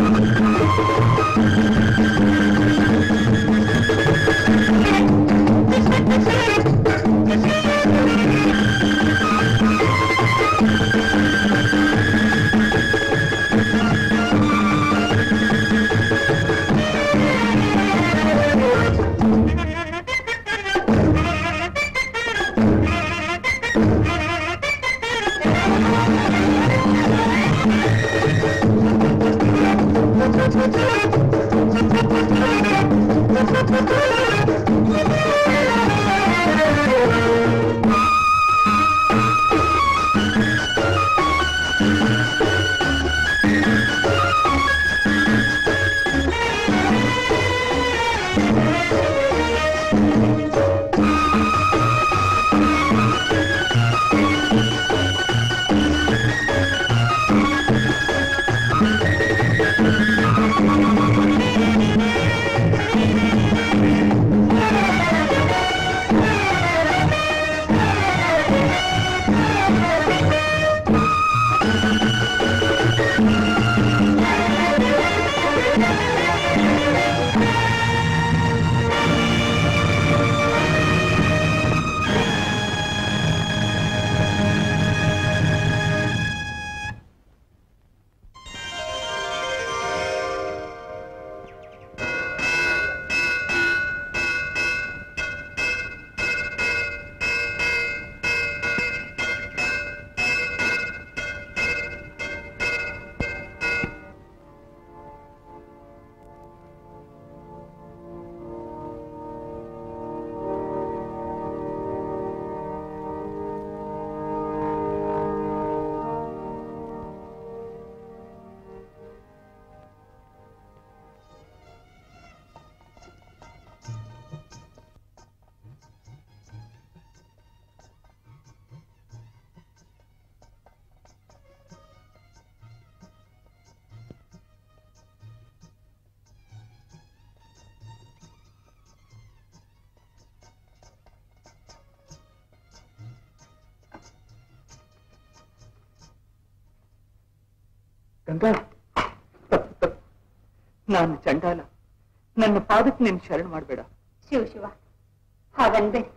ಗಂಗಾ ತಪ್ಪು ತಪ್ಪು ನಾನು ಚಂಡಾಲ ನನ್ನ ಪಾದಕ್ಕೆ ನೀನು ಶರಣ ಮಾಡಬೇಡ ಶಿವ ಶಿವ ಹಾಗನ್ಬೇಡಿ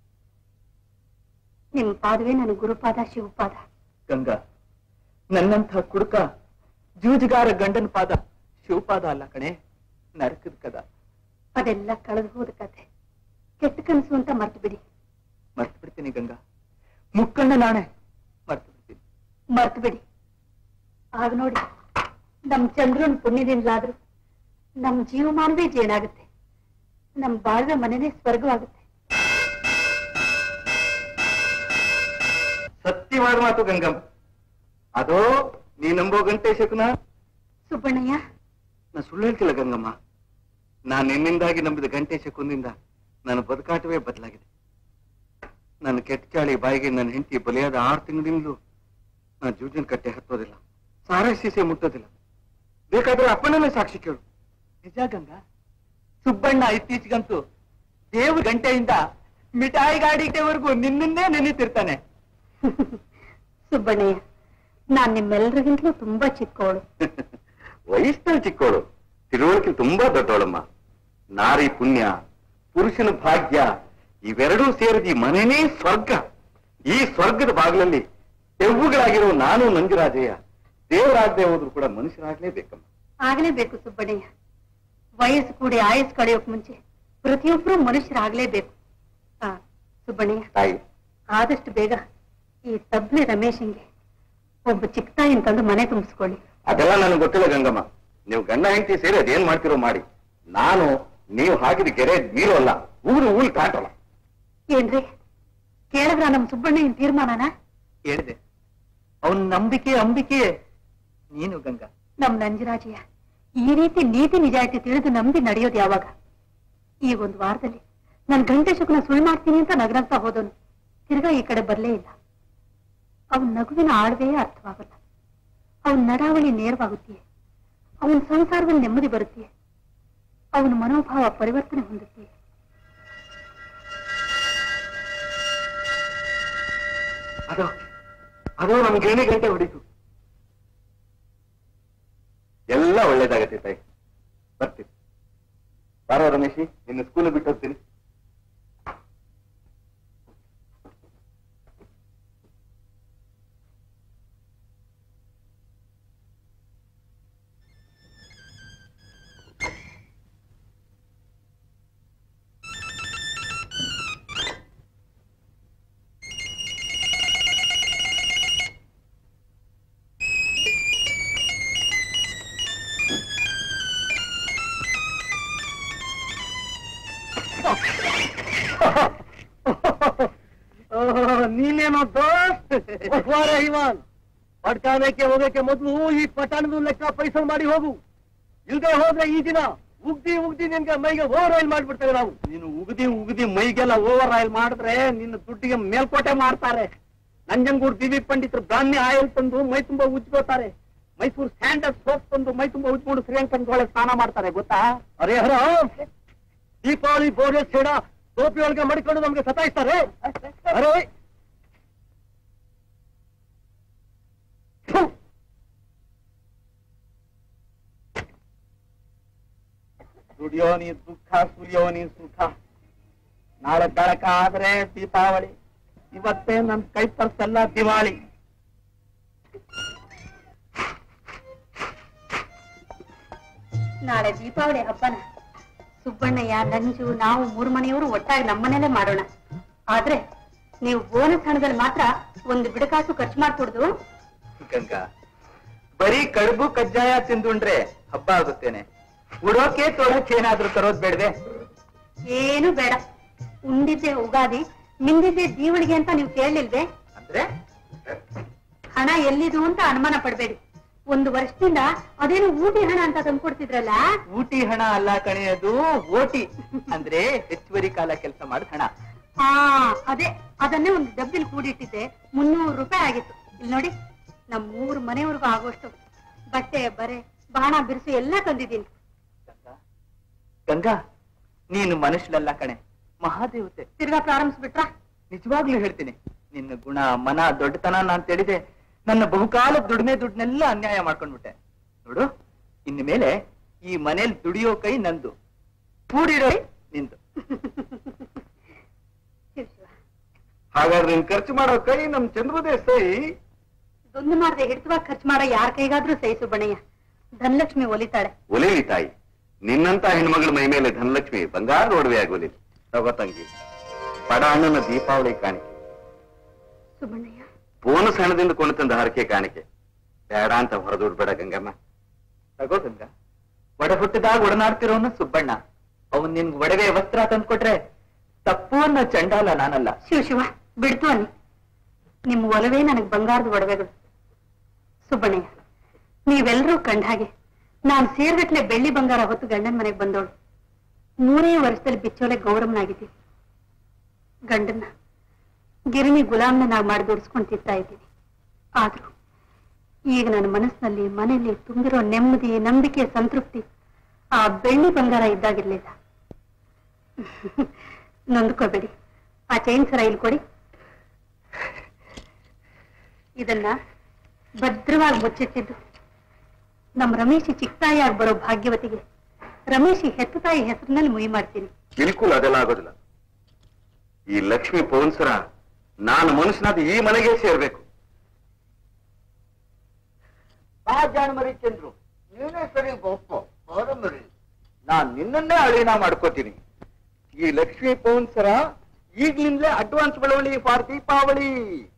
ನಿಮ್ ಪಾದವೇ ನನ್ನ ಗುರುಪಾದ ಶಿವಪಾದ ಗಂಗಾ ನನ್ನಂಥ ಕುಡುಕ ಜೂಜುಗಾರ ಗಂಡನ ಪಾದ ಶಿವಪಾದ ಅಲ್ಲ ಕಣೆ ನರಕದ ಕದ ಅದೆಲ್ಲ ಕಳೆದು ಹೋದ ಕತೆ ಕೆಟ್ಟ ಕನಸು ಅಂತ ಮರ್ತು ಬಿಡಿ ಮರ್ತು ಬಿಡ್ತೀನಿ ಗಂಗಾ ಮುಕ್ಕಣ್ಣ ನಾಣೆ ಮರ್ತು ಬಿಡ್ತೀನಿ ಮರ್ತು ಬಿಡಿ ಆಗ ನೋಡಿ ನಮ್ ಚಂದ್ರನ್ ಪುಣ್ಯದಿಂದಲಾದ್ರು ನಮ್ ಜೀವಮಾನವೇ ಜೇನಾಗುತ್ತೆ ನಮ್ ಬಾಳ್ವೆ ಮನೆನೇ ಸ್ವರ್ಗವಾಗುತ್ತೆ ಸತ್ಯವಾದ ಮಾತು ಗಂಗಮ್ಮ ಅದೋ ನೀ ನಂಬೋ ಗಂಟೆ ಶಕುನ ಸುಬ್ಬಣ್ಣಯ್ಯ ನಾ ಸುಳ್ಳು ಹೇಳ್ತಿಲ್ಲ ಗಂಗಮ್ಮ ನಾನು ನಿನ್ನಿಂದಾಗಿ ನಂಬಿದ ಗಂಟೆ ಶಕುನಿಂದ ನನ್ನ ಬದುಕಾಟವೇ ಬದಲಾಗಿದೆ ನನ್ನ ಕೆಟ್ಟ ಚಾಳಿ ಬಾಯಿಗೆ ನನ್ನ ಹೆಂಡತಿ ಬಲಿಯಾದ ಆರು ತಿಂಗಳಿಂದಲೂ ನಾನು ಜೂಜಿನ ಕಟ್ಟೆ ಹತ್ತೋದಿಲ್ಲ ಸಾರಾ ಸೀಸೆ ಮುಟ್ಟೋದಿಲ್ಲ ಬೇಕಾದ್ರೆ ಅಪ್ಪನನ್ನೇ ಸಾಕ್ಷಿ ಕೇಳು ನಿಜ ಗಂಗಾ ಸುಬ್ಬಣ್ಣ ಇತ್ತೀಚೆಗಂತೂ ದೇವ್ರ ಗಂಟೆಯಿಂದ ಮಿಠಾಯಿ ಗಾಡಿಗೆವರೆಗೂ ನಿನ್ನನ್ನೇ ನೆನೀತಿರ್ತಾನೆ ಸುಬ್ಬಣ್ಣಯ್ಯ ನಾನ್ ನಿಮ್ಮೆಲ್ಲರಿಗಿಂತಲೂ ತುಂಬಾ ಚಿಕ್ಕವಳು ವಯಸ್ಸಿನಲ್ಲಿ ಚಿಕ್ಕವಳು ತಿಳುವಳಿಕೆ ತುಂಬಾ ದೊಡ್ಡವಳಮ್ಮ ನಾರಿ ಪುಣ್ಯ ಪುರುಷನ ಭಾಗ್ಯ ಇವೆರಡೂ ಸೇರಿದ ಈ ಮನೆನೇ ಸ್ವರ್ಗ ಈ ಸ್ವರ್ಗದ ಬಾಗಿಲಲ್ಲಿ ತೆವ್ವುಗಳಾಗಿರೋ ನಾನು ನಂಜುರಾಜಯ್ಯ ದೇವರಾಗದೆ ಹೋದ್ರು ಕೂಡ ಮನುಷ್ಯರಾಗ್ಲೇಬೇಕಮ್ಮ ಆಗ್ಲೇಬೇಕು ಸುಬ್ಬಣ್ಣಯ್ಯ ವಯಸ್ಸು ಕೂಡಿ ಆಯಸ್ಸು ಕಳೆಯೋಕ್ ಮುಂಚೆ ಪ್ರತಿಯೊಬ್ಬರು ಮನುಷ್ಯರಾಗ್ಲೇಬೇಕು ಆ ಸುಬ್ಬಣ್ಣಯ್ಯ ತಾಯಿ ಆದಷ್ಟು ಬೇಗ ಈ ತಬ್ಲೆ ರಮೇಶಂಗೆ ಒಬ್ಬ ಚಿಕ್ಕ ತಾಯಿನ ತಂದು ಮನೆ ತುಂಬಿಸ್ಕೊಳ್ಳಿ ಅದೆಲ್ಲ ನನಗೆ ಗೊತ್ತಿಲ್ಲ ಗಂಗಮ್ಮ ನೀವು ಗಂಡ ಹೆಂಡತಿ ಸೇರಿ ಅದೇನ್ ಮಾಡ್ತಿರೋ ಮಾಡಿ ನಾನು ನೀವು ಹಾಕಿದ ಕೆರೆ ನೀರು ಅಲ್ಲ ಊರು ಊಲ್ ಕಾಟಲ್ಲ ಏನ್ರಿ ಕೇಳಿದ್ರ ನಮ್ ಸುಬ್ಬಣ್ಣಯ್ಯನ ತೀರ್ಮಾನನ ಹೇಳಿದೆ ಅವನ್ ನಂಬಿಕೆ ಅಂಬಿಕೆ ನೀನು ಗಂಗಾ ನಮ್ ನಂಜರಾಜಯ್ಯ ಈ ರೀತಿ ನೀತಿ ನಿಜಾಯಿತಿ ತಿಳಿದು ನಂಬಿ ನಡೆಯೋದು ಯಾವಾಗ ಈಗ ಒಂದು ವಾರದಲ್ಲಿ ನನ್ ಗಂಟೆ ಶುಕ್ನ ಸುಳ್ಳು ಮಾಡ್ತೀನಿ ಅಂತ ನಗರಂತ ಹೋದನು ತಿರ್ಗಾ ಈ ಕಡೆ ಬರ್ಲೇ ಇಲ್ಲ ಅವನ್ ನಗುವಿನ ಆಳ್ವೆಯೇ ಅರ್ಥವಾಗಲ್ಲ ಅವನ್ ನಡಾವಳಿ ನೇರವಾಗುತ್ತೆಯೇ ಅವನ ಸಂಸಾರದಲ್ಲಿ ನೆಮ್ಮದಿ ಬರುತ್ತೆಯೇ ಅವನ ಮನೋಭಾವ ಪರಿವರ್ತನೆ ಹೊಂದುತ್ತೆಯೇ ಅದೋ ಅದೋ ನಮ್ ಗಿರಣಿ ಗಂಟೆ ಹೊಡಿತು ಎಲ್ಲ ಎಲ್ಲ ಒಳ್ಳೇದಾಗತ್ತೆ ತಾಯಿ ಬರ್ತೀನಿ ಬಾರೋ ರಮೇಶಿ ನಿನ್ನ ಸ್ಕೂಲ್ ಬಿಟ್ಟು ಹೋಗ್ತೀನಿ ನೀನೇನೋ ದೋಸ್ತ್ ಇವಾನ್ ಪಟ್ಟಾಣಕ್ಕೆ ಹೋಗಕ್ಕೆ ಮೊದಲು ಈ ಪಟ್ಟಣದ ಲೆಕ್ಕ ಪೈಸಲ್ ಮಾಡಿ ಹೋಗು ಇಲ್ದೇ ಹೋದ್ರೆ ಈ ದಿನ ಉಗ್ದಿ ಉಗ್ದಿ ನಿನ್ಗೆ ಮೈಗೆ ಓವರ್ ಆಯಿಲ್ ಮಾಡ್ಬಿಡ್ತೇವೆ ನಾವು ನೀನು ಉಗ್ದಿ ಉಗ್ದಿ ಮೈಗೆಲ್ಲ ಓವರ್ ಆಯಿಲ್ ಮಾಡಿದ್ರೆ ನಿನ್ನ ದುಡ್ಡಿಗೆ ಮೇಲ್ಕೋಟೆ ಮಾಡ್ತಾರೆ ನಂಜನಗೂಡು ದಿವಿ ಪಂಡಿತರು ಬ್ರಾಹ್ಮಿ ಆಯಿಲ್ ತಂದು ಮೈ ತುಂಬಾ ಉಜ್ಕೋತಾರೆ ಮೈಸೂರು ಸ್ಟ್ಯಾಂಡರ್ಡ್ ಸೋಪ್ ತಂದು ಮೈ ತುಂಬಾ ಉಜ್ಕೊಂಡು ಶ್ರೀರಂಕನ್ಗೊಳೆ ಸ್ನಾನ ಮಾಡ್ತಾರೆ ಗೊತ್ತಾ ಅರೇ ಹರ ದೀಪಾವಳಿ ಬೋರೆ ಸೇಡ ಟೋಪಿ ಒಳಗೆ ಮಡಿಕೊಂಡು ನಮ್ಗೆ ಸತಾಯಿಸ್ತಾರೆ ಅರೇ ಥು. ದುಡಿಯೋ ನೀ ದುಃಖ ಸುಲಿಯೋ ನೀ ಸುಖ ನಾಳೆ ಬೆಳಕ ಆದ್ರೆ ದೀಪಾವಳಿ ಇವತ್ತೇ ನನ್ ಕೈ ಪರ್ಸೆಲ್ಲ ದಿವಾಳಿ ನಾಳೆ ದೀಪಾವಳಿ ಹಬ್ಬನ ಸುಬ್ಬಣ್ಣಯ್ಯ ನಂಜು ನಾವು ಮೂರು ಮನೆಯವರು ಒಟ್ಟಾಗಿ ನಮ್ಮನೇಲೆ ಮಾಡೋಣ ಆದ್ರೆ ನೀವು ಬೋನಸ್ ಹಣದಲ್ಲಿ ಮಾತ್ರ ಒಂದು ಬಿಡಕಾಸು ಖರ್ಚು ಮಾಡ್ಕೊಡ್ದು ಗಂಗಾ ಬರೀ ಕಡುಬು ಕಜ್ಜಾಯ ತಿಂದುಂಡ್ರೆ ಹಬ್ಬ ಆಗುತ್ತೇನೆ ಉಡೋಕೆ ತೊಡಕ್ಕೆ ಏನಾದ್ರೂ ತರೋದ್ ಬೇಡವೆ ಏನು ಬೇಡ ಉಂಡಿದ್ದೆ ಉಗಾದಿ ಮಿಂದಿದ್ದೆ ದೀವಳಿಗೆ ಅಂತ ನೀವು ಕೇಳಲಿಲ್ವೇ ಅಂದ್ರೆ ಹಣ ಎಲ್ಲಿದು ಅಂತ ಅನುಮಾನ ಪಡ್ಬೇಡಿ ಒಂದು ವರ್ಷದಿಂದ ಅದೇನು ಊಟಿ ಹಣ ಅಂತ ತಂದ್ಕೊಡ್ತಿದ್ರಲ್ಲ ಊಟಿ ಹಣ ಅಲ್ಲ ಕಣೆಯದು ಓಟಿ ಅಂದ್ರೆ ಹೆಚ್ಚುವರಿ ಕಾಲ ಕೆಲಸ ಮಾಡಿದ ಹಣ ಹಾ ಅದೇ ಅದನ್ನೇ ಒಂದು ಡಬ್ಬಿಲ್ ಕೂಡಿಟ್ಟಿದ್ದೆ ಮುನ್ನೂರು ರೂಪಾಯಿ ಆಗಿತ್ತು ಇಲ್ಲಿ ನೋಡಿ ನಮ್ ಮೂರು ಮನೆಯವ್ರಿಗೂ ಆಗೋಷ್ಟು ಬಟ್ಟೆ ಬರೆ ಬಾಣ ಬಿರುಸು ಎಲ್ಲ ತಂದಿದ್ದೀನಿ ಗಂಗಾ ಗಂಗಾ ನೀನು ಮನುಷ್ಯಲಲ್ಲ ಕಣೆ ಮಹಾದೇವತೆ ತಿರ್ಗಾ ಪ್ರಾರಂಭಿಸ್ಬಿಟ್ರಾ ನಿಜವಾಗ್ಲೂ ಹೇಳ್ತೀನಿ ನಿನ್ನ ಗುಣ ಮನ ದೊಡ್ಡತನ ನಾನ್ ತಿಳಿದೆ ನನ್ನ ಬಹುಕಾಲ ದುಡಿಮೆ ದುಡ್ಡನ್ನೆಲ್ಲ ಅನ್ಯಾಯ ಮಾಡ್ಕೊಂಡ್ಬಿಟ್ಟೆ ನೋಡು ಇನ್ನು ಮೇಲೆ ಈ ಮನೇಲಿ ದುಡಿಯೋ ಕೈ ನಂದು ಕೂಡಿರೋ ಕೈ ನಿಂದು ಶಿವ ಶಿವ ಹಾಗಾದ್ರೆ ನೀನ್ ಖರ್ಚು ಮಾಡೋ ಕೈ ನಮ್ ಚಂದ್ರದೇ ಸೈ ದುಂದು ಮಾಡದೆ ಹಿಡಿತವಾಗಿ ಖರ್ಚು ಮಾಡೋ ಯಾರ ಕೈಗಾದ್ರೂ ಸಹಿಸು ಬಣಯ್ಯ ಧನಲಕ್ಷ್ಮಿ ಒಲಿತಾಳೆ ಒಲಿಲಿ ತಾಯಿ ನಿನ್ನಂತ ಹೆಣ್ಮಗಳ ಮೈ ಮೇಲೆ ಧನಲಕ್ಷ್ಮಿ ಬಂಗಾರ ಒಡವೆ ಆಗೋಲಿ ತಗೋ ತಂಗಿ ಬಡ ಅಣ್ಣನ ದೀಪಾವಳಿ ಕಾಣಿಕೆ ಸುಬ್ಬಣ್ಣಯ್ಯ ಬೋನಸ್ ಹಣದಿಂದ ಕೊಂಡು ತಂದ ಹರಕೆ ಕಾಣಿಕೆ ಬೇಡ ಅಂತ ಹೊರದೂಡ್ಬೇಡ ಗಂಗಮ್ಮ ತಗೋ ಗಂಗ ಒಡ ಹುಟ್ಟಿದಾಗ ಒಡನಾಡ್ತಿರೋನು ಸುಬ್ಬಣ್ಣ ಅವನ್ ನಿನ್ಗ್ ಒಡವೆ ವಸ್ತ್ರ ತಂದ್ಕೊಟ್ರೆ ತಪ್ಪು ಅನ್ನೋ ಚಂಡಾಲ ನಾನಲ್ಲ ಶಿವ ಶಿವ ಬಿಡ್ತು ಅನ್ನಿ ನಿಮ್ಮ ಒಲವೇ ನನಗೆ ಬಂಗಾರದ ಒಡವೆಗಳು ಸುಬ್ಬಣ್ಣಯ್ಯ ನೀವೆಲ್ಲರೂ ಕಂಡ ಹಾಗೆ ನಾನು ಸೇರ್ಗಟ್ಲೆ ಬೆಳ್ಳಿ ಬಂಗಾರ ಹೊತ್ತು ಗಂಡನ ಮನೆಗೆ ಬಂದವಳು ಮೂರೇ ವರ್ಷದಲ್ಲಿ ಬಿಚ್ಚೋಲೆ ಗೌರವನಾಗಿದ್ದೀನಿ ಗಂಡನ್ನ ಗಿರಣಿ ಗುಲಾಮ್ನ ಮಾಡಿ ದುಡಿಸ್ಕೊಂಡು ತಿಂತಾ ಇದ್ದೀನಿ ಆದ್ರೂ ಈಗ ನನ್ನ ಮನಸ್ಸಿನಲ್ಲಿ ಮನೆಯಲ್ಲಿ ತುಂಬಿರೋ ನೆಮ್ಮದಿ ನಂಬಿಕೆ ಸಂತೃಪ್ತಿ ಆ ಬೆಳ್ಳಿ ಬಂಗಾರ ಇದ್ದಾಗಿರ್ಲಿಲ್ಲ ನೊಂದ್ಕೋಬೇಡಿ ಆ ಚೈನ್ ಸರ ಇಲ್ಲಿ ಕೊಡಿ ಇದನ್ನ ಭದ್ರವಾಗಿ ಮುಚ್ಚಿಟ್ಟಿದ್ದು ನಮ್ಮ ರಮೇಶಿ ಚಿಕ್ಕತಾಯಿಯಾಗಿ ಬರೋ ಭಾಗ್ಯವತಿಗೆ ರಮೇಶಿ ಹೆತ್ತ ತಾಯಿ ಹೆಸರಿನಲ್ಲಿ ಮುಯಿ ಮಾಡ್ತೀನಿ ಬಿಲ್ಕುಲ್ ಅದೆಲ್ಲ ಆಗೋದಿಲ್ಲ ಈ ಲಕ್ಷ್ಮಿ ಪೌನ್ಸರ ನಾನು ಮನುಷ್ಯನಾದ ಈ ಮನೆಗೆ ಸೇರ್ಬೇಕು ಬಾ ಜಾಣಮರಿ ಚಂದ್ರು ನೀನೇ ಸರಿ ಒಪ್ಪ ಹೊರಮರಿ ನಾನ್ ನಿನ್ನನ್ನೇ ಅಳಿನ ಮಾಡ್ಕೋತೀನಿ ಈ ಲಕ್ಷ್ಮೀ ಪೌನ್ಸರ ಈಗ್ಲಿಂದಲೇ ಅಡ್ವಾನ್ಸ್ ಬಳವಳಿ ಫಾರ್ ದೀಪಾವಳಿ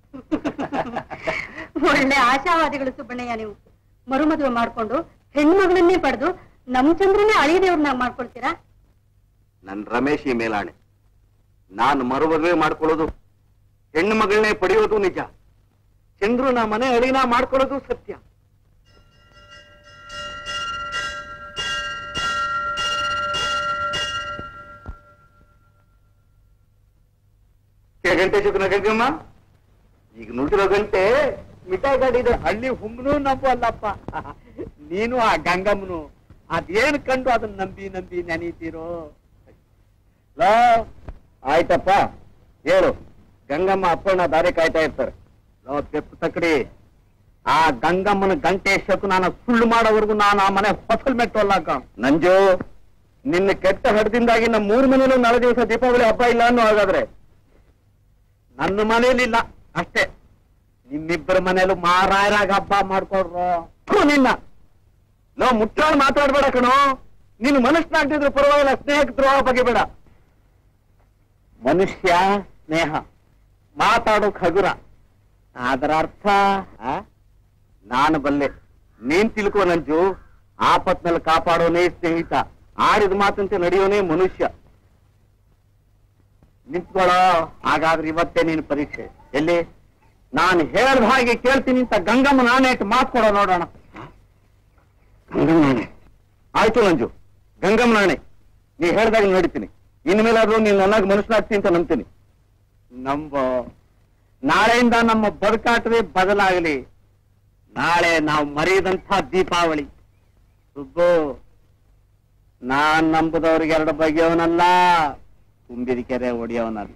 ಒಳ್ಳೆ ಆಶಾವಾದಿಗಳು ಸುಬ್ಬಣ್ಣಯ್ಯ ನೀವು ಮರುಮದುವೆ ಮಾಡ್ಕೊಂಡು ಹೆಣ್ಮಗಳನ್ನೇ ಪಡೆದು ನಮ್ ಚಂದ್ರನೇ ಅಳಿಯದೇವ್ರನ್ನ ಮಾಡ್ಕೊಳ್ತೀರಾ ನನ್ ರಮೇಶ್ ಈ ಮೇಲಾಣೆ ನಾನು ಮರುಮದುವೆ ಮಾಡ್ಕೊಳ್ಳೋದು ಹೆಣ್ಣು ಮಗಳನ್ನೇ ಪಡೆಯೋದು ನಿಜ ಚಂದ್ರು ನಾ ಮನೆ ಅಳಿನ ಮಾಡ್ಕೊಳ್ಳೋದು ಸತ್ಯ ಗಂಟೆ ಶುಕ್ರ ಗಂಗಮ್ಮ ಈಗ ನುಡಿರೋ ಗಂಟೆ ಮಿಠಾಯಿ ಗಾಡಿ ಇದೆ ಹಳ್ಳಿ ಹುಂಗ್ನು ನಂಬಲ್ಲಪ್ಪ ನೀನು ಆ ಗಂಗಮ್ಮನು ಅದೇನ್ ಕಂಡು ಅದನ್ನ ನಂಬಿ ನಂಬಿ ನೆನೀತೀರೋ ಲೋ ಆ ಗಂಗಮ್ಮನ ಗಂಟೆ ಶಕುನಾನ ಸುಳ್ಳು ಮಾಡೋವರೆಗೂ ನಾನು ಆ ಮನೆ ಹೊಸಲ್ ಮೆಟ್ಟಲ್ಲ ನಂಜು ನಿನ್ನ ಕೆಟ್ಟ ಹಡದಿಂದಾಗಿ ನಮ್ಮ ಮೂರ್ ಮನೇಲೂ ನಾಳೆ ದಿವಸ ದೀಪಾವಳಿ ಹಬ್ಬ ಇಲ್ಲ ಅನ್ನೋ ಹಾಗಾದ್ರೆ ನನ್ನ ಮನೇಲಿಲ್ಲ ಅಷ್ಟೇ ನಿಮ್ಮಿಬ್ಬರ ಮನೇಲೂ ಮಾರಾಯರಾಗ ಹಬ್ಬ ಮಾಡ್ಕೊಡ್ರು ಥು, ನಿನ್ನ ನಾವು ಮುಟ್ಟಾಡ್ ಮಾತಾಡ್ಬೇಡ ಕಣೋ ನೀನು ಮನಸ್ಸಿನಾಗ್ತಿದ್ರು ಪರವಾಗಿಲ್ಲ ಸ್ನೇಹಕ್ಕೆ ದ್ರೋಹ ಬಗೆಬೇಡ ಮನುಷ್ಯ ಸ್ನೇಹ ಮಾತಾಡೋಕ್ ಹಗುರ ಅದರ ಅರ್ಥ ಆ? ನಾನು ಬಲ್ಲೆ ನೀನ್ ತಿಳ್ಕೋ ನಂಜು ಆಪತ್ನಲ್ಲಿ ಕಾಪಾಡೋನೇ ಸ್ನೇಹಿತ ಆಡಿದ ಮಾತಂತೆ ನಡೆಯೋನೇ ಮನುಷ್ಯ ನಿಂತ್ಕೊಳ್ಳೋ ಹಾಗಾದ್ರೆ ಇವತ್ತೇ ನೀನು ಪರೀಕ್ಷೆ ಎಲ್ಲಿ ನಾನು ಹೇಳ್ದ ಹಾಗೆ ಕೇಳ್ತೀನಿ ಅಂತ ಗಂಗಮ್ಮ ನಾನೇಟ್ ಮಾತು ಕೊಡೋ ನೋಡೋಣ ಗಂಗಮ್ಮನಾಣೆ ಆಯ್ತು ನಂಜು ಗಂಗಮ್ಮನಾಣೆ ನೀ ಹೇಳ್ದಾಗ ನಡೀತೀನಿ ಇನ್ಮೇಲಾದ್ರೂ ನೀನ್ ನನಗ್ ಮನುಷ್ಯನಾಗ್ತೀನಿ ಅಂತ ನಂಬ್ತೀನಿ ನಂಬೋ ನಾಳೆಯಿಂದ ನಮ್ಮ ಬದುಕಾಟವೇ ಬದಲಾಗಲಿ ನಾಳೆ ನಾವು ಮರೆಯದಂಥ ದೀಪಾವಳಿ ಸುಬ್ಬು ನಾನ್ ನಂಬುದವ್ರಿಗೆ ಎರಡು ಬಗೆಯವನಲ್ಲ ತುಂಬಿದ ಕೆರೆ ಒಡೆಯವನಲ್ಲ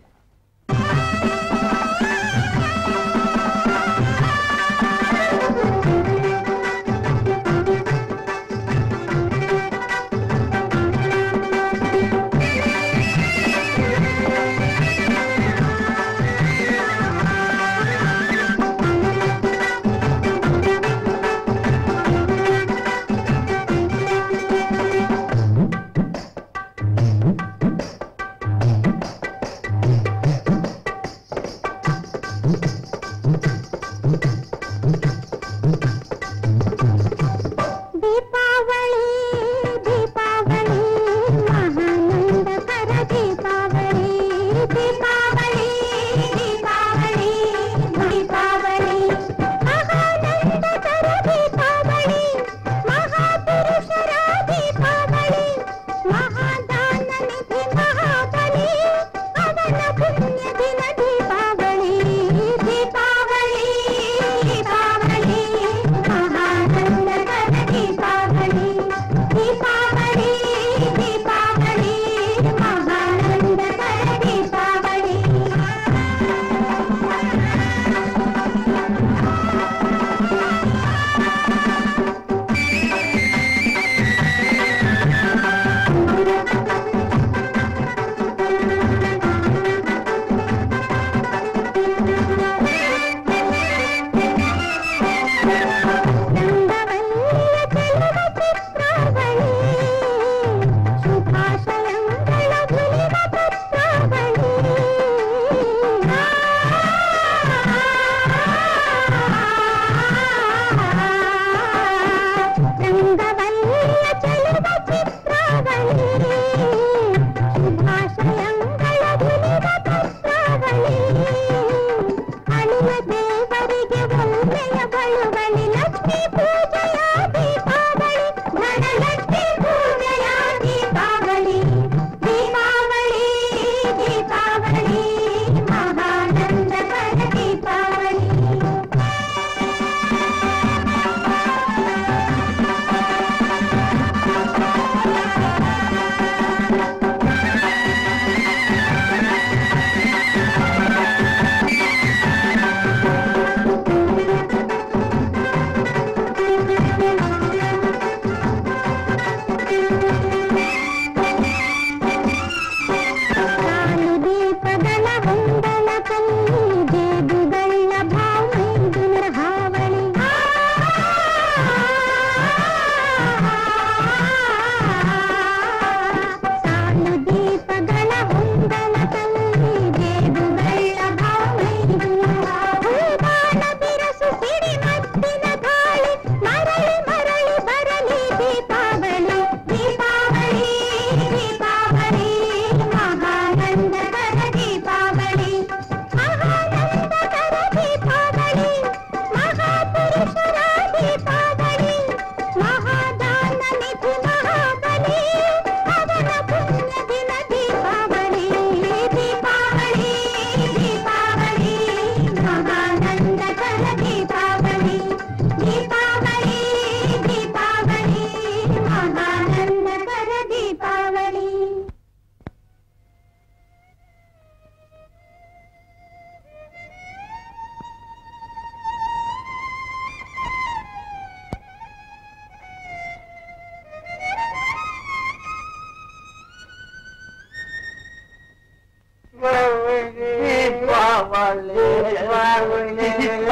ಪಾವಳಿ ಪಾವಳಿ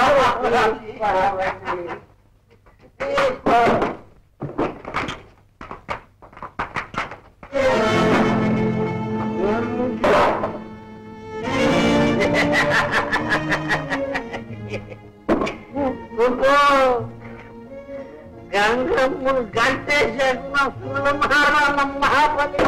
ಪಾವಳಿ ಗಂಗಮ್ಮನ ಗಂಟೆ ಜನ್ಮ ಸುಳ್ಳು ಮಾಡ ನಮ್ಮ ಮಹಾಬಲಿ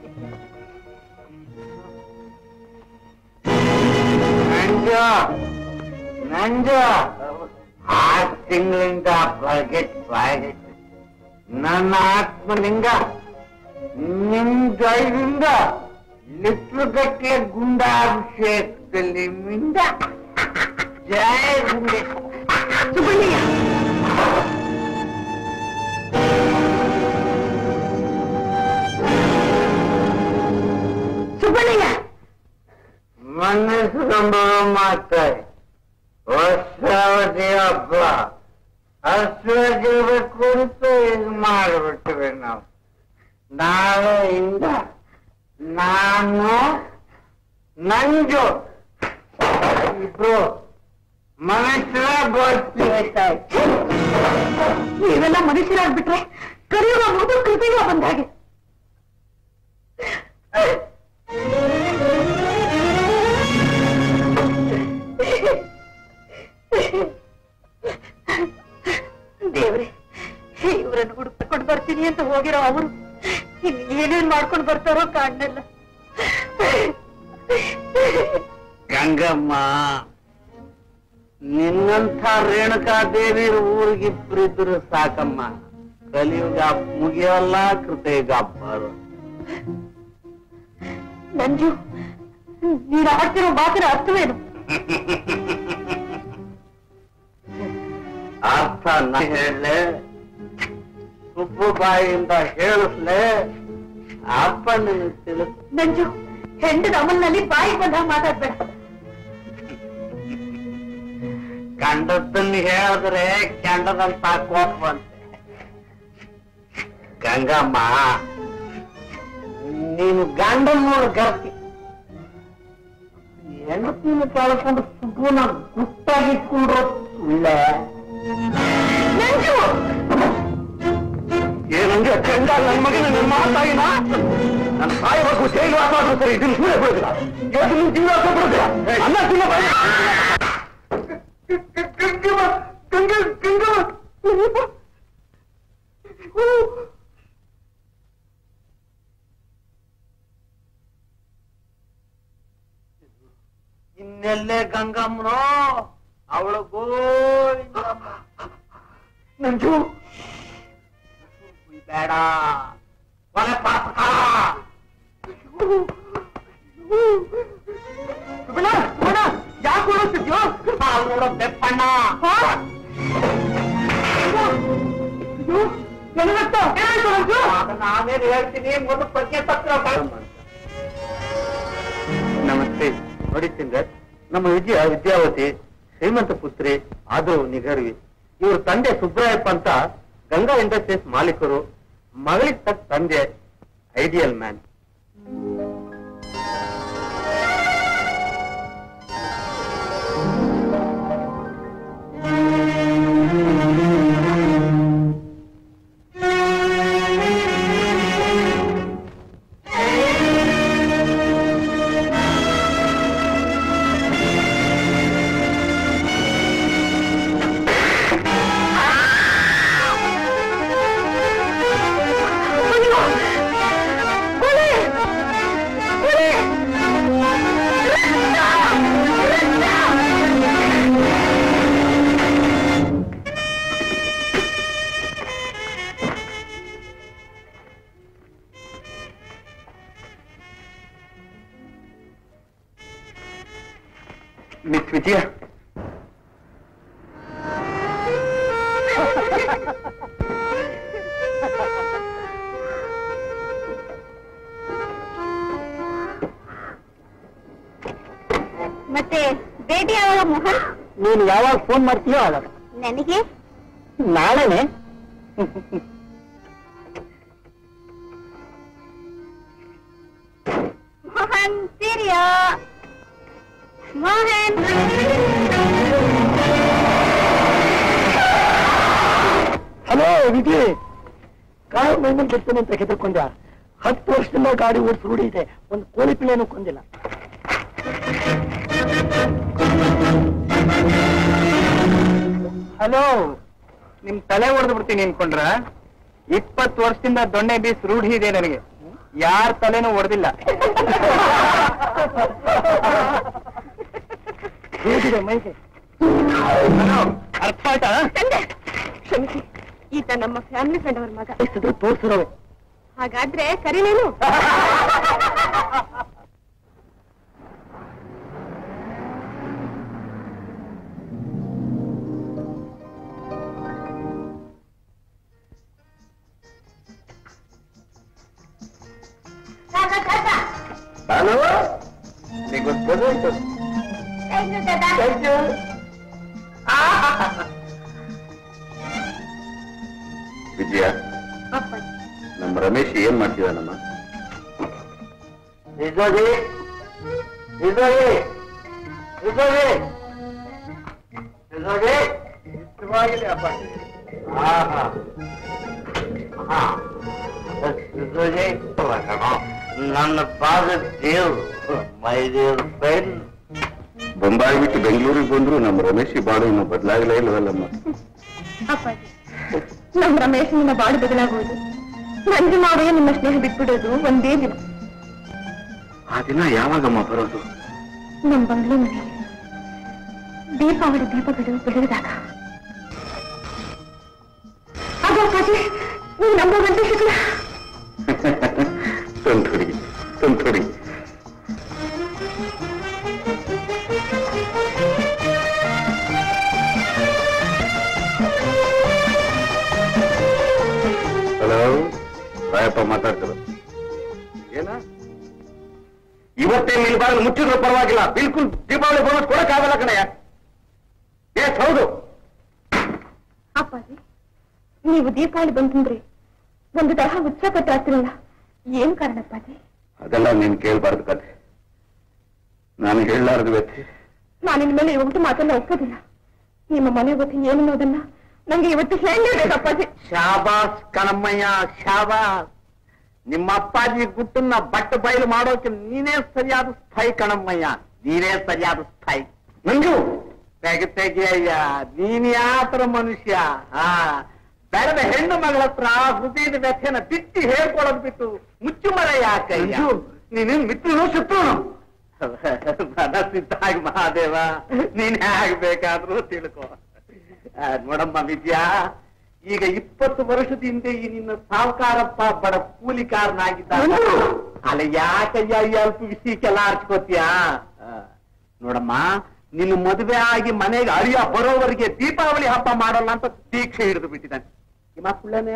ನಂಜ ನಂಜ ಆರು ತಿಂಗಳಿಂದ ಬಗೆಟ್ ಬಾಗೆಟ್ ನನ್ನ ಆತ್ಮಲಿಂಗ ನಿಮ್ ದಯದಿಂದ ಲಿಟ್ರು ಗಟ್ಟಲೆ ಗುಂಡಾಭಿಷೇಕದಲ್ಲಿ ಮಿಂದ ಜಯ ಗುಂಡೇಶ್ವರ ಸುಬ್ಬಣ್ಣಯ್ಯ ಸುಬ್ಬಣ್ಣಯ್ಯ ಮನಸ್ಸು ಸಂಭವ ಮಾಡ್ತಾರೆ ವರ್ಷಾವಧಿ ಹಬ್ಬ ಹಸುವಾಗಿರ್ಬೇಕು ಅಂತ ಇದು ಮಾಡ್ಬಿಟ್ಟಿವೆ ನಾವು ನಾಳೆಯಿಂದ ನಾನು ನಂಜು ಇಬ್ರು ಮನುಷ್ಯರ ಬರ್ತೀವಿ ತಾಯಿ ನೀವೆಲ್ಲ ಮನುಷ್ಯರಾಗ್ಬಿಟ್ರೆ ಕರೆಯುವ ಮೊದಲು ಕೃತಿಯುವ ಬಂದ ಹಾಗೆ ದೇವ್ರೆ ಇವರನ್ನು ಹುಡುಕೊಂಡು ಬರ್ತೀನಿ ಅಂತ ಹೋಗಿರೋ ಅವರು ಇನ್ನು ಏನೇನ್ ಮಾಡ್ಕೊಂಡು ಬರ್ತಾರೋ ಕಾಣಲ್ಲ ಗಂಗಮ್ಮ ನಿನ್ನಂಥ ರೇಣುಕಾದೇವಿ ಊರಿಗಿಬ್ರಿದ್ರು ಸಾಕಮ್ಮ ಕಲಿಯುಗ ಮುಗಿಯಲ್ಲ ಕೃತಯುಗ ಬರು ನಂಜು ನೀನು ಆಡ್ತಿರೋ ಮಾತಿನ ಅರ್ಥವೇನು ಅರ್ಥ ನಾ ಹೇಳಲೆ ಸುಬ್ಬು ಬಾಯಿಯಿಂದ ಹೇಳಿಸ್ಲೆ ಅಪ್ಪ ನಿನಗೆ ತಿಳಿಸ್ ನಂಜು ಹೆಂಡದ ಅಮಲ್ನಲ್ಲಿ ಬಾಯಿ ಬಂದ ಮಾತಾಡ್ಬೇಡ ಕಂಡದ್ದನ್ನು ಹೇಳಿದ್ರೆ ಕೆಂಡದಂತ ಕೋಪ ಬಂತೆ ಗಂಗಮ್ಮ ನೀನು ಗಂಡನ ನೋಡಿ ಗರ್ತಿ ಹೆಂಡತಿನ ಕಳ್ಕೊಂಡು ಸುಬ್ಬುನ ಗುಟ್ಟಾಗಿಟ್ಕೊಂಡ್ರು ಸುಳ್ಳೆ ನಂಜು ಏನಂದ್ರೆ ಗಂಡ ನನ್ನ ಮಗನ ನನ್ನ ಮಾತಾಗಿನ ನನ್ನ ಸಾಯಬೇಕು ಜೈಲು ಆಗೋದು ಸರಿ ಇದನ್ನು ಸುಮ್ಮನೆ ಬಿಡುದಿಲ್ಲ ಇವತ್ತು ನೀವು ಜೀವ ಬಿಡುದಿಲ್ಲ ಅನ್ನ ತಿನ್ನ ಬಾಯಿ ಗಂಗಮ್ಮ ಗಂಗ ಗಂಗಮ್ಮ ಇನ್ನೆಲ್ಲೇ ಗಂಗಮ್ಮನೋ ಅವಳು ಗೋವಿಂದಮ್ಮ ನಂಜು ಬೇಡ ಕೊಲೆ ಪಾಪಕ ಯಾಕೆ ಓಡಿಸ್ತಿದ್ಯೋ ನೋಡೋ ಬೆಪ್ಪಣ್ಣ ಅದನ್ನ ಆಮೇಲೆ ಹೇಳ್ತೀನಿ ಮೊದಲು ಪ್ರಜ್ಞೆ ತತ್ರ ನಮಸ್ತೆ ನೋಡಿ ಸಿಂಗರ್ ನಮ್ಮ ವಿಜಯ ವಿದ್ಯಾವತಿ ಶ್ರೀಮಂತ ಪುತ್ರಿ ಆದರೂ ನಿಗರ್ವಿ ಇವ್ರ ತಂದೆ ಸುಬ್ರಾಯಪ್ಪ ಅಂತ ಗಂಗಾ ಇಂಡಸ್ಟ್ರೀಸ್ ಮಾಲೀಕರು ಮಗಳಿಗೆ ತಕ್ಕ ತಂದೆ ಐಡಿಯಲ್ ಮ್ಯಾನ್ ಮಿಸ್ ವಿಜಯ ಮತ್ತೆ ಭೇಟಿ ಯಾವಾಗ ಮೋಹನ್ ನೀನು ಯಾವಾಗ ಫೋನ್ ಮಾಡ್ತೀಯೋ ಅವಾಗ ನನಗೆ ನಾಳೆನೆ ಮೋಹನ್ ಸೀರಿಯಾ ಮೋಹನ್ ಹಲೋ ವಿಜಯ್ ಕಾರ್ ಮೈಮೇಲೆ ಕೆಡ್ತೇನೆ ಅಂತ ಹೆದರ್ಕೊಂಡ ಹತ್ತು ವರ್ಷದಿಂದ ಗಾಡಿ ಓಡಿಸಿ ರೂಢಿ ಇದೆ ಒಂದು ಕೋಳಿ ಪಿಳ್ಳೆನೂ ಕೊಂದಿಲ್ಲ ಹಲೋ ನಿಮ್ ತಲೆ ಹೊಡೆದು ಬಿಡ್ತೀನಿ ಅನ್ಕೊಂಡ್ರ ಇಪ್ಪತ್ತು ವರ್ಷದಿಂದ ದೊಣ್ಣೆ ಬೀಸ್ ರೂಢಿ ಇದೆ ನನಗೆ ಯಾರ ತಲೆನೂ ಹೊಡೆದಿಲ್ಲ ಹೇಗಿದೆ ಮೈಗೆ ಅರ್ಥ ಆಯ್ತಾ ಕ್ಷಮಿಸಿ ಈತ ನಮ್ಮ ಫ್ಯಾಮಿಲಿ ಫ್ರೆಂಡ್ ಅವ್ರ ಮಗ ಇಷ್ಟಿದ್ರು ತೋರ್ಸಿರೋವೆ ಹಾಗಾದ್ರೆ ಕರಿನೇನು ನಾನು ನಿಗೊಂದು present. Thank you. ವಿಜಯ ನಮ್ಮ ರಮೇಶ್ ಏನ್ ಮಾಡ್ತಿದ್ದಾನಮ್ಮ ನಿಜವಾಗಿ ನಿಜವಾಗಿ ನಿಜವಾಗಿ ನಿಜವಾಗಿ ಇಷ್ಟವಾಗಿದೆ ಅಪ್ಪ ಆಹಾ ಹಾ ನಿಜವಾಗಿ ನನ್ನ ಪಾದ ದೇವ್ರು ಮೈ ದೇವ್ರ ಫ್ರೆಂಡ್ ಬೊಂಬಾಯಿ ಬಿಟ್ಟು ಬೆಂಗಳೂರಿಗೆ ಬಂದ್ರು ನಮ್ಮ ರಮೇಶ್ ಬಾಳು ಇನ್ನೂ ಬದಲಾಗಲೇ ಇಲ್ವಲ್ಲಮ್ಮ ಅಪ್ಪಾಜಿ ನಮ್ ರಮೇಶ್ ನಿಮ್ಮ ಬಾಡಿ ಬದಲಾಗೋದು ನನ್ಗೆ ನಾವೇ ನಿಮ್ಮ ಸ್ನೇಹ ಬಿಟ್ಬಿಡೋದು ಒಂದೇ ದಿನ ಆ ದಿನ ಯಾವಾಗಮ್ಮ ಬರೋದು ನಮ್ ಬಂಗ್ಲೆ ಮನೆಯಲ್ಲಿ ದೀಪಾವಳಿ ದೀಪಗಳು ಬೆಳೆದಾಗ ಅದು ಅಪ್ಪಾಜಿ ನೀವು ನಮ್ಮ ಗಂಟೆ ಸಿಕ್ಕಲ ಸ್ವಂತ ಹುಡುಗಿ ಸ್ವಂತ ಹುಡುಗಿ ಹಲೋ ರಾಯಪ್ಪ ಮಾತಾಡ್ತಾರೆ ಏನ ಇವತ್ತೇ ನಿಲ್ಬಾರ್ದು ಮುಚ್ಚಿದ್ರು ಪರವಾಗಿಲ್ಲ ಬಿಲ್ಕುಲ್ ದೀಪಾವಳಿ ಬೋನಸ್ ಕೊಡಕ್ಕಾಗಲ್ಲ ಕಣಯ್ಯ ಎಸ್ ಹೌದು ಅಪ್ಪಾಜಿ ನೀವು ದೀಪಾವಳಿ ಬಂತಂದ್ರೆ ಒಂದು ತರಹ ಉತ್ಸಾಹ ಪಟ್ಟಾಗ್ತಿರಲ್ಲ ಏನ್ ಕಾರಣ ಅಪ್ಪಾಜಿ ಅದೆಲ್ಲ ನೀನ್ ಕೇಳ್ಬಾರ್ದು ಕತೆ ನಾನು ಹೇಳಲಾರ್ದು ವ್ಯಕ್ತಿ ನಾನು ಇನ್ ಮೇಲೆ ಇವತ್ತು ಮಾತನ್ನ ಒಪ್ಪೋದಿಲ್ಲ ನಿಮ್ಮ ಮನೆ ಗೊತ್ತಿ ಏನು ಅನ್ನೋದನ್ನ ನಂಗೆ ಇವತ್ತು ಹೇಳಲೇಬೇಕು ಅಪ್ಪಾಜಿ ಶಾಬಾಸ್ ಕಣಮ್ಮಯ್ಯ ಶಾಬಾಸ್ ನಿಮ್ಮ ಅಪ್ಪಾಜಿ ಗುಟ್ಟನ್ನ ಬಟ್ಟ ಬಯಲು ಮಾಡೋಕೆ ನೀನೇ ಸರಿಯಾದ ಸ್ಥಾಯಿ ಕಣಮ್ಮಯ್ಯ ನೀನೇ ಸರಿಯಾದ ಸ್ಥಾಯಿ ನಂಜು ತೆಗೆ ತೆಗೆಯಯ್ಯ ನೀನ್ ಯಾತರ ಮನುಷ್ಯ ಆ ಬೆಳೆದ ಹೆಣ್ಣು ಮಗಳ ಹತ್ರ ಹೃದಯದ ವ್ಯಥೆನ ಬಿಟ್ಟು ಹೇಳ್ಕೊಳ್ಳೋದು ಬಿಟ್ಟು ಮುಚ್ಚು ಮರ ಯಾಕಯ್ಯ ನಂಜು ನೀನೇನ್ ಮಿತ್ರನೋ ಶತ್ರುನೋ ಮನಸ್ಸಿದ್ದಾಗ ಮಹಾದೇವ ನೀನ್ ಆಗ್ಬೇಕಾದ್ರೂ ತಿಳ್ಕೊ ಆ, ನೋಡಮ್ಮ ವಿದ್ಯಾ ಈಗ ಇಪ್ಪತ್ತು ವರ್ಷದ ಹಿಂದೆ ಈ ನಿನ್ನ ಸಾವುಕಾರಪ್ಪ ಬಡ ಕೂಲಿಕಾರನಾಗಿದ್ದ ಅಲ್ಲ ಯಾಕಯ್ಯ ಈ ಅಲ್ಪ ವಿಷಯಕ್ಕೆಲ್ಲ ಹರ್ಚ್ಕೋತೀಯ ನೋಡಮ್ಮ ನಿನ್ನ ಮದುವೆ ಆಗಿ ಮನೆಗೆ ಅಳಿಯ ಬರೋವರೆಗೆ ದೀಪಾವಳಿ ಹಬ್ಬ ಮಾಡೋಲ್ಲ ಅಂತ ದೀಕ್ಷೆ ಹಿಡಿದು ಬಿಟ್ಟಿದ್ದಾನೆ ನಿಮ್ಮ ಕುಳ್ಳನೆಯ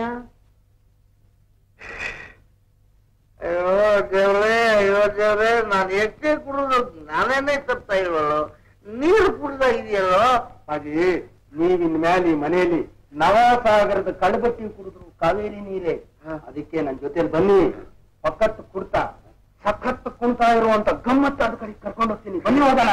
ಅಯ್ಯೋ ದೇವ್ರೇ ಅಯ್ಯೋ ದೇವ್ರೇ ನಾನು ಎಷ್ಟೇ ಕುಡಿದು ನಾನೇನೆ ತಪ್ತಾ ಇಲ್ವಲ್ಲೋ ನೀರು ಕುಡ್ದ ಇದೆಯಲ್ಲೋ ಹಾಗೆ ನೀವಿನ್ ಮೇಲೆ ಈ ಮನೆಯಲ್ಲಿ ನವಸಾಗರದ ಕಳಬಟ್ಟಿ ಕುಡಿದ್ರು ಕಾವೇರಿ ನೀರೇ ಅದಕ್ಕೆ ನನ್ ಜೊತೆಲಿ ಬನ್ನಿ ಪಕ್ಕತ್ತು ಕುಡ್ತಾ ಸಖತ್ ಕುಣ್ತಾ ಇರುವಂತ ಗಮ್ಮತ್ತಾದ ಕಡೆ ಕರ್ಕೊಂಡು ಹೋಗ್ತೀನಿ ಬನ್ನಿ ಹೋಗೋಣ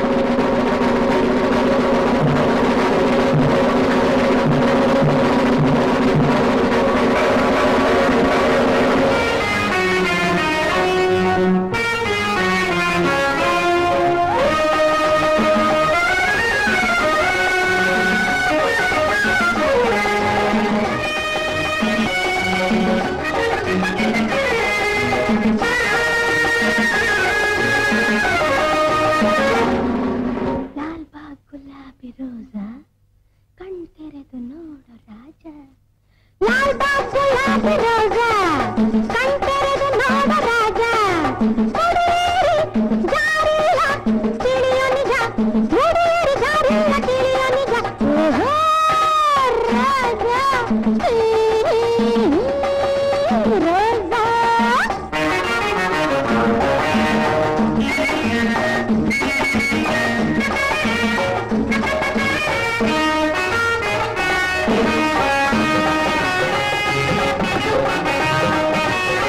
ಲಾಲ್ ಬಾಗ್ ಗುಲಾಬಿ ರೋಜ ಕಣ್ ತೆರೆದು ನೋಡು ರಾಜ ಲಾಲ್ ಬಾಗ್ ಗುಲಾಬಿ ರೋಜ ಕಣ್ ತೆರೆದು ನೋಡು ರಾಜ ಕುಡಿಯೇರಿ ಜಾರಿಲ್ಲ ತಿಳಿಯೋ ನಿಜ ಕುಡಿಯೇರಿ ಜಾರಿಲ್ಲ ತಿಳಿಯೋ ನಿಜ ಓಹೋ ರಾಜ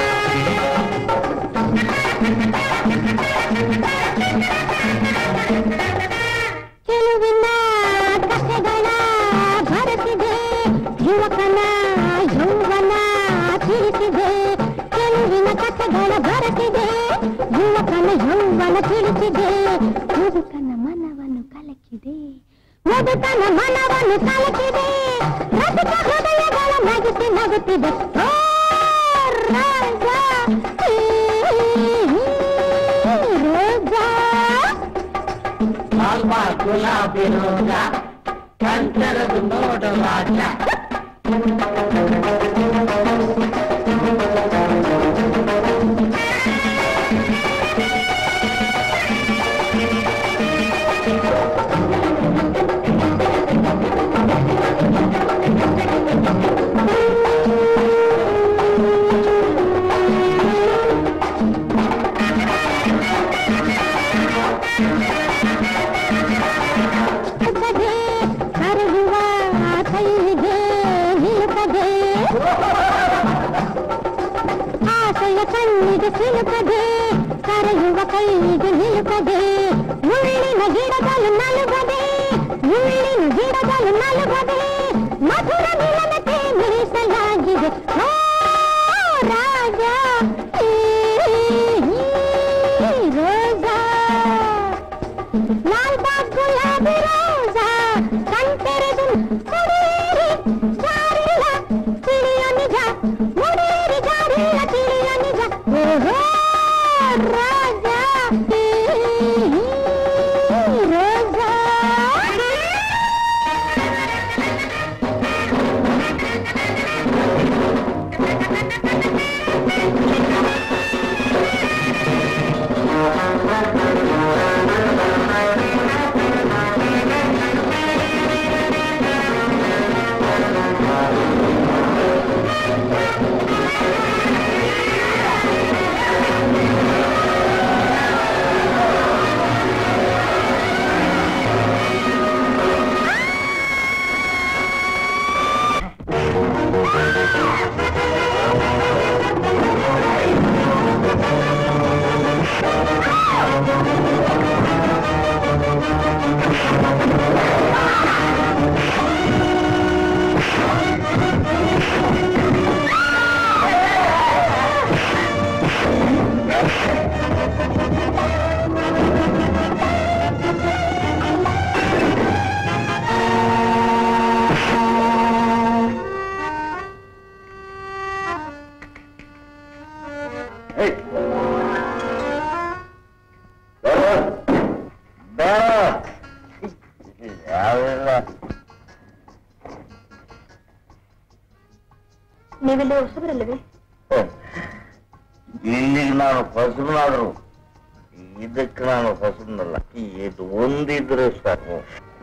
ರೋಜ ಕಲಕಿದೆ ಮುದುಕನ ಮನವನ್ನು ಕಲಕಿದೆ ಮುದುಕನ ಮನವನ್ನು ಕಲಕಿದೆ ರಸಿಕ ಹೃದಯಗಳ ನಗಿಸಿ ನಗುತ್ತಿದೆ ಓ ರಾಜ ಈ ರೋಜಾ ಸ್ವಲ್ಪ ಗುಲಾಬಿ ರೋಜ ಕಂಚರದು ನೋಡು ರಾಜ ನಿಲ್ಲುತ್ತದೆ ಕರಗುವ ಕೈಗೆ ನಿಲ್ಲುತ್ತದೆ ಆಸೆಯ ಕಣ್ಣಿಗೆ ಸಿಲುಕದೆ ಕರೆಯುವ ಕೈಗೆ ನಿಲ್ಲುತ್ತದೆ ಮುಳ್ಳಿನ ಗಿಡಗಳು ನಲುಗದೆ ಮುಳ್ಳಿನ ಗಿಡಗಳು ನಲುಗದೆ ಮಧುರ ನಿಲನತೆ ಮೀಸಲಾಗಿದೆ ಓ ರಾಜ ಈ ರೋಜಾ ಲಾಲ್ ಬಾಗ್ ಗುಲಾಬಿ ರೋಜಾ ಕಣ್ತೆರೆದು ಮುಡೇರಿ ಜಾರಿಲ್ಲ ತಿಳಿಯ ನಿಜ ಮುಡೇರಿ ಜಾರಿಲ್ಲ ತಿಳಿಯ ನಿಜ ಓಹೋ ರಾಜ ಈ ರೋಜಾ ನೀವೆಲ್ಲ ಹೊಸಬರಲ್ಲವೇ ಇಲ್ಲಿಗೆ ನಾನು ಹೊಸಬನಾದ್ರು ಇದಕ್ಕೆ ನಾನು ಹೊಸಬನಲ್ಲ ಇದು ಒಂದಿದ್ರೆ ಸಾಕು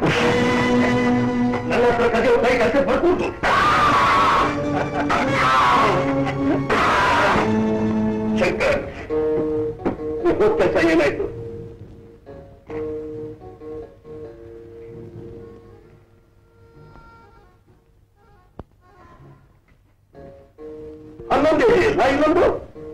ನನ್ನ ಹತ್ರ ಕದಿಯೋ ಕೈ ಕತೆ ಬರ್ಬೋದು ಶಂಕರ್ ಹೋದ ಕೆಲಸ ಏನಾಯ್ತು ಹನ್ನೊಂದು ಇದೆಯಲ್ಲ ಇನ್ನೊಂದು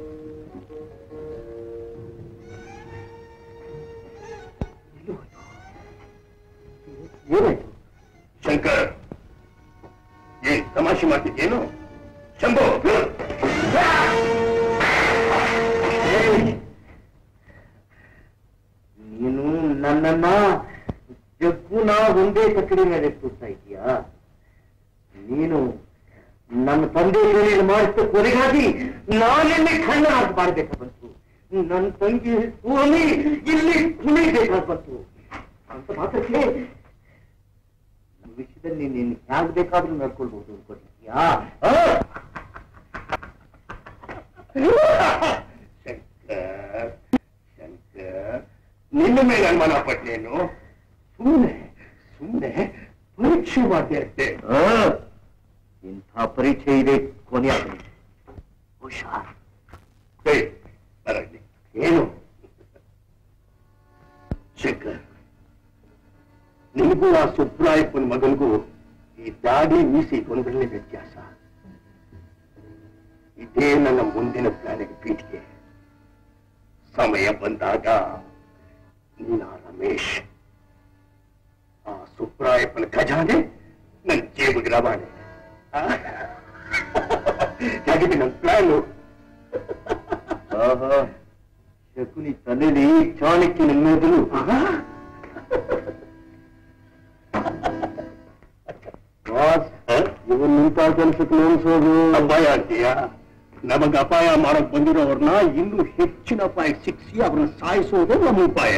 ಏನಾಯ್ತು ಶಂಕರ್ ಏನ್ ತಮಾಷೆ ಮಾಡ್ತಿದ್ದೇನು ಶಂಭೋ ನೀನು ನನ್ನನ್ನ ಜಗ್ಗುನ ಒಂದೇ ಕಟ್ಟಡಿ ಮೇಲೆ ಕೂರ್ತಾ ಇದೀಯಾ ನೀನು ನನ್ನ ತಂದೆ ಮೇಲೆ ಮಾಡಿದ ಕೊನೆಗಾಗಿ ನಾನೆಲ್ಲಿ ಖಂಡನಾಗಿ ಮಾಡಬೇಕು ಬಂತು ನನ್ನ ತಂಗಿ ಸ್ವಾಮಿ ಇಲ್ಲಿ ಕುಣಿಬೇಕಾಗಿ ಬಂತು ಅಂತ ಮಾತ್ರಕ್ಕೆ ನನ್ನ ವಿಷಯದಲ್ಲಿ ನೀನು ಹ್ಯಾಗ್ ಬೇಕಾದ್ರೂ ನಡ್ಕೊಳ್ಬಹುದು ಅನ್ಕೊಂಡಿದ್ಯಾ ಆ? ಶಂಕರ್ ಶಂಕರ್ ನಿನ್ನ ಮೇಲೆ ಅನುಮಾನ ಪಟ್ಟೇನು ಸುಮ್ಮನೆ ಸುಮ್ಮನೆ ಪರೀಕ್ಷೆ ಮಾಡಿದೆ ಅಷ್ಟೇ ಆ, ಇಂಥ ಪರೀಕ್ಷೆ ಇದೆ ಕೊನೆಯಾಗಲಿ ಹುಷಾರ್ ಸರಿ ಬರಲಿ ಏನು ಶಂಕರ್ ನಿನಗೂ ಆ ಸುಬ್ರಾಯಪ್ಪನ ಮಗನಿಗೂ ಈ ದಾಡಿ ಮೀಸಿ ಒಂದರಲ್ಲೇ ವ್ಯತ್ಯಾಸ ಇದೇ ನನ್ನ ಮುಂದಿನ ಪ್ಲಾನಿಗೆ ಪೀಠಿಗೆ ಸಮಯ ಬಂದಾಗ ನೀನ ರಮೇಶ್ ಆ ಸುಬ್ರಾಯಪ್ಪನ ಖಜಾನೆ ನನ್ನ ಜೇಬಿಗೆ ರವಾನೆ ಆ? ಹೇಗಿದೆ ನನ್ನ ಪ್ಲಾನು ಓಹೋ ಶಕುನಿ ತಲೆಲಿ ಚಾಣಕ್ಯನ ಮೆದುಳು ಬಾಸ್ ಇವನ್ ನಿಂತ ಕೆಲಸಕ್ಕೆ ನೇಮಿಸೋದು ಅಪಾಯ ಅಂತೀಯ ನಮಗ ಅಪಾಯ ಮಾಡಕ್ ಬಂದಿರೋರ್ನ ಇನ್ನೂ ಹೆಚ್ಚಿನ ಅಪಾಯ ಸಿಕ್ಸಿ ಅವ್ರನ್ನ ಸಾಯಿಸೋದು ನಮ್ಮ ಉಪಾಯ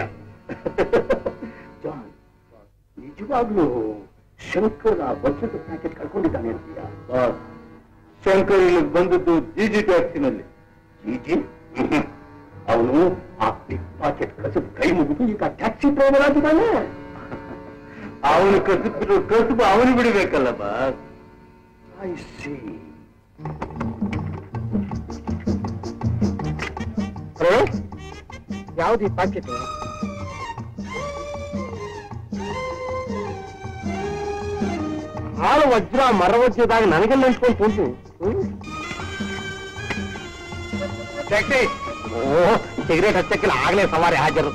ಜಾನ್, ನಿಜವಾಗ್ಲೂ ಶಂಕರ್ ಆ ವಜ್ರದ ಪ್ಯಾಕೆಟ್ ಕಳ್ಕೊಂಡಿದ್ದಾನೆ ಅಂತೀಯ ಬಾಸ್ ಶಂಕರ್ ಇಲ್ಲಿಗೆ ಬಂದದ್ದು ಜಿಜಿ ಟ್ಯಾಕ್ಸಿನಲ್ಲಿ ಜಿಜಿ ಅವನು ಆ ಪಿಕ್ ಪಾಕೆಟ್ ಕಳಿಸಿದ ಕೈ ಮುಗಿದು ಈಗ ಟ್ಯಾಕ್ಸಿ ಡ್ರೈವರ್ ಆಗಿದ್ದಾನೆ ಅವನು ಕಸಿದ್ರು ಕಸುಬು ಅವನು ಬಿಡಬೇಕಲ್ಲ ಬಾಸ್ ಐ ಸಿ ಯಾವ್ದು ಈ ಪಾಕೆಟ್ ಹಾಳು ವಜ್ರ ಮರ ವಜ್ರದಾಗ ನನಗೆಲ್ಲ ನೆನ್ಸ್ಕೊಂಡು ಕೂತು ಓ ಸಿಗರೇಟ್ ಹಚ್ಚಕ್ಕಿಲ್ಲ ಆಗ್ಲೇ ಸವಾರಿ ಹಾಜರು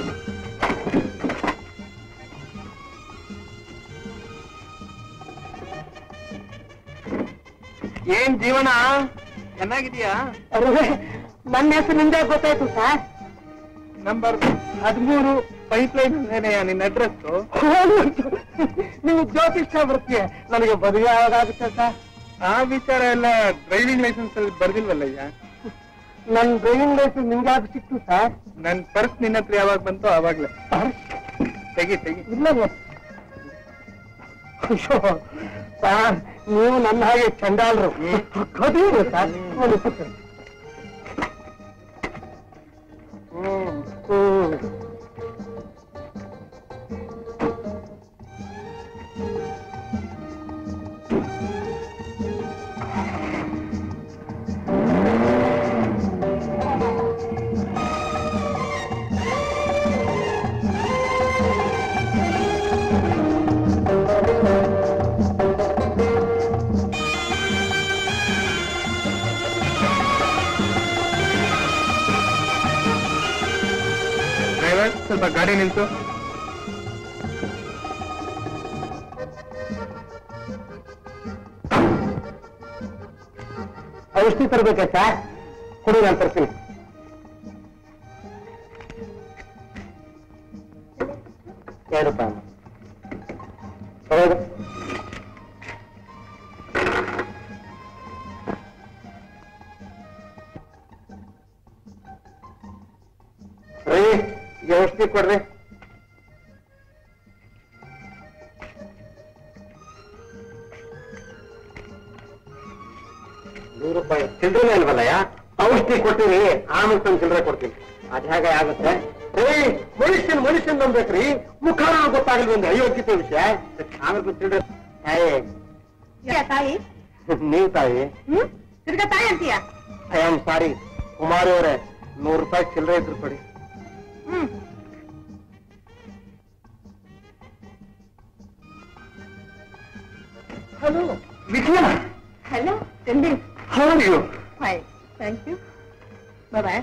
ಏನ್ ಜೀವನ ಚೆನ್ನಾಗಿದೆಯಾ ನನ್ನ ಹೆಸರು ನಿಂದೆ ಗೊತ್ತಾಯ್ತು ಸರ್ ನಂಬರ್ ಹದಿಮೂರು ಪೈಪ್ ಲೈನ್ ಏನೆಯಾ ನಿನ್ನ ಅಡ್ರೆಸ್ ನೀವು ಜ್ಯೋತಿಷ್ಯ ವೃತ್ತಿ ನನಗೆ ಬದುಗೆ ಯಾವಾಗುತ್ತೆ ಸರ್ ಆ ವಿಚಾರ ಎಲ್ಲ ಡ್ರೈವಿಂಗ್ ಲೈಸೆನ್ಸ್ ಅಲ್ಲಿ ಬರ್ದಿಲ್ವಲ್ಲಯ್ಯ ನನ್ನ ಡ್ರೈವಿಂಗ್ ಲೈಸೆನ್ಸ್ ನಿಮ್ಗೆ ಯಾಕೆ ಸಿಕ್ತು ಸರ್ ನನ್ ಪರ್ಸ್ ನಿನ್ನ ಹತ್ರ ಯಾವಾಗ ಬಂತು ಅವಾಗ್ಲೇ ತೆಗಿ ತೆಗಿ ಇಲ್ಲ ಅಯ್ಯೋ ಸರ್ ನೀವು ನನ್ನ ಹಾಗೆ ಚಂಡಾಲರು ಕದೀರು ಸರ್ ನೋಡಿ ಕೂತ್ಕೊಳ್ಳಿ. ಹ್ಮ್ ಹ್ಮ್ ಡ್ರೈವರ್ ಸ್ವಲ್ಪ ಗಾಡಿ ನಿಲ್ಸು ಔಷಧಿ ತರಬೇಕಾ ಸರ್ ಕೊಡಿ ನಾನು ತರ್ತೀನಿ ಎರಡು ರೂಪಾಯಿ ಅಮ್ಮ. ಹೌದು ರೀ ಈ ಔಷಧಿ ಕೊಡ್ರಿ ನೂರು ರೂಪಾಯಿ ಚಿಲ್ಲರೆ ಇಲ್ವಲ್ಲಯ್ಯ ಔಷಧಿ ಕೊಟ್ಟಿರಿ ಆಮೇಲೆ ತಂದು ಚಿಲ್ಲರೆ ಕೊಡ್ತೀನಿ ಅದ್ ಹೇಗೆ ಆಗುತ್ತೆ ಏ ಮನುಷ್ಯನ್ ಮನುಷ್ಯನ್ ನಂಬೇಕ್ರಿ ಮುಖ ಗೊತ್ತಾಗಲಿ ಒಂದು ಅಯೋಗ್ಯತೆ ವಿಷಯ ಆಮೇಲೆ ಬಂದು ಚಿಲ್ಲರೆ ತಾಯಿ ತಾಯಿ ನೀವು ತಾಯಿ ಹ್ಮ್ ತಿರ್ಗಾ ತಾಯಿ ಅಂತೀಯ ಐ ಆಮ್ ಸಾರಿ ಕುಮಾರಿ ಅವರೇ ನೂರು ರೂಪಾಯಿ ಚಿಲ್ಲರೆ ಇದ್ರು ಕೊಡಿ ಹ್ಮ್ ಹಲೋ ವಿಜಯ ಹಲೋ ಚಂದಿ how you hi thank you bye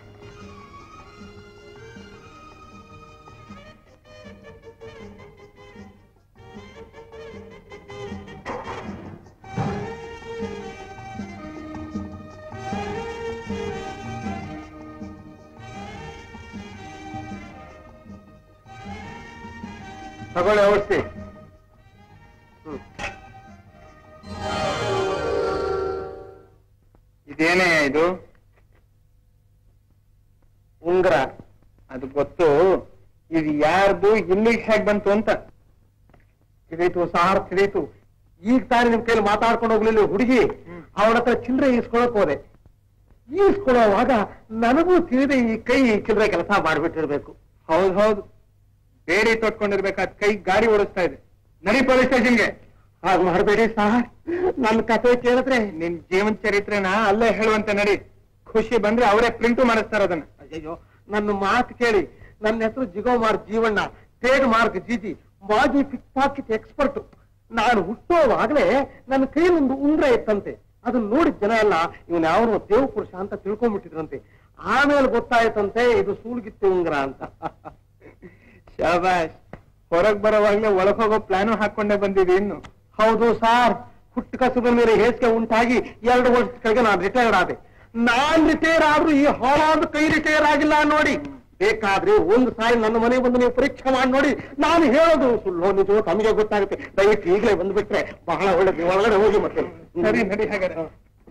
ತಗೊಳ್ಳಿ ಔಷಧಿ ಇದೇನೇ ಇದು ಉಂಗ್ರ ಅದು ಗೊತ್ತು ಇದು ಯಾರ್ದು ಇಲ್ಲಿಗೆ ಹೇಗ್ ಬಂತು ಅಂತ ತಿಳಿತು ಸಾರ್ ತಿಳಿತು ಈಗ ತಾನೇ ನಿಮ್ ಕೈಲಿ ಮಾತಾಡ್ಕೊಂಡು ಹೋಗ್ಲಿಲ್ಲ ಹುಡುಗಿ ಅವಳ ಹತ್ರ ಚಿಲ್ಲರೆ ಈಸ್ಕೊಳಕ್ ಹೋದೆ ಈಸ್ಕೊಳ್ಳೋವಾಗ ನನಗೂ ತಿಳಿದೆ ಈ ಕೈ ಚಿಲ್ಲರೆ ಕೆಲಸ ಮಾಡ್ಬಿಟ್ಟಿರ್ಬೇಕು ಹೌದು ಹೌದು ಬೇರೆ ತೊಟ್ಕೊಂಡಿರ್ಬೇಕಾದ ಕೈ ಗಾಡಿ ಓಡಿಸ್ತಾ ಇದೆ ನಡಿ ಪೊಲೀಸ್ ಸ್ಟೇಷನ್ಗೆ ಹಾಗೆ ಮಾಡಬೇಡಿ ಸಾರ್ ನನ್ನ ಕತೆ ಕೇಳಿದ್ರೆ ನಿನ್ ಜೀವನ ಚರಿತ್ರೆನ ಅಲ್ಲೇ ಹೇಳುವಂತೆ ನಡಿ ಖುಷಿ ಬಂದ್ರೆ ಅವರೇ ಪ್ರಿಂಟು ಮಾಡಿಸ್ತಾರ ಅದನ್ನ ಅಯ್ಯೋ ನನ್ನ ಮಾತು ಕೇಳಿ ನನ್ನ ಹೆಸರು ಜಿಗೋಮಾರ್ ಜೀವಣ್ಣ ಟ್ರೇಡ್ ಮಾರ್ಕ್ ಜಿಜಿ ಮಾಜಿ ಪಿಕ್ ಪಾಕೆಟ್ ಎಕ್ಸ್ಪರ್ಟ್ ನಾನು ಹುಟ್ಟುವಾಗಲೇ ನನ್ನ ಕೈಯಲ್ಲೊಂದು ಉಂಗ್ರ ಇತ್ತಂತೆ ಅದನ್ನ ನೋಡಿದ ಜನ ಎಲ್ಲ ಇವನ್ ಯಾವ ದೇವ ಪುರುಷ ಅಂತ ತಿಳ್ಕೊಂಡ್ಬಿಟ್ಟಿದ್ರಂತೆ ಆಮೇಲೆ ಗೊತ್ತಾಯ್ತಂತೆ ಇದು ಸೂಳ್ಗಿತ್ತೆ ಉಂಗ್ರ ಅಂತ ಶಾಬಾಷ್ ಹೊರಗ್ ಬರೋವಾಗ್ಲೇ ಒಳಗ್ ಹೋಗೋ ಪ್ಲಾನು ಹಾಕೊಂಡೇ ಬಂದಿದೆ ಇನ್ನು ಹೌದು ಸಾರ್ ಹುಟ್ಟು ಕಸುಬ ಮೇಲೆ ಹೇಸಿಗೆ ಉಂಟಾಗಿ ಎರಡು ವರ್ಷದ ಕೆಳಗೆ ನಾನು ರಿಟೈರ್ಡ್ ಆದೆ ನಾನ್ ರಿಟೈರ್ ಆದ್ರೂ ಈ ಹಾಳಾದ ಕೈ ರಿಟೈರ್ ಆಗಿಲ್ಲ ನೋಡಿ ಬೇಕಾದ್ರೆ ಒಂದು ಸಾರಿ ನನ್ನ ಮನೆ ಬಂದು ನೀವು ಪರೀಕ್ಷೆ ಮಾಡಿ ನೋಡಿ ನಾನು ಹೇಳೋದು ಸುಳ್ಳು ನಿಜವೋ ತಮಗೆ ಗೊತ್ತಾಗುತ್ತೆ ದಯವಿಟ್ಟು ಈಗಲೇ ಬಂದ್ಬಿಟ್ರೆ ಬಹಳ ಒಳ್ಳೇದು ನೀವು ಒಳಗಡೆ ಹೋಗಿ ಮತ್ತೆ ಸರಿ ನಡಿ ಹಾಗಾದ್ರೆ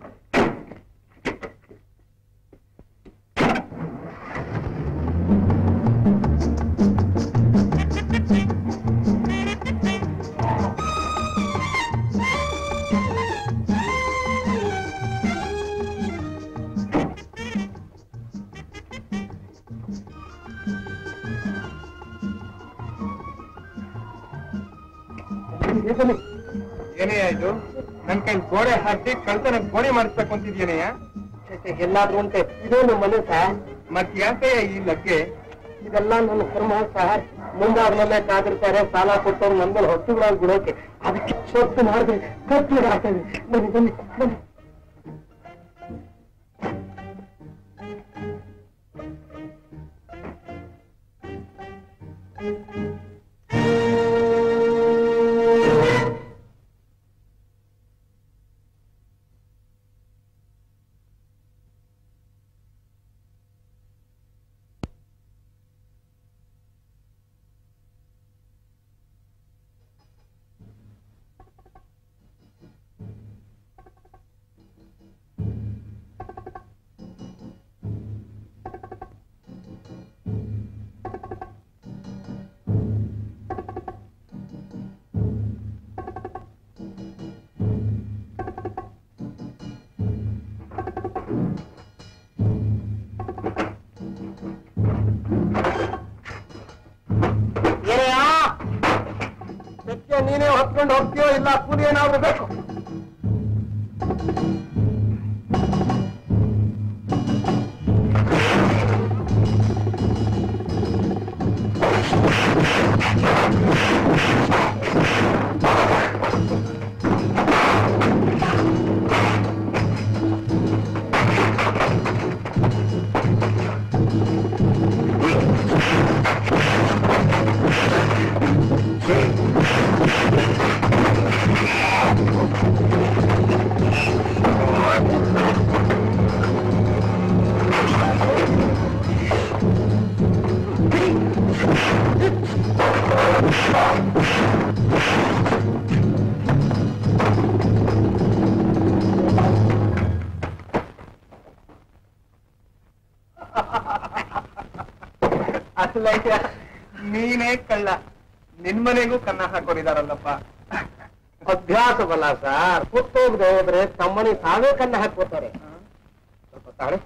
ಏನೇ ಆಯ್ತು ನನ್ ಕೈ ಗೋಡೆ ಹಾಕಿ ಕಳ್ತನ ಗೋಡೆ ಮಾಡಿಸ್ಬೇಕು ಅಂತಿದ್ಯೇನೆಯ ಎಲ್ಲಾದ್ರೂ ಉಂಟೆ ಇದೇ ನಮ್ಮ ಮನೆ ಸರ್ ಮತ್ ಯಾಕೆ ಈ ಲಗ್ಗೆ ಇದೆಲ್ಲ ನನ್ನ ಕರ್ಮ ಸರ್ ಮುಂದಾದ್ಮೇಲೆ ಕಾದಿರ್ತಾರೆ ಸಾಲ ಕೊಟ್ಟವ್ರು ನನ್ನ ಮೇಲೆ ಹೊಟ್ಟುಗಳಾಗಿ ಬಿಡೋಕೆ ಅದಕ್ಕೆ ಸೊತ್ತು ಮಾಡಿದ್ರೆ ಖರ್ಚು ಆಗ್ತದೆ ಬನ್ನಿ ಬನ್ನಿ ಬನ್ನಿ ಏನಯ್ಯ ಸತ್ಯ ನೀನೇ ಹೊತ್ಕೊಂಡು ಹೋಗ್ತೀಯೋ ಇಲ್ಲ ಕೂಲಿ ಏನಾದ್ರು ಬೇಕು ಅಸಲೈತೆ ನೀನೇ ಕಳ್ಳ ನಿನ್ ಮನೆಗೂ ಕನ್ನ ಹಾಕೊಂಡಿದಾರಲ್ಲಪ್ಪ ಅಭ್ಯಾಸ ಬಲ್ಲ ಸರ್ ಕೂತೋಗದೆ ಹೋದ್ರೆ ತಮ್ಮನಿ ತಾವೇ ಕನ್ನ ಹಾಕ್ಬೋತಾರೆ ಸ್ವಲ್ಪ ತಾಳೆ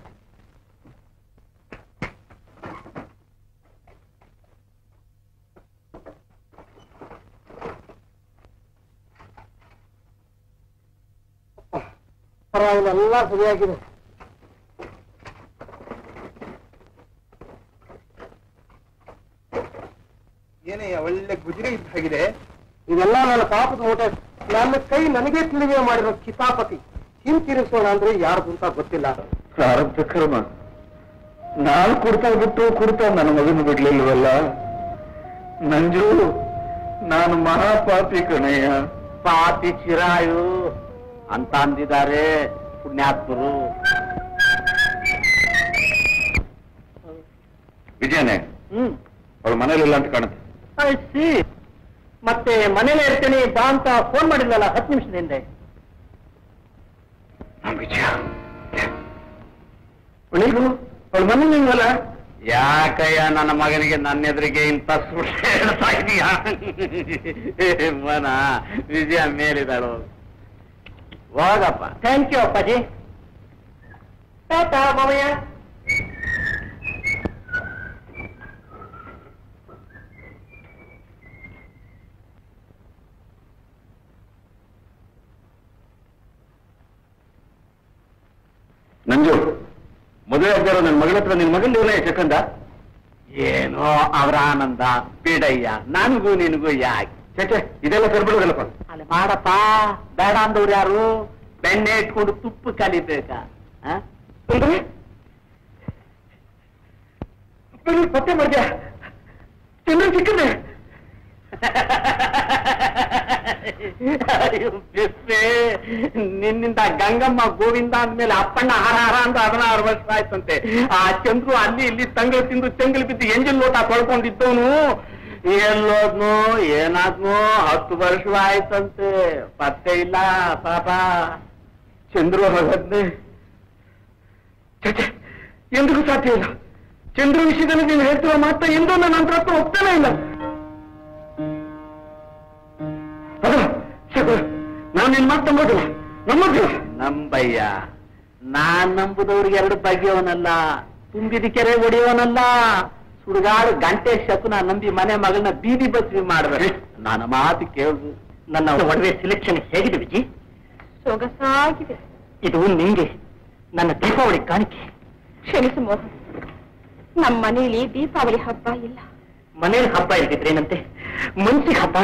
ಪರವಾಗಿಲ್ಲ ಎಲ್ಲ ಸರಿಯಾಗಿದೆ ಏನೇ ಒಳ್ಳೆ ಗುಜರಿ ಇದ್ದಾಗಿದೆ ಇದೆಲ್ಲ ನನ್ನ ಪಾಪದ ಮೂಟೆ ನನ್ನ ಕೈ ನನಗೆ ತಿಳಿವೆ ಮಾಡಿರೋ ಕಿತಾಪತಿ ಹಿಂತಿರುಗಿಸೋಣ ಅಂದ್ರೆ ಯಾರ್ದು ಅಂತ ಗೊತ್ತಿಲ್ಲ ಪ್ರಾರಬ್ಧ ಕರ್ಮ ನಾನು ಕೊಡ್ತಾ ಬಿಟ್ಟು ಕೊಡ್ತಾ ನನ್ನ ಮಗನ ಬಿಡ್ಲಿಲ್ವಲ್ಲ ನಂಜು ನಾನು ಮಹಾಪಾಪಿ ಕಣಯ್ಯ ಪಾಪಿ ಚಿರಾಯು ಅಂತ ಅಂದಿದ್ದಾರೆ ಪುಣ್ಯಾತ್ಮರು ವಿಜಯನೇ ಹ್ಮ್ ಅವಳು ಮನೇಲಿಲ್ಲ ಅಂತ ಕಾಣುತ್ತೆ I see. ಮತ್ತೆ ಮನೇಲೆ ಇರ್ತೀನಿ ಬಾ ಅಂತ ಫೋನ್ ಮಾಡಿದ್ನಲ್ಲ ಹತ್ತು ನಿಮಿಷದ ಹಿಂದೆ ನಮ್ ವಿಜಯ ಅವಳಿಗೂ ಅವಳು ಮನೇಲಿಲ್ವಲ್ಲ ಯಾಕಯ್ಯ ನನ್ನ ಮಗನಿಗೆ ನನ್ನ ಎದುರಿಗೆ ಇಂಥ ಸುಳ್ಳು ಹೇಳ್ತಾ ಇದೀಯಾ ಮನ ವಿಜಯ ಮೇಲಿದಾಳು ಹೋಗಪ್ಪ ಥ್ಯಾಂಕ್ ಯು ಅಪ್ಪಾಜಿ ಟಾಟಾ ಮಾಮಯ್ಯ ನಂಜು ಮದುವೆ ಆಗ್ದಾರೋ ನನ್ನ ಮಗಳ ಹತ್ರ ನಿನ್ ಮಗನ ಇರಲ್ಲ ಚಕ್ಕಂದ ಏನೋ ಅವರ ಆನಂದ ಬಿಡಯ್ಯ ನನಗೂ ನಿನಗೂ ಯಾಕೆ ಚೇಚೆ ಇದೆಲ್ಲ ಸರ್ಬಿಡೋದಲ್ಲಪ್ಪ ಅಲ್ಲಿ ಮಾಡಪ್ಪ ಬೇಡ ಅಂದವ್ರು ಯಾರು ಬೆಣ್ಣೆ ಇಟ್ಕೊಂಡು ತುಪ್ಪ ಕಲಿಬೇಕಾ ಆ? ಅಂದ್ರೆ ಅಪ್ಪಾಜಿ ಪತ್ತೆ ಮಾಡ್ದ್ಯಾ ಚಂದ್ರ ಸಿಕ್ಕದೆ ಅಯ್ಯೋ, ಬಿಸ್ವೆ. ನಿನ್ನಿಂದ ಗಂಗಮ್ಮ ಗೋವಿಂದ ಅಂದ್ಮೇಲೆ ಅಪ್ಪಣ್ಣ ಹರ ಹರ ಅಂತ ಹದಿನಾರು ವರ್ಷ ಆಯ್ತಂತೆ ಆ ಚಂದ್ರು ಅಲ್ಲಿ ಇಲ್ಲಿ ತಂಗಳು ತಿಂದು ತೆಂಗಲ್ ಬಿದ್ದು ಎಂಜಿನ್ ಲೋಟ ತೊಳ್ಕೊಂಡಿದ್ದವನು ಎಲ್ಲೋದ್ನು ಏನಾದ್ನು ಹತ್ತು ವರ್ಷವಾಯ್ತಂತೆ ಪತ್ತೆ ಇಲ್ಲ ಪಾಪ ಚಂದ್ರು ಹೋಗದ್ನೆ ಎಂದಿಗೂ ಸಾಧ್ಯ ಇಲ್ಲ ಚಂದ್ರ ವಿಷಯದಲ್ಲಿ ನೀನು ಹೇಳ್ತಿರೋ ಮಾತ್ರ ಎಂದೂ ನನ್ನ ನಂತರ ಹತ್ರ ಹೋಗ್ತಾನೆ ಇಲ್ಲ ಅದ ನಾನು ನಿನ್ ಮಾತು ನಂಬೋದಿಲ್ಲ ನಂಬೋದಿಲ್ಲ ನಂಬಯ್ಯ ನಾನ್ ನಂಬುದವ್ರಿಗೆ ಎರಡು ಬಗೆಯವನಲ್ಲ ತುಂಬಿದ ಕೆರೆ ಒಡೆಯವನಲ್ಲ ಸುಡುಗಾಡು ಗಂಟೆ ಶಕುನ ನಂಬಿ ಮನೆ ಮಗಳನ್ನ ಬೀದಿ ಬಸ್ವಿ ಮಾಡ್ಬೇಕು ನನ್ನ ಮಾತು ಕೇಳುದು ನನ್ನ ಒಡವೆ ಸಿಲೆಕ್ಷನ್ ಹೇಗಿದೆ ವಿಜಿ ಸೊಗಸಾಗಿದೆ ಇದು ನಿಂಗೆ ನನ್ನ ದೀಪಾವಳಿ ಕಾಣಿಕೆ ಕ್ಷಮಿಸು ಮೋಹನ್ ನಮ್ಮ ಮನೆಯಲ್ಲಿ ದೀಪಾವಳಿ ಹಬ್ಬ ಇಲ್ಲ ಮನೇಲಿ ಹಬ್ಬ ಇರ್ತಿದ್ರೇನಂತೆ ಮನ್ಸಿಗೆ ಹಬ್ಬ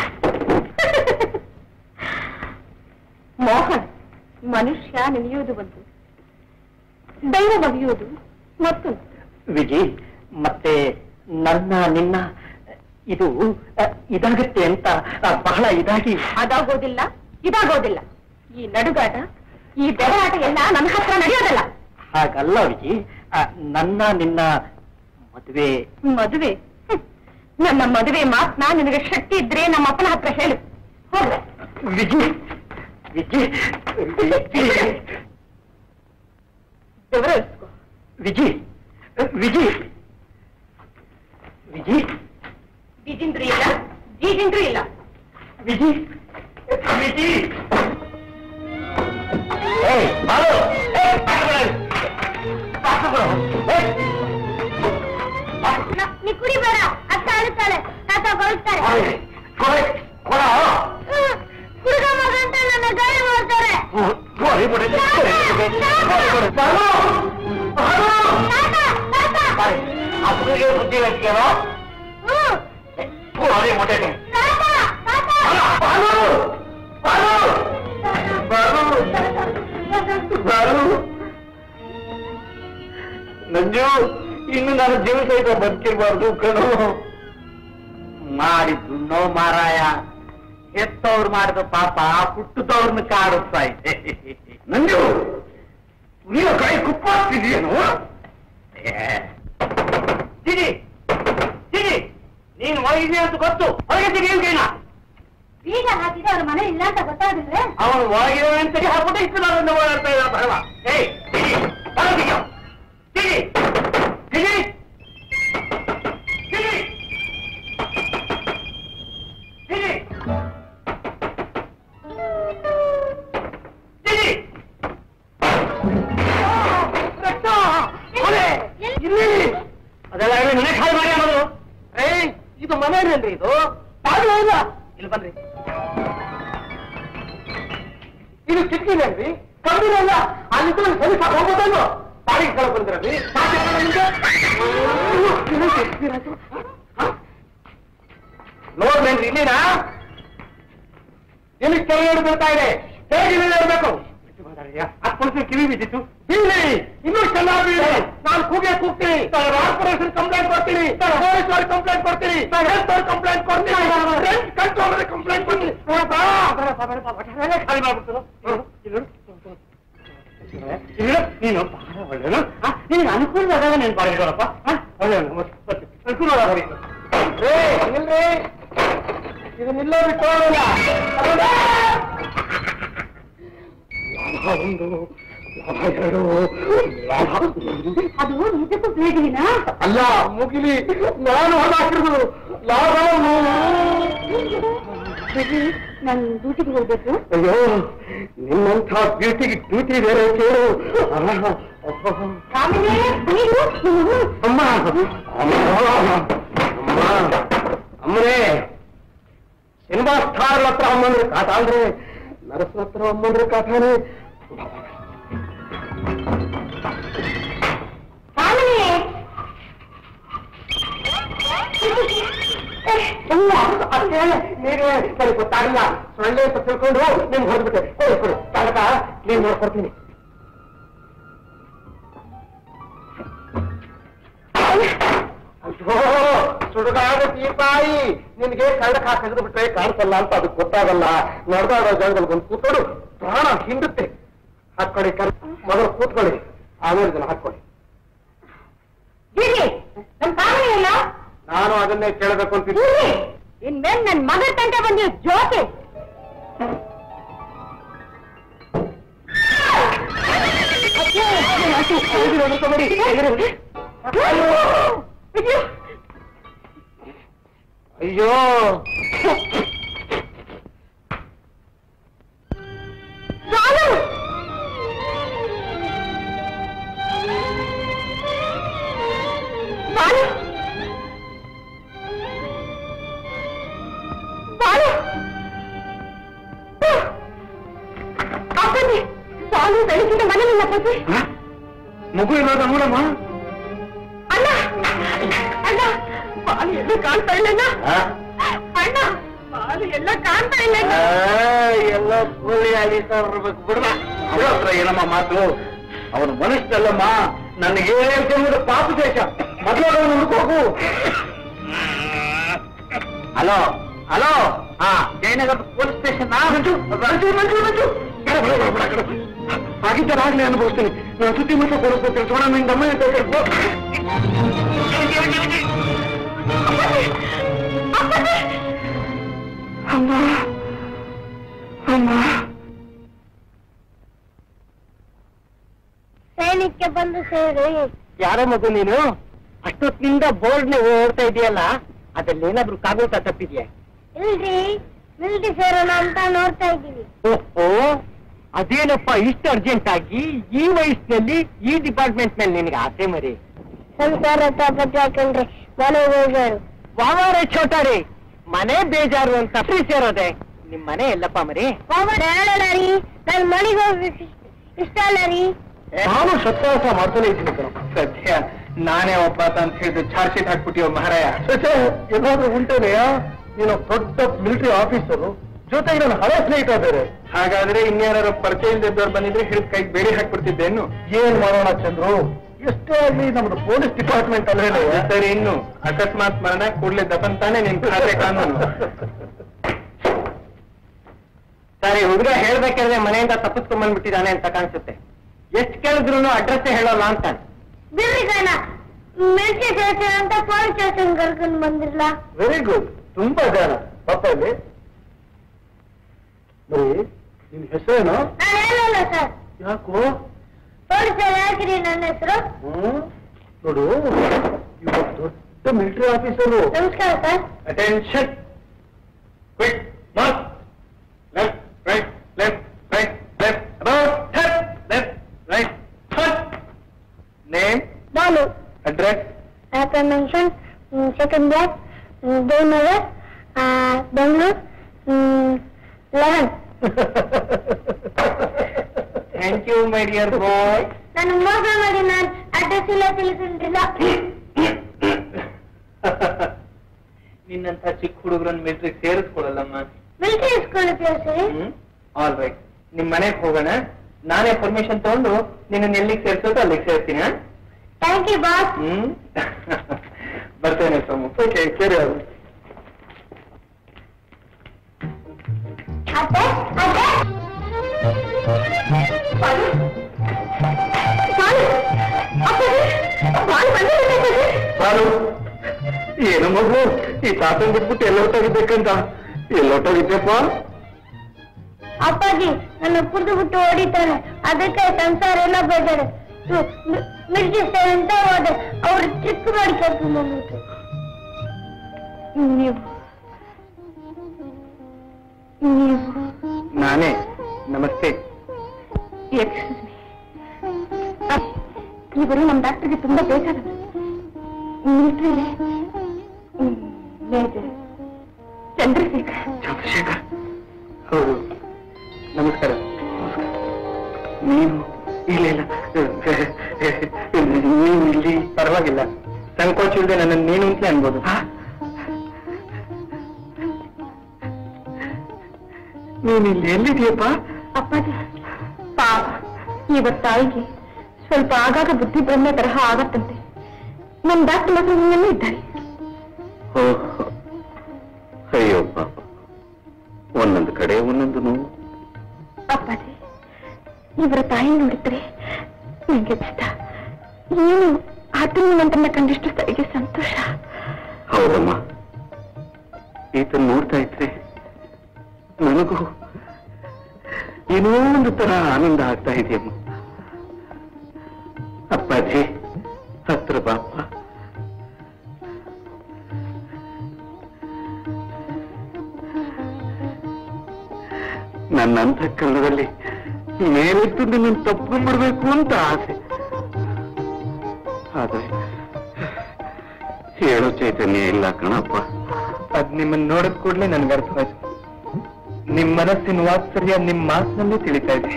ಮೋಹನ್ ಮನುಷ್ಯ ನೆನೆಯುವುದು ಒಂದು ದೈವ ಬಗೆಯುವುದು ಮತ್ತೊಂದು ವಿಜಿ ಮತ್ತೆ ನನ್ನ ನಿನ್ನ ಇದು ಅ, ಇದಾಗುತ್ತೆ ಅಂತ ಅ, ಬಹಳ ಇದಾಗಿ ಅದಾಗೋದಿಲ್ಲ ಇದಾಗೋದಿಲ್ಲ ಈ ನಡುಗಾಟ ಈ ಬೆರಳಾಟ ಎಲ್ಲ ನನ್ನ ಹತ್ರ ನಡೆಯೋದಲ್ಲ ಹಾಗಲ್ಲ ವಿಜಿ ಅ, ನನ್ನ ನಿನ್ನ ಮದುವೆ ಮದುವೆ ಹ್ಮ್. ನನ್ನ ಮದುವೆ ಮಾತ್ನ ನಿನಗೆ ಶಕ್ತಿ ಇದ್ರೆ ನಮ್ಮ ಅಪ್ಪನ ಹತ್ರ ಹೇಳು ಹೋಗ ವಿಜಿ ವಿಜಿ ವಿಜಿ ಬೆವರಿಸ್ಕೊ ವಿಜಿ ವಿಜಿ ವಿಜಿ ಬೀಜಿಂದ್ರಿ ಇಲ್ಲ ಬೀಜಿಂದ್ರಿ ಇಲ್ಲ ವಿಜಿ ವಿಜಿ ಏಯ್ ಬಾಲು ಏಯ್ ಬಾಲು ಬಾಲು ಏಯ್ ನೀ ಕುಡಿಬೇಡ ಅತ್ತ ಅಳುತ್ತಾಳೆ ತಾತ ಕೊಳ್ತಾರೆ ಕೊಡೆ, ಕೊಡೆ, ಕೊಡ. ಹುಡುಗ ಮಗ ಅಂತ ನನ್ನ ಗಾಳಿ ಮಾಡ್ತಾರೆ ಕೊಡೆ, ಕೊಡೆ, ಕೊಡೆ, ಕೊಡೆ, ಕೊಡೆ. ಬಾಲು, ಬಾಲು. ತಾತ ತಾತ ಬಾಯ್, ಅಪ್ಪನಿಗೆ ಬುದ್ಧಿ ಹೇಳ್ತೀಯೋ ಹ್ಮ್. ಕೊಡೆ, ಮೊಟ್ಟೆಗೆ. ತಾತ ತಾತ ಬಾಲು, ಬಾಲು, ಬಾಲು, ಬಾಲು. ನಂಜು ಇನ್ನು ನಾನು ಜೀವ ಸಹಿತ ಬದುಕಿರ್ಬಾರ್ದು ಕಣು ಮಾಡಿದ್ದು ನೋ ಮಾರಾಯ ಹೆತ್ತವ್ರು ಮಾಡಿದ ಪಾಪ ಹುಟ್ಟದವ್ರನ್ನ ಕಾಡಿಸ್ತಾ ಇದೆ ನಂಜು ನೀನು ಕೈ ಕುಪ್ಪಾಗ್ತಿದೀಯೇನು ತಿಳಿ ತಿಳಿ ನೀನು ಒಳಗಿದೆ ಅಂತ ಗೊತ್ತು ಹೊರಗೆ ತೆಗೆಯುವುದೇನ ಬೀಗ ಹಾಕಿದ್ರೆ ಅವ್ರ ಮನೆ ಇಲ್ಲ ಅಂತ ಗೊತ್ತಾಗಿದ್ರೆ ಅವನು ಒಳಗಿದೆ ಅಂತ ಹಾಕ್ಬಿಟ್ಟು ಇಷ್ಟು ನಾನು ಓಡಾಡ್ತಾ ಇದ್ದ ಬರವ ಏಯ್ ತಿಳಿ ಹೊರಗೆ ತಿಳಿ ತಿಳಿ ತಿಳಿ ತಿಳಿ ತಿಳಿ ರಕ್ತ ಕೊಲೆ ಇಲ್ಲಿ ಅದೆಲ್ಲ ಹೇಳಿ ನನಗೆ ಖಾಲಿ ಮಾಡಿ ಅನ್ನೋದು ಏಯ್ ಇದು ಮನೇನೇನ್ರಿ ಇದು ಬಾಗಿಲು ಇಲ್ಲ ಇಲ್ಲಿ ಬನ್ರಿ ಇದು ಕಿಟಕಿನೇನ್ರಿ ಕಬ್ಬಿನಲ್ಲ ಅಲ್ಲಿದ್ದು ಸರಿಸ ಹೋಗೋದಲ್ವ ಬಾಡಿಗೆ ಕಳ ಬಂದ್ರಲ್ಲಿ ನೋಡ್ರೇನ್ರಿ ಇಲ್ಲಿನಾ ಎಲ್ಲಿ ಕೆಳಗಡೆ ಬರ್ತಾ ಇದೆ ಹೇಗೆ ಮೇಲೆ ಇರಬೇಕು ಹತ್ತು ಕಿವಿ ಬಿದ್ದಿತ್ತು ಬೀಳಿ ಇನ್ನೂ ಚೆನ್ನಾಗಿ ಬೀಳಿ ನಾನು ಕೂಗೆ ಕೂಗ್ತೀನಿ ಕಾರ್ಪೊರೇಷನ್ ಕಂಪ್ಲೇಂಟ್ ಕೊಡ್ತೀನಿ ಪೊಲೀಸ್ ಅವ್ರಿಗೆ ಕಂಪ್ಲೇಂಟ್ ಕೊಡ್ತೀನಿ ಹೆಲ್ತ್ ಅವ್ರಿಗೆ ಕಂಪ್ಲೇಂಟ್ ಕೊಡ್ತೀನಿ ರೆಂಟ್ ಕಂಟ್ರೋಲ್ ಕಂಪ್ಲೇಂಟ್ ಕೊಡ್ತೀನಿ ಖಾಲಿ ಮಾಡ್ಬಿಡ್ತು ನೀನು ಬಹಳ ಒಳ್ಳೆಯನು ನಿನಗೆ ಅನುಕೂಲವಾದಾಗ ನೀನು ಬಾಳಿರೋರಪ್ಪ ಒಳ್ಳೆಯನು ಅನುಕೂಲವಾದ ಏ ನಿಲ್ರಿ ಇದು ನಿಲ್ಲೋ ಬಿಟ್ಟು ಹೋಗಲ್ಲ. ಲಾಭ ಒಂದು ಲಾಭ ಎರಡು ಲಾಭ ಅದು ನಿಜಕ್ಕೂ ಬೇಡಿನ ಅಲ್ಲ ಮುಗಿಲಿ ನಾನು ಹಣ ಹಾಕಿರುದು ಲಾಭ ನಾನು ಡ್ಯೂಟಿಗೆ ಹೋಗ್ಬೇಕು ಅಯ್ಯೋ ನಿನ್ನಂಥ ಬ್ಯೂಟಿಗೆ ಡ್ಯೂಟಿ ಬೇರೆ ಕೇಳು ಕಾಮಿನಿ ನೀನು ಅಮ್ಮ ಅಮ್ಮ ಅಮ್ಮ ಅಮ್ಮನೇ ಸಿನಿಮಾ ಸ್ಟಾರ್ ಹತ್ರ ಅಮ್ಮಂದ್ರೆ ಕಾಟ ಅಂದ್ರೆ ನರಸ ಹತ್ರ ಅಮ್ಮಂದ್ರೆ ಕಾಟಾನೆ ಕಾಮಿನಿ ಇಲ್ಲ ಅದೇ ನೀವೇ ಸರಿ ಗೊತ್ತಾಗಲ್ಲ ಸೊಳ್ಳೆ ಅಂತ ತಿಳ್ಕೊಂಡು ನಿಮ್ಗೆ ಹೊರದ್ಬಿಟ್ಟೆ ಕೊಡು ಕೊಡು ತನಕ ನೀನ್ ನೋಡ್ಕೊಡ್ತೀನಿ ಸುಡುಗಾಡ ತೀಪಾಯಿ ನಿನ್ಗೆ ಕಳ್ಳಕ್ ಹಾಕಿದ್ರು ಬಿಟ್ರೆ ಕಾಣಿಸಲ್ಲ ಅಂತ ಅದಕ್ಕೆ ಗೊತ್ತಾಗಲ್ಲ ನಡೆದಾಡೋ ಜಾಗದಲ್ಲಿ ಬಂದು ಕೂತ್ಕೊಂಡು ಪ್ರಾಣ ಹಿಂಡುತ್ತೆ ಹಾಕೊಳ್ಳಿ ಕರ್ ಮೊದಲು ಕೂತ್ಕೊಳ್ಳಿ ಆಮೇಲೆ ಇದನ್ನ ಹಾಕೊಳ್ಳಿ ಗಿರಿ ನನ್ ಕಾರಣ ಇಲ್ಲ ನಾನು ಅದನ್ನೇ ಕೇಳಬೇಕು ಅಂತಿದ್ದೆ ಗಿರಿ ಇನ್ಮೇಲೆ ನನ್ ಮಗ ತಂಟೆ ಬಂದಿರೋ ಜೋಕೆ ಅಯ್ಯೋ ಸಾಲು ಸಾಲು ಸಾಲು ಅಪ್ಪನೇ ಸಾಲು ಬೆಳಗಿನ ಮನೇಲಿಲ್ಲ ಪತಿ ಮಗು ಇರೋದ ನೋಡಮ್ಮ ಅಣ್ಣ ಅಣ್ಣ ಬಾಲು ಎಲ್ಲ ಕಾಣ್ತಾ ಇಲ್ಲ ಅಣ್ಣ ಬಾಲು ಎಲ್ಲ ಕಾಣ್ತಾ ಇಲ್ಲ ಎಲ್ಲ ಕೂಲಿ ಆಗಿ ಬರ್ಬೇಕು ಬಿಡಲ್ಲ ಅವ್ರ ಹತ್ರ ಏನಮ್ಮ ಮಾತು ಅವನು ಮನುಷ್ಯನಲ್ಲಮ್ಮ ನನಗೆ ಜನ್ಮದ ಪಾಪ ದೇಶ ಮೊದಲು ಅವನು ಹುಡುಕೋಗು ಹಲೋ ಹಲೋ ಹಾ ಜಯನಗರ ಪೊಲೀಸ್ ಸ್ಟೇಷನ್ ಮಂಜು ಮಂಜು ಮಂಜು ಮಂಜು ಆಗಿದ್ದರಾಗ್ಲೇ ಅನುಭವಿಸ್ತೀನಿ ನಾನು ಸುದ್ದಿ ಮಾತ್ರ ಕೊಡಿಸ್ಬೇಕು ಸೋಣ ನಿಂದ ಅಮ್ಮ ಅಂತ ಹೇಳ್ಬೇಕು ಅಮ್ಮ ಅಮ್ಮ ಸೈನಿಕಕ್ಕೆ ಬಂದು ಸೇರಿ ಯಾರೋ ಮಗು ನೀನು ಅಷ್ಟೊತ್ತಿನಿಂದ ಬೋರ್ಡ್ನೆ ಓಡ್ತಾ ಇದೆಯಲ್ಲ ಅದ್ರಲ್ಲಿ ಏನಾದ್ರೂ ಕಾಗೋಟ ತಪ್ಪಿದ್ಯಾ ಇಲ್ರಿ ಮಿಲ್ಟ್ರಿ ಸೇರೋಣ ಅಂತ ನೋಡ್ತಾ ಇದ್ದೀವಿ ಓಹೋ ಅದೇನಪ್ಪ ಇಷ್ಟು ಅರ್ಜೆಂಟ್ ಆಗಿ ಈ ವಯಸ್ಸಿನಲ್ಲಿ ಈ ಡಿಪಾರ್ಟ್ಮೆಂಟ್ ಮೇಲೆ ನಿನಗೆ ಆಸೆ ಮರಿ ಸಂಸಾರ ತಾಪತ್ರ ಹಾಕೊಂಡ್ರೆ ಮನೆ ಹೋಗೋರು ವಾವಾರೆ ಚೋಟಾರಿ ಮನೆ ಬೇಜಾರು ಅಂತ ಫ್ರೀ ಸೇರೋದೆ ನಿಮ್ ಮನೆ ಎಲ್ಲಪ್ಪ ಮರಿ ಬೇಡಲ್ಲ ರೀ ನನ್ ಮನೆಗೆ ಹೋಗ್ಬೇಕು ಇಷ್ಟ ಅಲ್ಲ ರೀ ನಾನು ಸತ್ಯಾಸ ಮಾಡ್ತಾನೆ ಇದ್ದೀನಿ ಸತ್ಯ ನಾನೇ ಒಬ್ಬ ಅಂತ ಹೇಳಿದ್ರೆ ಚಾರ್ಜ್ ಶೀಟ್ ಹಾಕ್ಬಿಟ್ಟಿವ ಮಹಾರಾಯ ಏನಾದ್ರೂ ಉಂಟೇನೆಯ ನೀನು ದೊಡ್ಡ ಮಿಲಿಟರಿ ಆಫೀಸರು ಜೊತೆಗೆ ನನ್ನ ಹಳೆ ಸ್ನೇಹಿತ ಬೇರೆ ಹಾಗಾದ್ರೆ ಇನ್ಯಾರು ಪರಿಚಯ ಇಲ್ದಿದ್ದವ್ರು ಬಂದಿದ್ರೆ ಹಿಡಿದು ಕೈ ಬೇಡಿ ಹಾಕ್ಬಿಡ್ತಿದ್ದೇನು ಏನ್ ಮಾಡೋಣ ಚಂದ್ರು ಎಷ್ಟೇ ಆಗ್ಲಿ ನಮ್ದು ಪೊಲೀಸ್ ಡಿಪಾರ್ಟ್ಮೆಂಟ್ ಅಲ್ಲೇನೆ ಸರಿ ಇನ್ನು ಅಕಸ್ಮಾತ್ ಮರಣ ಕೂಡ್ಲೆ ದಪನ್ ತಾನೇ ನಿನ್ ಖಾತೆ ಕಾನೂನು ಸರಿ ಹುಡುಗ ಹೇಳ್ಬೇಕಾದ್ರೆ ಮನೆಯಿಂದ ತಪ್ಪಿಸ್ಕೊಂಡ್ ಬಂದ್ಬಿಟ್ಟಿದ್ದಾನೆ ಅಂತ ಕಾಣಿಸುತ್ತೆ ಎಷ್ಟ್ ಕೇಳಿದ್ರು ಅಡ್ರೆಸ್ ಹೇಳೋಲ್ಲ ಅಂತಾನೆ ಬಿಡ್ರಿ ಕಣ ಮಿಲ್ಟ್ರಿ ಸೇರ್ತೀನಿ ಅಂತ ಪೊಲೀಸ್ ಸ್ಟೇಷನ್ ಕರ್ಕೊಂಡ್ ಬಂದಿರ್ಲ ವೆರಿ ಗುಡ್ ತುಂಬಾ ಜನ ಪಾಪ ಇಲ್ಲಿ ಬರೀ ನಿನ್ ಹೆಸರೇನು ನಾನು ಹೇಳಲ್ಲ ಸರ್ ಯಾಕೋ ಪೊಲೀಸ್ ಯಾಕ್ರಿ ನನ್ನ ಹೆಸರು ಹ್ಮ್ ನೋಡು ಇವಾಗ ದೊಡ್ಡ ಮಿಲಿಟರಿ ಆಫೀಸರು ನಮಸ್ಕಾರ sir attention quick march left right left right left about head left right hut name Balu address as I mention second block Devanagar Bengaluru eleven thank you my dear boy ನಾನು ಮೋಸ ಮಾಡಿ ನಾನು ಅಡ್ರೆಸ್ ಇಲ್ಲ ತಿಳಿಸಿದ್ರಿಲ್ಲ ನಿನ್ನಂತ ಚಿಕ್ಕ ಹುಡುಗರನ್ನ ಮಿಲಿಟರಿ ಸೇರಿಸ್ಕೊಳ್ಳಲ್ಲಮ್ಮ ಮಿಲಿಟರಿ ಸ್ಕೂಲ್ ಸೇರಿಸಿ ಆಲ್ ರೈಟ್ ನಿಮ್ ಮನೆಗೆ ಹೋಗೋಣ ನಾನೇ ಪರ್ಮಿಷನ್ ತಗೊಂಡು ನಿನ್ನ ಎಲ್ಲಿಗೆ ಸೇರ್ಸೋದು ಅಲ್ಲಿಗೆ ಸೇರ್ತೀನಿ ಆ? ಥ್ಯಾಂಕ್ ಯು ಬಾಸ್ ಹ್ಮ್ ಬರ್ತೇನೆ ಸೋಮು ಓಕೆ ಸರಿ ಅದು ಅತ್ತೆ ಅತ್ತೆ ಬಾಲು ಬಾಲು ಅಪ್ಪನೇ ಬಾಲು ಬಂದಿದೆ ಬಾಲು ಏನು ಮಗು ಈ ತಾತನ್ ಬಿಟ್ಬಿಟ್ಟು ಎಲ್ಲೊಟ್ಟೋಗಿರ್ಬೇಕಂತ ಎಲ್ಲೊಟ್ಟೋಗಿದ್ದೆಪ್ಪ ಅಪ್ಪಾಜಿ ನನ್ನ ಕುಡಿದು ಬಿಟ್ಟು ಹೊಡಿತಾನೆ ಅದಕ್ಕೆ ಸಂಸಾರ ಎಲ್ಲ ಬೇಜಾರೆ ಮಿರ್ಜಿ ಅಂತ ಹೋದೆ ಅವ್ರು ಚಿಕ್ಕ ಮಾಡಿ ಕರ್ಕೊಂಡು ಬಂದ್ಬಿಟ್ಟು ನೀವು ನೀವು ನಾನೇ ನಮಸ್ತೆ ಇವರು ನಮ್ಮ ಡಾಕ್ಟರ್ಗೆ ತುಂಬಾ ಬೇಕಾದವರು ಮಿಲಿಟರಿಲಿ ಮೇಜರ್ ಚಂದ್ರಶೇಖರ್ ಚಂದ್ರಶೇಖರ್ ಹೌದು ನಮಸ್ಕಾರ ನೀನು ಇಲ್ಲ ಇಲ್ಲ ನೀನು ಇಲ್ಲಿ ಪರವಾಗಿಲ್ಲ ಸಂಕೋಚ ಇಲ್ಲದೆ ನನ್ನ ನೀನು ಅಂತಲೇ ಅನ್ಬೋದು ನೀನು ಇಲ್ಲಿ ಎಲ್ಲಿದೆಯಪ್ಪ ಅಪ್ಪಾಜಿ ಪಾಪ ಇವತ್ತು ತಾಯಿಗೆ ಸ್ವಲ್ಪ ಆಗಾಗ ಬುದ್ಧಿ ಭ್ರಮೆ ತರಹ ಆಗತ್ತಂತೆ ನಮ್ಮ ಡಾಕ್ಟರ್ ಮಕ್ಕಳಲ್ಲೂ ಇದ್ದಾರೆ ಓಹ್. ಅಯ್ಯೋ ಪಾಪ ಒಂದೊಂದು ಕಡೆ ಒಂದೊಂದು ನೋವು ಅಪ್ಪಾಜಿ ಇವರ ತಾಯಿ ನೋಡಿದ್ರೆ ನಂಗೆ ಇಷ್ಟ ಏನು ಆತನ ನಂತರನ್ನ ಕಂಡಿಷ್ಟು ಸರಿಗೆ ಸಂತೋಷ ಹೌದಮ್ಮ ಈತನ್ ನೋಡ್ತಾ ಇದ್ರೆ ನನಗೂ ಏನೋ ಒಂದು ತರ ಆನಂದ ಆಗ್ತಾ ಇದೆಯಮ್ಮ ಅಪ್ಪಾಜಿ ಹತ್ರ ಬಾಪ ನನ್ನ ಅಂತಃಕರಣದಲ್ಲಿ ಮೇಲೆತ್ತು ನಿನ್ನನ್ನು ತಪ್ಕೊಂಡ್ಬಿಡ್ಬೇಕು ಅಂತ ಆಸೆ ಆದ್ರೆ ಹೇಳೋ ಚೈತನ್ಯ ಇಲ್ಲ ಕಣಪ್ಪ ಅದ್ ನಿಮ್ಮನ್ನ ನೋಡಿದ ಕೂಡಲೇ ನನ್ಗೆ ಅರ್ಥವಾಯ್ತು ನಿಮ್ ಮನಸ್ಸಿನ ವಾತ್ಸಲ್ಯ ನಿಮ್ ಮಾತಿನಲ್ಲಿ ತಿಳಿತಾ ಇದೆ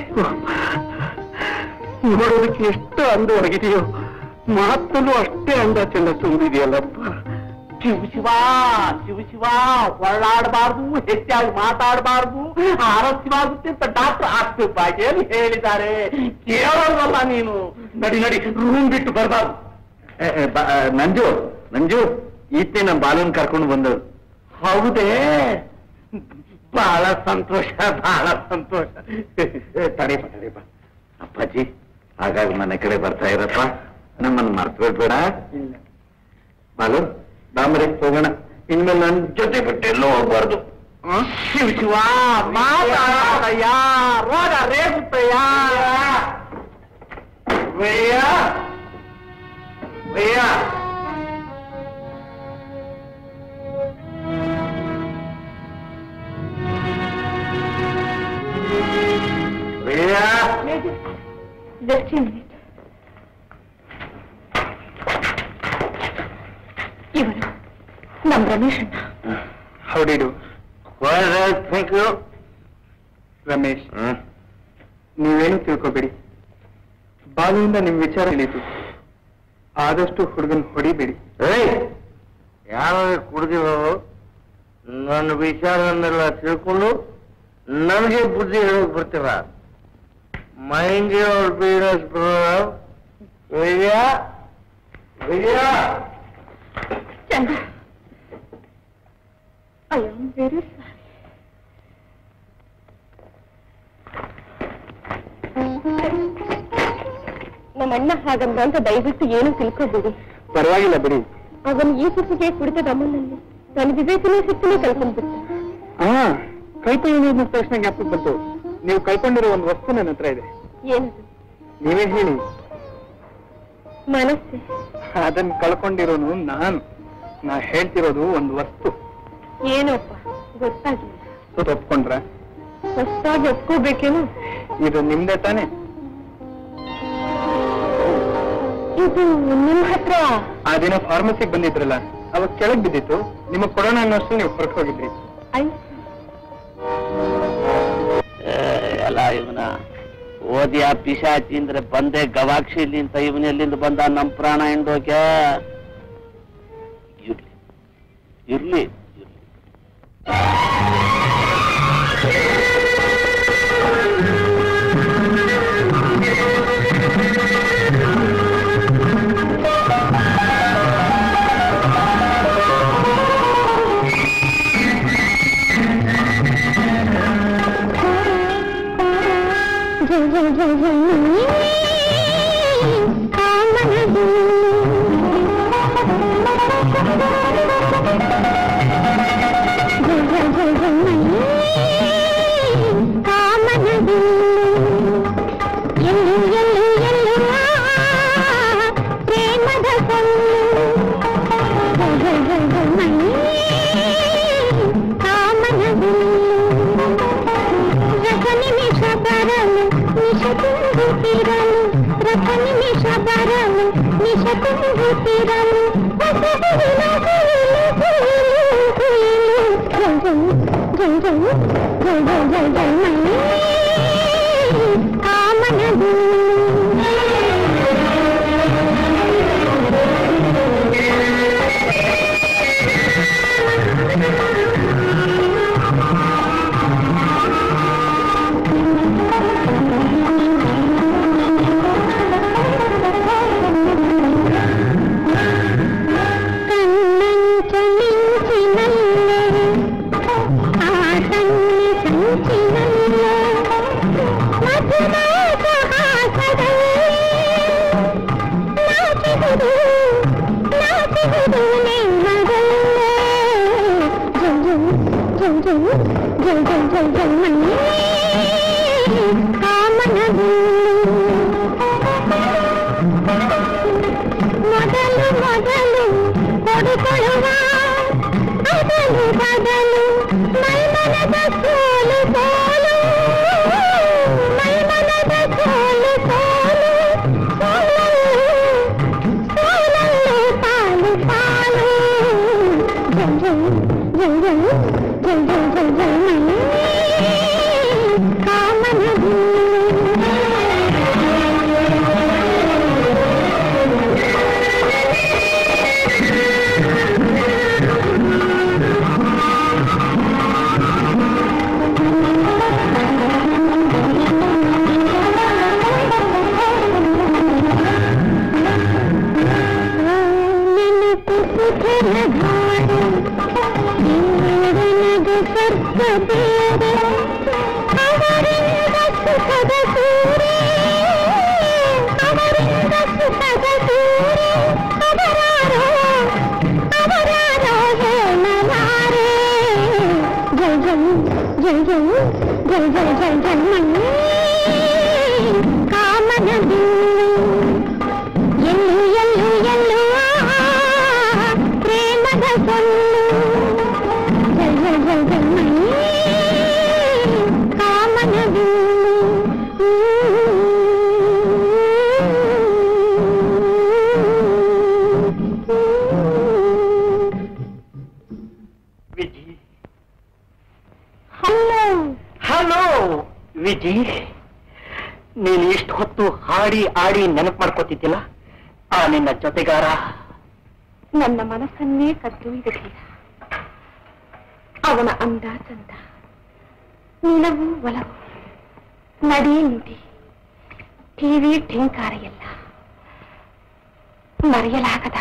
ನೋಡೋದಕ್ಕೆ ಎಷ್ಟು ಅಂದ ಒಣಗಿದೆಯೋ ಮಾತಲ್ಲೂ ಅಷ್ಟೇ ಅಂದ ಚೆಂದ ತುಂಬಿದೆಯಲ್ಲಪ್ಪ ಶಿವ ಶಿವ ಶಿವ ಶಿವ ಹೊರಳಾಡಬಾರ್ದು ಹೆಚ್ಚಾಗಿ ಮಾತಾಡಬಾರ್ದು ಆರಸ್ಯವಾಗುತ್ತೆ ಅಂತ ಡಾಕ್ಟರ್ ಆಸ್ಪತ್ರೆಯಲ್ಲಿ ಹೇಳಿದ್ದಾರೆ ಕೇಳೋದಲ್ಲ ನೀನು ನಡಿ ನಡಿ ರೂಮ್ ಬಿಟ್ಟು ಬರಬಾರ್ದು ನಂಜು ನಂಜು ಈತೆ ನಮ್ಮ ಬಾಲನ್ ಕರ್ಕೊಂಡು ಬಂದಳು ಹೌದೇ ಬಹಳ ಸಂತೋಷ ಬಹಳ ಸಂತೋಷ ತಡೆಯಪ್ಪ ತಡೆಯಪ್ಪ ಅಪ್ಪಾಜಿ ಹಾಗಾಗಿ ಮನೆ ಕಡೆ ಬರ್ತಾ ಇರಪ್ಪ ನಮ್ಮನ್ನು ಮರ್ತ್ಬಿಡ್ಬೇಡ ಬಾಲು ಬಾಮರಿ ಹೋಗೋಣ ಇನ್ಮೇಲೆ ನನ್ನ ಜೊತೆ ಬಿಟ್ಟು ಎಲ್ಲೋ ಹೋಗ್ಬಾರ್ದು ಶಿವ ಶಿವ ಮಾತಾಡಯ್ಯ ರೋಗ ರೇಗುತ್ತಯ್ಯ ವಯ್ಯ ವಯ್ಯ ವಯ್ಯ ಜಸ್ಟ್ ಮಿನಿಟ್ ಇವರು ನಮ್ ರಮೇಶ್ ಅಣ್ಣ ಹೌಡಿಡು ಥ್ಯಾಂಕ್ ಯು ರಮೇಶ್ ನೀವೇನು ತಿಳ್ಕೊಬೇಡಿ ಬಾಲುವಿಂದ ನಿಮ್ ವಿಚಾರ ತಿಳಿತು ಆದಷ್ಟು ಹುಡುಗನ್ ಹೊಡಿಬೇಡಿ ಯಾರು ಕುಡ್ದಿರೋರು ನನ್ನ ವಿಚಾರನ್ನೆಲ್ಲ ತಿಳ್ಕೊಂಡು ನನಗೆ ಬುದ್ಧಿ ಹೇಳಕ್ ಬರ್ತೀರ mind your business Vijaya Vijaya ಚಂದ ಐ ಆಮ್ ವೆರಿ ಸಾರಿ ನಮ್ಮ ಅಣ್ಣ ಹಾಗಂದ ಅಂತ ದಯವಿಟ್ಟು ಏನು ತಿಳ್ಕೊಬೇಡಿ ಪರವಾಗಿಲ್ಲ ಬಿಡಿ ಅವನು ಈ ಸುತ್ತಿಗೆ ಕುಡಿತ ಗಮನಲ್ಲಿ ನನ್ನ ವಿವೇಚನೆ ಶಕ್ತಿನೇ ಕಳ್ಕೊಂಡ್ಬಿಟ್ಟ ಹಾ ಕಳ್ಕೊಂಡಿರೋ ತಕ್ಷಣ ಜ್ಞಾಪಕ ಬಂತು ನೀವು ಕಳ್ಕೊಂಡಿರೋ ಒಂದು ವಸ್ತು ನನ್ನ ಹತ್ರ ಇದೆ ಏನದು ನೀವೇ ಹೇಳಿ ಮನಸ್ಸೆ ಅದನ್ನ ಕಳ್ಕೊಂಡಿರೋನು ನಾನು ನಾ ಹೇಳ್ತಿರೋದು ಒಂದು ವಸ್ತು ಏನೋಪ್ಪ ಗೊತ್ತಾಗಿಲ್ಲ ಸ್ವಲ್ಪ ಒಪ್ಕೊಂಡ್ರ ಹೊಸದಾಗಿ ಒಪ್ಕೋಬೇಕೇನು ಇದು ನಿಮ್ದೇ ತಾನೆ ಇದು ನಿಮ್ ಹತ್ರ ಆ ದಿನ ಫಾರ್ಮಸಿಗೆ ಬಂದಿದ್ರಲ್ಲ ಅವಾಗ ಕೆಳಗ್ ಬಿದ್ದಿತ್ತು ನಿಮಗ್ ಕೊಡೋಣ ಅನ್ನೋಷ್ಟು ನೀವು ಹೊರಟು ಹೋಗಿದ್ರಿ ಐ ಎಲ್ಲ ಇವನ ಓದಿಯ ಪಿಶಾಚಿ ಅಂದ್ರೆ ಬಂದೆ ಗವಾಕ್ಷಿಲಿ ಅಂತ ಇವನ್ ಎಲ್ಲಿಂದ ಬಂದ ನಮ್ ಪ್ರಾಣ ಹಿಂಡೋಕೆ ಇರ್ಲಿ ಇರ್ಲಿ ಇರ್ಲಿ ಜಯ ಜಯ ಜಯ ಜಯ ಕಾಮನದು ಜಯ ಜಯ ಜಯ ಕಾಮನದು ಎಲ್ಲು ಎಲ್ಲು ಎಲ್ಲು ಆ ಪ್ರೇಮದ ಸೊಲ್ಲು ಜಯ ಜಯ ಜಯ ಕಾಮನದು ರಥ ನಿಮಿಷ ಬರಲು ನಿಶ ತುಂಬುತ್ತಿರಲು ರಥ ನಿಮಿಷ ಬರಲು ನಿಶ ತುಂಬುತ್ತಿರಲು ಹೊಸ ಹುಡುಗಿನ ಕುಯಿಲು, ಕುಯಿಲು, ಕುಯಿಲು. ಜೈ ಜೈ ಜೈ ಜೈ ಜೈ ಜೈ ಜೈ ಮೈ ಕಾಮನದು ಜಲ್ ಜಲ್ ಜಲ್ ಜಲ್ ಮಣ್ಣಿ ಕಾಮನ ಮೊದಲು ಮೊದಲು ಕೊಡುಕೊಳ್ಳುವ ಅದಲು ಬದಲು ಮೈಮನದ ಸೋಲು ಸೋಲು ಮೈಮನದ ಸೋಲು ಸೋಲು ಸೋಲಲು ಸೋಲಲು ಪಾಲು ಪಾಲು ಜಲ್ ಜಲ್ ಜಲ್ ಜಲ್ ಜಲ್ ಜಲ್ ಜಲ್ ಜಲ್ ಮಣ್ಣಿ ಕಾಮನ ನೆನಪು ಸುಖದ ಧಾರೆ ಏನದು ಸ್ವರ್ಗ ಬೇರೆ ಅವರಿಂದ ಸುಖದ ಸೂರೆ ಅವರಿಂದ ಸುಖದ ಸೂರೆ ಅವರಾರೋ ಅವರಾರೋ ಹೇಳಲಾರೆ ಜಲ್ ಜಲ್ ಜಲ್ ಜಲ್ ಜಲ್ ಜಲ್ ಜಲ್ ಜಲ್ ಮಣ್ಣಿ ಕಾಮನ ಬಿಲ್ಲು ಎಲ್ಲು ಎಲ್ಲು ಎಲ್ಲು ಆ ಪ್ರೇಮದ ಸೊಲ್ಲು ಜಲ್ ಜಲ್ ಜಲ್ ಜಲ್ ಮಣ್ಣಿ ಕಾಮನ ಬಿಲ್ಲು ವಿಜಿ ಹಲೋ ಹಲೋ ವಿಜಿ ನೀನು ಇಷ್ಟು ಹೊತ್ತು ಹಾಡಿ ಆಡಿ ನೆನಪು ಮಾಡ್ಕೋತಿದ್ದಿಲ್ಲ ಆ ನಿನ್ನ ಜೊತೆಗಾರ ನನ್ನ ಮನಸ್ಸನ್ನೇ ಕದ್ದೊಯ್ದ ಧೀರ ಅವನ ಅಂದ ಚಂದ ನಿಲವು ಒಲವು ನಡಿ ನುಡಿ ಟಿವಿ ಠೇಂಕಾರ ಎಲ್ಲ ಮರೆಯಲಾಗದ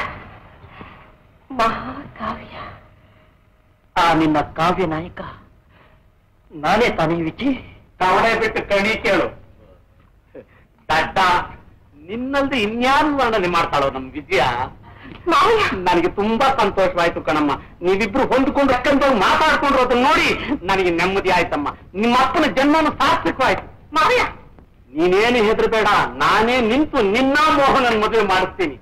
ಮಹಾಕಾವ್ಯ ಆ ನಿನ್ನ ಕಾವ್ಯ ನಾಯಕ ನಾನೇ ತಾನೇ ವಿಜಿ ಕವಡೆ ಬಿಟ್ಟು ಕಣಿ ಕೇಳು ದಡ್ಡ ನಿನ್ನಲ್ದೆ ಇನ್ಯಾರು ವರ್ಣನೆ ಮಾಡ್ತಾಳೋ ನಮ್ ವಿಜಯ ಮಾವಯ್ಯ ನನಗೆ ತುಂಬಾ ಸಂತೋಷವಾಯ್ತು ಕಣಮ್ಮ ನೀವಿಬ್ರು ಹೊಂದ್ಕೊಂಡು ಅಕ್ಕಂತ ಮಾತಾಡ್ಕೊಂಡ್ರು ಅದನ್ನ ನೋಡಿ ನನಗೆ ನೆಮ್ಮದಿ ಆಯ್ತಮ್ಮ ನಿಮ್ಮ ಅಪ್ಪನ ಜನ್ಮನು ಸಾರ್ಥಕವಾಯ್ತು ಮಾವಯ್ಯ ನೀನೇನು ಹೆದರ್ಬೇಡ ನಾನೇ ನಿಂತು ನಿನ್ನ ಮೋಹನನ್ ಮದುವೆ ಮಾಡಿಸ್ತೀನಿ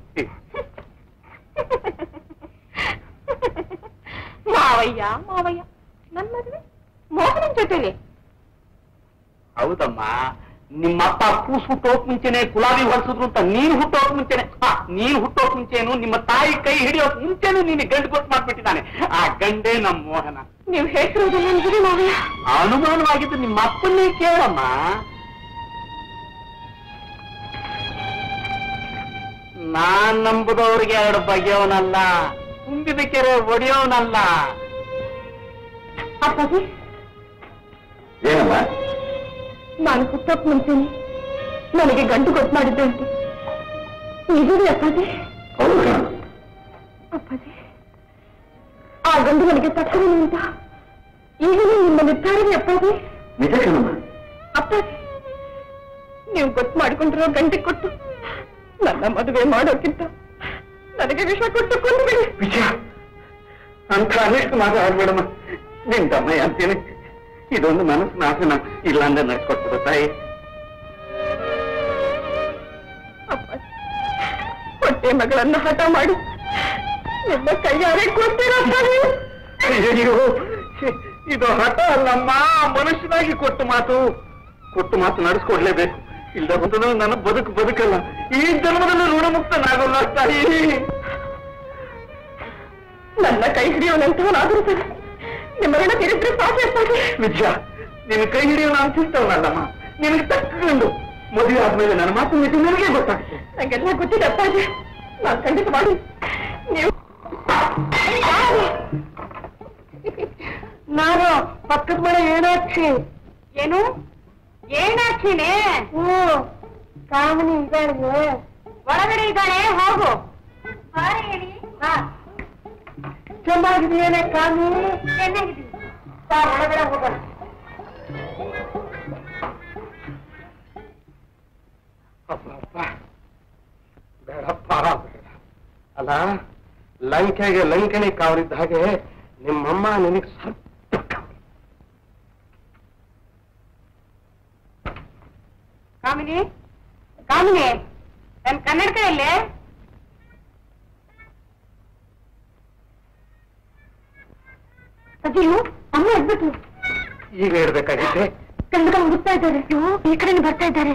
ಮಾವಯ್ಯ ಮಾವಯ್ಯ ನನ್ನ ಮದುವೆ ಮೋಹನನ್ ಜೊತೆಲಿ ಹೌದಮ್ಮ ನಿಮ್ಮಪ್ಪ ಕೂಸು ಹುಟ್ಟೋಕ್ ಮುಂಚೆನೆ ಗುಲಾಬಿ ಹೊರಿಸಿದ್ರು ಅಂತ ನೀನ್ ಹುಟ್ಟೋಕ್ ಮುಂಚೆನೆ ಆ, ನೀನ್ ಹುಟ್ಟೋಕ್ ಮುಂಚೆನು ನಿಮ್ಮ ತಾಯಿ ಕೈ ಹಿಡಿಯೋಕ್ ಮುಂಚೆನು ನೀನು ಗಂಡು ಕೊಟ್ಟು ಮಾಡ್ಬಿಟ್ಟಿದ್ದಾನೆ ಆ ಗಂಡೇ ನಮ್ಮ ಮೋಹನ ನೀವು ಹೇಳ್ತಿರೋದು ನನ್ಗಿದೆ ಮಾವಯ್ಯ ಅನುಮಾನವಾಗಿದ್ದು ನಿಮ್ಮ ಅಪ್ಪನ್ನೇ ಕೇಳಮ್ಮ ನಾನ್ ನಂಬುದವ್ರಿಗೆ ಎರಡು ಬಗೆಯವನಲ್ಲ ತುಂಬಿದ ಕೆರೆ ಒಡೆಯೋನಲ್ಲ ಅಪ್ಪಾಜಿ ಏನಮ್ಮ ನಾನು ಹುಟ್ಟೋಕ್ ಮುಂಚೆನೆ ನನಗೆ ಗಂಟು ಗೊತ್ತು ಮಾಡಿದ್ದೆ ಅಂತೆ ನಿಜವೇ ಅಪ್ಪಾಜಿ ಹೌದು ಕಣ ಅಪ್ಪಾಜಿ ಆ ಗಂಡು ನನಗೆ ತಕ್ಕವನು ಅಂತ ಈಗಲೂ ನಿಮ್ಮ ನಿರ್ಧಾರವೇ ಅಪ್ಪಾಜಿ ನಿಜ ಕಣಮ್ಮ ಅಪ್ಪಾಜಿ ನೀವು ಗೊತ್ತು ಮಾಡಿಕೊಂಡಿರೋ ಗಂಟೆ ಕೊಟ್ಟು ನನ್ನ ಮದುವೆ ಮಾಡೋಕ್ಕಿಂತ ನನಗೆ ವಿಷ ಕೊಟ್ಟು ಕೊಂದುಬಿಡಿ ವಿಜಯ ಅಂತ ಅನಿಷ್ಟು ಮಾತಾಡ್ಬೇಡಮ್ಮ ನಿನ್ ತಮ್ಮಯ್ಯ ಅಂತೀನಿ ಇದೊಂದು ಮನಸ್ಸು ನಾಶನ ಇಲ್ಲ ಅಂದ್ರೆ ನಡ್ಸ್ಕೊಟ್ಬಿಡು ತಾಯಿ ಅಪ್ಪಾಜಿ ಹೊಟ್ಟೆ ಮಗಳನ್ನ ಹಠ ಮಾಡಿ ನಿಮ್ಮ ಕೈಯಾರೆ ಕೊಡ್ತೀರಾ ಅಪ್ಪಾಜಿ? ಅಯ್ಯೋ ಇದು ಹಠ ಅಲ್ಲಮ್ಮ ಮನುಷ್ಯನಾಗಿ ಕೊಟ್ಟು ಮಾತು ಕೊಟ್ಟು ಮಾತು ನಡೆಸ್ಕೊಡ್ಲೇಬೇಕು ಇಲ್ಲದ ಬಂದು ನನ್ನ ಬದುಕು ಬದುಕಲ್ಲ ಈ ಜನ್ಮದಲ್ಲಿ ಋಣಮುಕ್ತನಾಗಲ್ಲ ತಾಯಿ ನನ್ನ ಕೈ ಹಿಡಿಯೋನಂತವನಾದರೂ ಸರಿ ನಿಮ್ಮ ಋಣ ತೀರಿದ್ರೆ ಸಾಕು ಅಪ್ಪಾಜಿ ವಿಜಯ ನಿನ್ನ ಕೈ ಹಿಡಿಯೋಣ ಅಂತಿರ್ತವನಲ್ಲಮ್ಮ ನಿನಗೆ ತಕ್ಕೊಂಡು ಮದುವೆ ಆದ್ಮೇಲೆ ನನ್ನ ಮಾತು ಮಿತಿ ನಿನಗೆ ಗೊತ್ತಾಗ್ತದೆ ನಂಗೆಲ್ಲ ಗೊತ್ತಿದೆ ಅಪ್ಪಾಜಿ ನಾನು ಖಂಡಿತ ಮಾಡಿ ನೀವು ನಾನು ಪಕ್ಕದ ಮನೆ ಏನಾಕ್ಷಿ ಏನು ಏನಾಕ್ಷಿನೇ ಹ್ಞೂ ಕಾಮನಿ ಇದ್ದಾಳೆ ಒಳಗಡೆ ಇದ್ದಾಳೆ ಹೋಗು ಚೆನ್ನಾಗಿದೆಯೇನೆ ಕಾಮಿ ಚೆನ್ನಾಗಿದ್ದೀನಿ ಒಳಗಡೆ ಹೋಗೋಣ ಅಬ್ಬಬ್ಬ. ಬೇಡಪ್ಪ ಬೇಡ ಅಲ್ಲ ಲಂಕೆಗೆ ಲಂಕಣಿ ಕಾವಲಿದ್ದ ಹಾಗೆ ನಿಮ್ಮಮ್ಮ ನಿನಗೆ ಸ್ವಲ್ಪ ಕಾವಲು. ಕಾಮಿನಿ ಕಾಮಿನಿ ನನ್ ಕನ್ನಡಕ ಇಲ್ಲೇ ಅದೇನು ಅಮ್ಮ ಎದ್ಬಿಟ್ರು ಈಗ ಹೇಳ್ಬೇಕಾಗಿತ್ತೆ ಕನ್ನಡ ಹುಡುಕ್ತಾ ಇದ್ದಾರೆ ಅಯ್ಯೋ ಈ ಕಡೆ ಬರ್ತಾ ಇದ್ದಾರೆ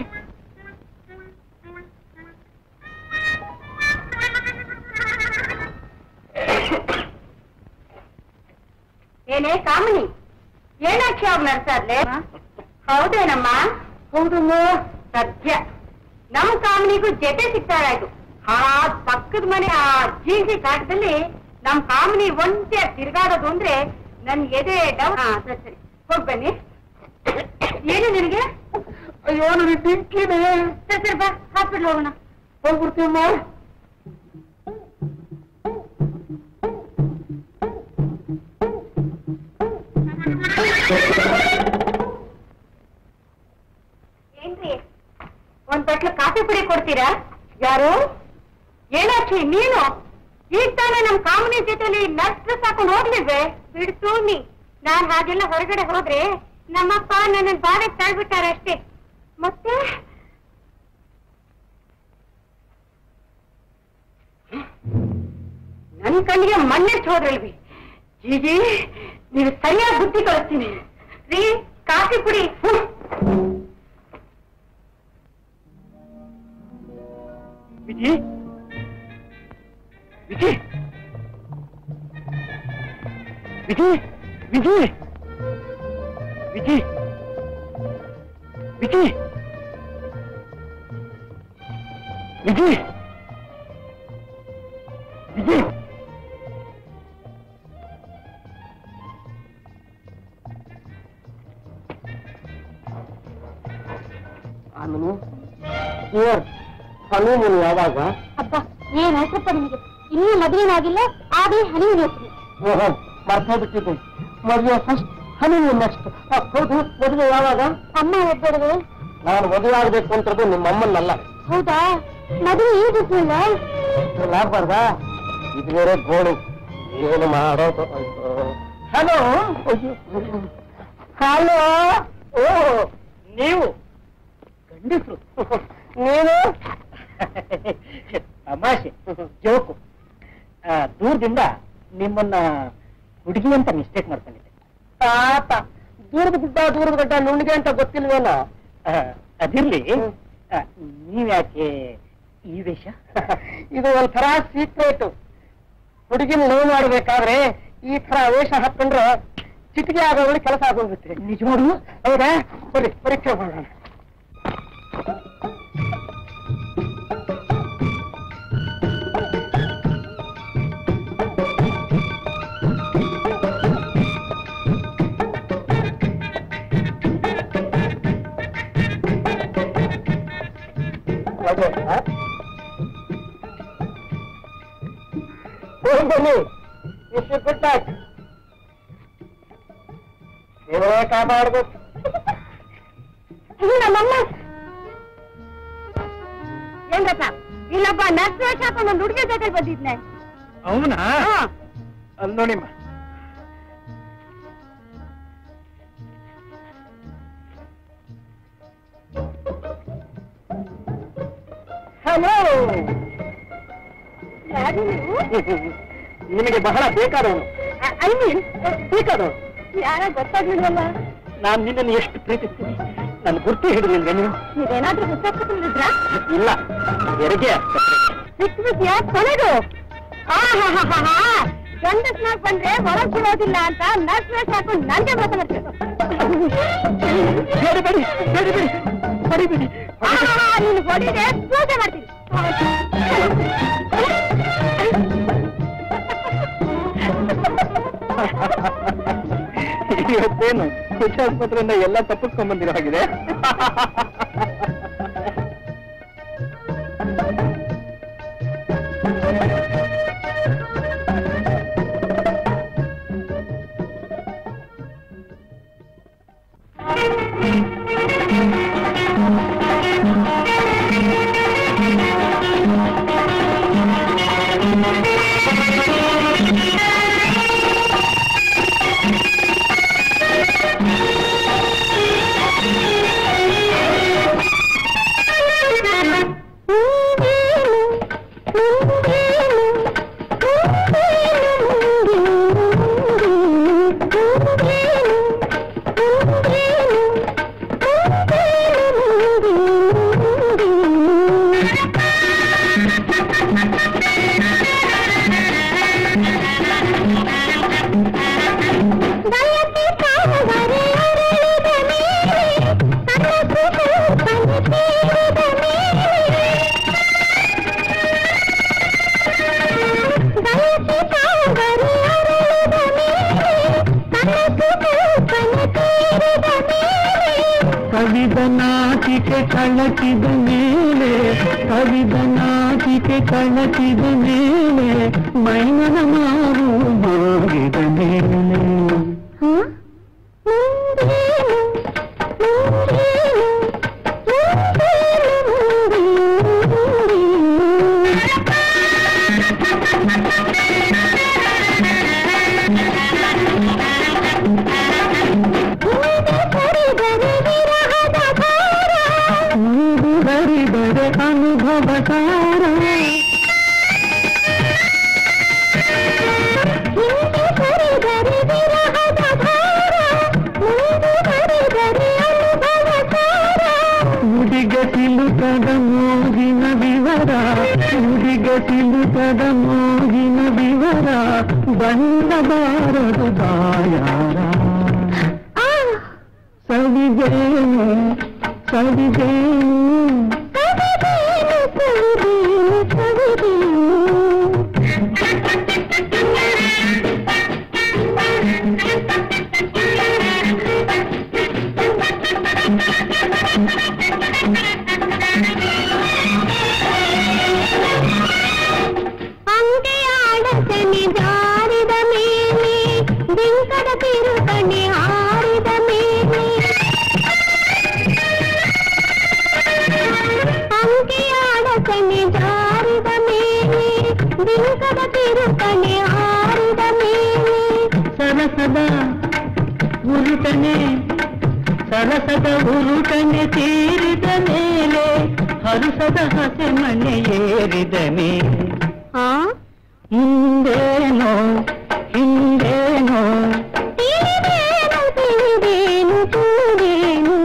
ಏನೇ ಕಾಮಿನಿ ಏನಾಕ್ಷಿ ಅವ್ರು ನಡ್ಸಾದ್ಲೆ ಹೌದೇನಮ್ಮ ಹೌದಮ್ಮ ಸದ್ಯ ನಮ್ ಕಾಮಿನಿಗೂ ಜೊತೆ ಸಿಗ್ತಾರಾಯ್ತು ಆ ಪಕ್ಕದ ಮನೆ ಆ ಜೀಸಿ ಕಾಟದಲ್ಲಿ ನಮ್ ಕಾಮಿನಿ ಒಂದೇ ತಿರ್ಗಾಡೋದು ಅಂದ್ರೆ ನನ್ ಎದೆ ಡೌನ್ ಹಾ ಸರಿ ಸರಿ ಹೋಗ್ ಬನ್ನಿ ಏನು ನಿನಗೆ ಅಯ್ಯೋ ನನಗೆ ಬೆಂಕಿನೇ ಸರಿ ಸರಿ ಬಾ ಹಾಸ್ಪಿಟ್ಲ್ ಹೋಗೋಣ ಹೋಗ್ಬಿಡ್ತೀಯಮ್ಮ ಏನ್ರಿ ಒಂದ್ ಬಟ್ಲು ಕಾಫಿ ಪುಡಿ ಕೊಡ್ತೀರಾ ಯಾರು ಏನಾಕ್ಷಿ ನೀನು ಈಗ ತಾನೇ ನಮ್ ಕಾಮನಿ ಜೊತೆಲಿ ನಷ್ಟ ಸಾಕೊಂಡು ಹೋಗ್ಲಿಲ್ವೇ ಬಿಡ್ತು ನೀ ನಾನ್ ಹಾಗೆಲ್ಲ ಹೊರಗಡೆ ಹೋದ್ರೆ ನಮ್ಮಪ್ಪ ನನ್ನ ಬಾಧೆಗೆ ತಳ್ಬಿಟ್ಟಾರೆ ಅಷ್ಟೇ ಮತ್ತೆ ನನ್ ಕಣ್ಣಿಗೆ ಮಣ್ಣೆಟ್ಟು ಹೋದ್ರಲ್ವಿ ಜೀಜಿ ನೀವು ಸರಿಯಾಗಿ ಬುದ್ಧಿ ಕಳಿಸ್ತೀನಿ ರೀ ಕಾಫಿ ಪುಡಿ ಹ್ಮ್. ವಿಜಿ ವಿಜಿ ವಿಜಿ ವಿಜಿ ವಿಜಿ ವಿಜಿ ವಿಜಿ ವಿಜಿ ಆಮೇಲೆ ಹನುಮನ್ ಯಾವಾಗ ಅಪ್ಪ ಏನ್ ಹೆಸರಪ್ಪ ನಿಮಗೆ ಇನ್ನೂ ಮದುವೆನಾಗಿಲ್ಲ ಆದ್ರೆ ಹನಿ ಹೆಸರು ಓಹೋ ಮರ್ತೋಗ್ಬಿಟ್ಟಿದ್ದೆ ಮದುವೆ ಫಸ್ಟ್ ಹನಿಮೂನ್ ನೆಕ್ಸ್ಟ್ ಹೌದು ಮದುವೆ ಯಾವಾಗ ಅಮ್ಮ ಒಬ್ಬರದು ನಾನು ಮದುವೆ ಆಗ್ಬೇಕು ಅಂತದ್ದು ನಿಮ್ಮ ಅಮ್ಮನ್ನಲ್ಲ ಹೌದಾ ಮದುವೆ ಈಗ ಗೊತ್ತಿಲ್ಲ ಆಗ್ಬಾರ್ದಾ ಇದು ಬೇರೆ ಗೋಳು ಏನು ಮಾಡೋದು ಹಲೋ ಹಲೋ ಓ ನೀವು ಗಂಡಸರು ನೀನು ತಮಾಷೆ ಜೋಕು ಆ, ದೂರದಿಂದ ನಿಮ್ಮನ್ನ ಹುಡುಗಿ ಅಂತ ಮಿಸ್ಟೇಕ್ ಮಾಡ್ಕೊಂಡಿದ್ದೆ ಪಾಪ ದೂರದ ಗುಡ್ಡ ದೂರದ ಗಡ್ಡ ನುಣ್ಣಿಗೆ ಅಂತ ಗೊತ್ತಿಲ್ವೇನೋ ಅದಿರ್ಲಿ ಆ, ನೀವ್ಯಾಕೆ ಈ ವೇಷ ಇದು ಒಂಥರ ಸೀಕ್ರೆಟ್ ಹುಡುಗಿನ ಲವ್ ಮಾಡ್ಬೇಕಾದ್ರೆ ಈ ತರ ವೇಷ ಹಾಕೊಂಡ್ರೆ ಚಿಟಿಕೆ ಆಗೋಗಳಿಗೆ ಕೆಲಸ ಆಗೋಗುತ್ತೆ ನಿಜವಾಗ್ಲು ಹೌದಾ ಬರೀ ಪರೀಕ್ಷೆ ಮಾಡೋಣ ಹಾಗೆ, ಆ? ಹೋಗಿ ಬನ್ನಿ ಇಷ್ಟು ಬಿಟ್ಟಾಕ್ ನೀವೇ ಕಾಪಾಡ್ಬೇಕು ನಮ್ಮಮ್ಮ ಏನ್ ಗೊತ್ತಾ ಇಲ್ಲೊಬ್ಬ ನರ್ಸ್ ವೇಷ ಹಾಕೊಂಡು ಒಂದು ಹುಡುಗಿ ಜೊತೆ ಬಂದಿದ್ನೆ ಅವನಾ ಅಲ್ಲಿ ನೋಡಿಮ್ಮ ಹಲೋ ಯಾರು ನೀವು ನಿನಗೆ ಬಹಳ ಬೇಕಾದವನು ಐ ಮೀನ್ ಬೇಕಾದವನು ಯಾರ ಗೊತ್ತಾಗ್ಲಿಲ್ವಲ್ಲ ನಾನು ನಿನ್ನನ್ನು ಎಷ್ಟು ಪ್ರೀತಿಸ್ತೀನಿ ನನ್ನ ಗುರ್ತು ಹಿಡಿದಿಲ್ವೇ ನೀವು ನೀವೇನಾದ್ರೂ ಹುಚ್ಚಾಕಿದ್ರ ಇಲ್ಲ ಹೆರಿಗೆ ಆಸ್ಪತ್ರೆ ಸಿಕ್ಬಿದ್ಯಾ ಕೊನೆದು ಗಂಡಸ್ನಾಗ್ ಬಂದ್ರೆ ಹೊರಗ್ ಬಿಡೋದಿಲ್ಲ ಅಂತ ನರ್ಸ್ ವೇಷ ಹಾಕೊಂಡು ನಂಗೆ ಮಾತಾಡ್ತಾರೆ ಬೇಡಿ ಬೇಡಿ ಬೇಡಿ ಬೇಡಿ ಬಡಿಬೇಡಿ ನೀನು ಹೊಡಿದೆ ಪೂಜೆ ಮಾಡ್ತೀನಿ ಇವತ್ತೇನು ಹುಚ್ಚ ಆಸ್ಪತ್ರೆಯಿಂದ ಎಲ್ಲ ತಪ್ಪಿಸ್ಕೊಂಡ್ ಬಂದಿರೋ ಹಾಗಿದೆ Thank ಕವಿದ ನಾಟಿಕೆ ಕಳಚಿದ ಮೇಲೆ ಕವಿದ ನಾಟಿಕೆ ಕಳಚಿದ ಮೇಲೆ ಮೈನನ ಮಾರು ಮಾಗಿದ ಮೇಲೆ ನೀರು ಹರಿದರೆ ಅನುಭವ ಸಾರ ಮುಡಿಗ ಸಿಲುಕದ ಮೋಗಿನ ವಿವರ ಮುಡಿಗ ಸಿಲುಕದ ಮೋಗಿನ ವಿವರ ಬಂದ ಬಾರದು ಬಾಯಾರ ಸವಿಗೇನು ಸವಿಗೇನು ಅಂಗೆಯಾಡತನೆ ಜಾರಿದ ಮೇಲೆ ಬಿಂಕದ ತಿರುಕಣೆ ಹಾರಿದ ಮೇಲೆ ಅಂಗೆಯಾಡತನೆ ಜಾರಿದ ಮೇಲೆ ಬಿಂಕದ ತಿರುಕಣೆ ಹಾರಿದ ಮೇಲೆ ಸರಸದ ಉರುಟನೆ ಸರಸದ ಉರುಟನೆ ತೀರಿದ ಮೇಲೆ ಹರುಸದ ಹಸೆ ಮನೆ ಏರಿದ ಮೇಲೆ ಆ ಹಿಂದೇನೋ ಹಿಂದೇನೋ ತಿಳಿದೇನು ತಿಳಿದೇನು ತಿಳಿದೇನು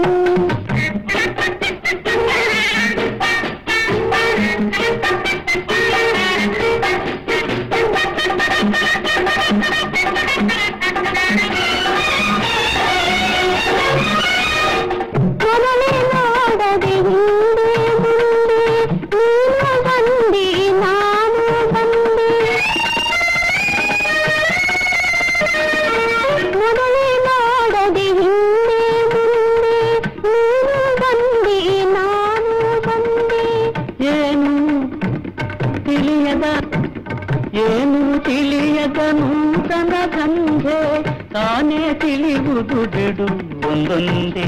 ಮೊದಲೇ ನೋಡದೆ ಹಿಂದೆ ಮುಂದೆ ನೀನು ಬಂದೆ ನಾನು ಬಂದೆ ಮೊದಲೇ ನೋಡದೆ ಹಿಂದೆ ಮುಂದೆ ನೀನು ಬಂದೆ ನಾನು ಬಂದೆ ಏನು ತಿಳಿಯದ ಏನು ತಿಳಿಯದ ನೂತನ ಸಂಧೆ ತಾನೇ ತಿಳಿಯುವುದು ಬಿಡು ಒಂದೊಂದೇ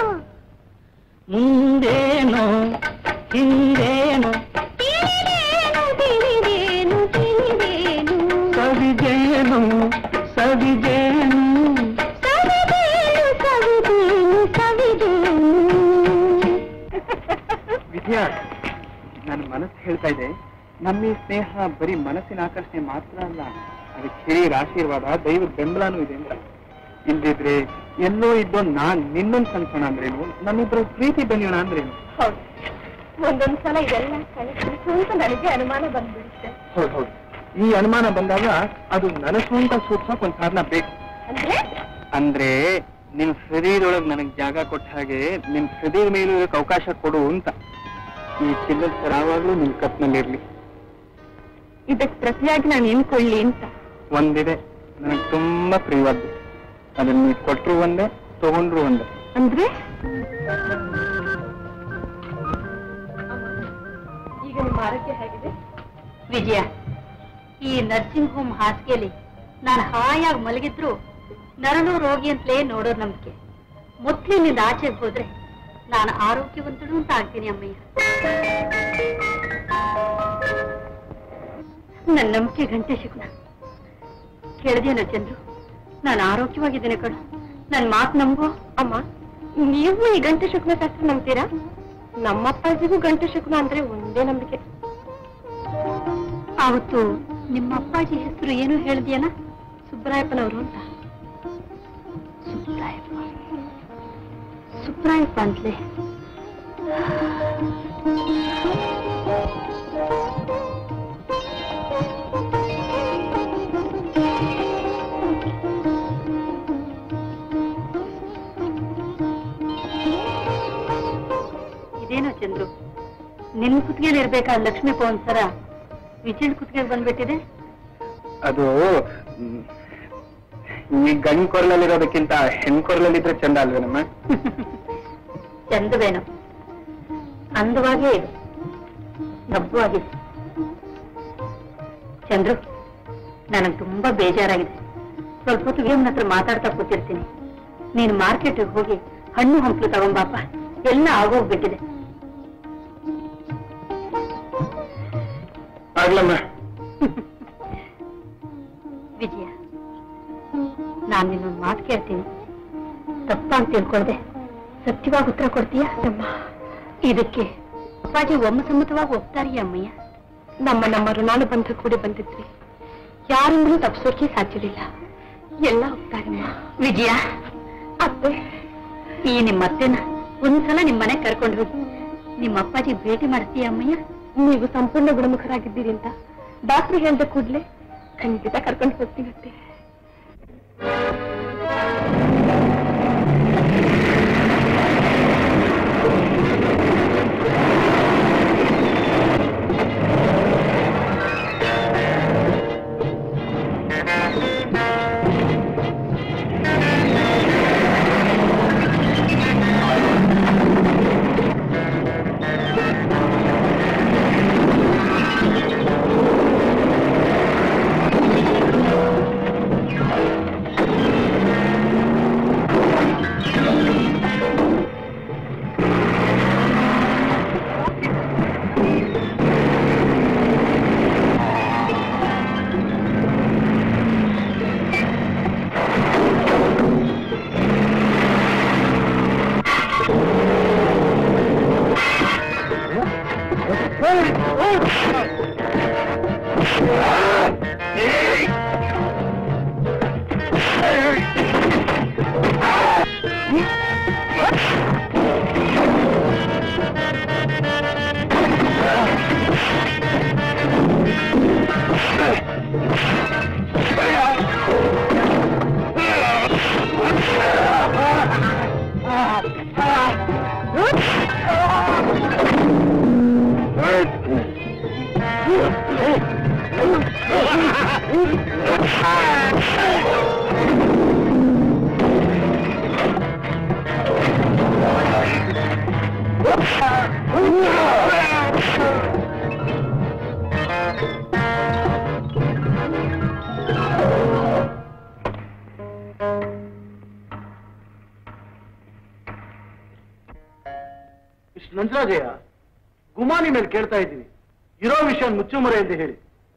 ಮುಂದೇನೋ ಹಿಂದೇನೋ ತಿಳಿದೇನು ತಿಳಿದೇನು ತಿಳಿದೇನು ಸವಿಜೇನು ಸವಿಜೇನು ಸವಿದೇನು ಸವಿದೇನು ಸವಿದೇನು ವಿದ್ಯಾ ನನ್ನ ಮನಸ್ಸು ಹೇಳ್ತಾ ಇದೆ ನಮ್ಮ ಈ ಸ್ನೇಹ ಬರೀ ಮನಸ್ಸಿನ ಆಕರ್ಷಣೆ ಮಾತ್ರ ಅಲ್ಲ ಅದಕ್ಕೆ ಹಿರಿಯರ ಆಶೀರ್ವಾದ ದೈವದ ಬೆಂಬಲನೂ ಇದೆ ಅಂತ ಇಲ್ದಿದ್ರೆ ಎಲ್ಲೋ ಇದ್ದೋ ನಾನ್ ನಿನ್ನೊಂದು ಕನ್ಸೋಣ ಅಂದ್ರೇನು ನಮ್ಮಿಬ್ರು ಪ್ರೀತಿ ಬೆಳೆಯೋಣ ಅಂದ್ರೇನು ಹೌದು ಒಂದೊಂದ್ಸಲ ಇದೆಲ್ಲ ಕಳಿಸ್ಬಿಟ್ಟು ಅಂತ ನನಗೆ ಅನುಮಾನ ಬಂದ್ಬಿಡುತ್ತೆ ಹೌದು ಹೌದು ಈ ಅನುಮಾನ ಬಂದಾಗ ಅದು ನನಸು ಅಂತ ಸೂಚಿಸೋಕ್ ಒಂದ್ ಕಾರಣ ಬೇಕು ಅಂದ್ರೆ ಅಂದ್ರೆ ನಿಮ್ ಹೃದಯದೊಳಗ್ ನನಗ್ ಜಾಗ ಕೊಟ್ಟ ಹಾಗೆ ನಿಮ್ ಹೃದಯದ ಮೇಲೂ ಇದಕ್ಕೆ ಅವಕಾಶ ಕೊಡು ಅಂತ ಈ ಚಿನ್ನದ ಸರ ಯಾವಾಗ್ಲೂ ನಿಮ್ ಕತ್ನಲ್ಲಿರ್ಲಿ ಇದಕ್ಕೆ ಪ್ರತಿಯಾಗಿ ನಾನು ಏನ್ ಕೊಳ್ಳಿ ಅಂತ ಒಂದಿದೆ ನನಗೆ ತುಂಬಾ ಪ್ರಿಯವಾದ್ದು ಅದನ್ನ ನೀವು ಕೊಟ್ರು ಒಂದೇ ತಗೊಂಡ್ರು ಒಂದೇ ಅಂದ್ರೆ ಈಗ ನಿಮ್ಮ ಆರೋಗ್ಯ ಹೇಗಿದೆ ವಿಜಯ ಈ ನರ್ಸಿಂಗ್ ಹೋಮ್ ಹಾಸಿಗೆಯಲ್ಲಿ ನಾನು ಹಾಯಾಗಿ ಮಲಗಿದ್ರು ನರಳು ರೋಗಿ ಅಂತಲೇ ನೋಡೋರ್ ನಂಬಿಕೆ ಮುತ್ಲಿನಿಂದ ಆಚೆಗೆ ಹೋದ್ರೆ ನಾನು ಆರೋಗ್ಯವಂತಳು ಅಂತ ಆಗ್ತೀನಿ ಅಮ್ಮಯ್ಯ ನನ್ನ ನಂಬಿಕೆ ಗಂಟೆ ಶಕುನ ಕೇಳಿದೇನೋ ಚಂದ್ರು ನಾನು ಆರೋಗ್ಯವಾಗಿದ್ದೇನೆ ಕಣು ನನ್ನ ಮಾತು ನಂಬೋ ಅಮ್ಮ ನೀವು ಈ ಗಂಟೆ ಶುಕ್ನ ಶಾಸ್ತ್ರ ನಂಬ್ತೀರಾ ನಮ್ಮಪ್ಪಾಜಿಗೂ ಗಂಟೆ ಶುಕ್ನ ಅಂದ್ರೆ ಒಂದೇ ನಂಬಿಕೆ ಆವತ್ತು ನಿಮ್ಮ ಅಪ್ಪಾಜಿ ಹೆಸರು ಏನು ಹೇಳಿದ್ಯಾನ ಸುಬ್ಬರಾಯಪ್ಪನವರು ಅಂತ ಸುಬ್ರಾಯಪ್ಪ ಸುಬ್ರಾಯಪ್ಪ ಅಂತಲೇ ಇದೇನೋ ಚಂದ್ರು ನಿನ್ ಕುತ್ತಿಗೆಯಲ್ಲಿ ಇರ್ಬೇಕಾ ಲಕ್ಷ್ಮೀ ಪವನ್ ಸರ ವಿಜಯ್ ಕುತ್ತಿಗೆ ಬಂದ್ಬಿಟ್ಟಿದೆ ಅದು ಮ್, ಈ ಗಂಡ್ ಕೊರಲಲ್ಲಿರೋದಕ್ಕಿಂತ ಹೆಣ್ ಕೊರಲಲ್ಲಿದ್ರೆ ಚಂದ ಅಲ್ವೇನಮ್ಮ ಚಂದವೇನೋ ಅಂದವಾಗೇ ಇದೆ ನಬ್ಬವಾಗಿದೆ ಚಂದ್ರು ನನಗೆ ತುಂಬಾ ಬೇಜಾರಾಗಿದೆ ಸ್ವಲ್ಪ ಹೊತ್ತು ವೀರಮ್ಮನ ಹತ್ರ ಮಾತಾಡ್ತಾ ಕೂತಿರ್ತೀನಿ ನೀನು ಮಾರ್ಕೆಟ್ಗೆ ಹೋಗಿ ಹಣ್ಣು ಹಂಪಲು ತಗೊಂಬಾಪ ಎಲ್ಲ ಆಗೋಗ್ಬಿಟ್ಟಿದೆ ಆಗ್ಲಮ್ಮ ವಿಜಯ ನಾನು ನಿನ್ನೊಂದು ಮಾತು ಕೇಳ್ತೀನಿ ತಪ್ಪಾಗಿ ತಿಳ್ಕೊಳ್ದೆ ಸತ್ಯವಾಗಿ ಉತ್ತರ ಕೊಡ್ತೀಯಾ ಅಮ್ಮ ಇದಕ್ಕೆ ಅಪ್ಪಾಜಿ ಒಮ್ಮಸಮ್ಮತವಾಗಿ ಒಪ್ತಾರಿಯ ಅಮ್ಮಯ್ಯ ನಮ್ಮ ನಮ್ಮ ಋಣಾನು ಬಂಧ ಕೂಡಿ ಬಂದಿದ್ವಿ ಯಾರಿಂದಲೂ ತಪ್ಪಿಸೋಕೆ ಸಾಧ್ಯವಿಲ್ಲ ಎಲ್ಲ ಹೋಗ್ತಾರಮ್ಮ ವಿಜಯ ಅತ್ತೆ ಈ ನಿಮ್ಮ ಅತ್ತೆನ ಒಂದ್ಸಲ ನಿಮ್ ಮನೆಗ್ ಕರ್ಕೊಂಡು ಹೋಗಿ ನಿಮ್ಮ ಅಪ್ಪಾಜಿ ಭೇಟಿ ಮಾಡ್ತೀಯ ಅಮ್ಮಯ್ಯ ನೀವು ಸಂಪೂರ್ಣ ಗುಣಮುಖರಾಗಿದ್ದೀರಿ ಅಂತ ಡಾಕ್ಟರ್ ಹೇಳಿದ ಕೂಡಲೇ ಖಂಡಿತ ಕರ್ಕೊಂಡು ಹೋಗ್ತೀನಿ ಅತ್ತೆ ಇಷ್ಟು ನಂಜರಾಜಯ್ಯ ಗುಮಾನಿ ಮೇಲೆ ಕೇಳ್ತಾ ಇದ್ದೀನಿ ಇರೋ ವಿಷಯ ಮುಚ್ಚುಮರೆ ಎಂದು ಹೇಳಿ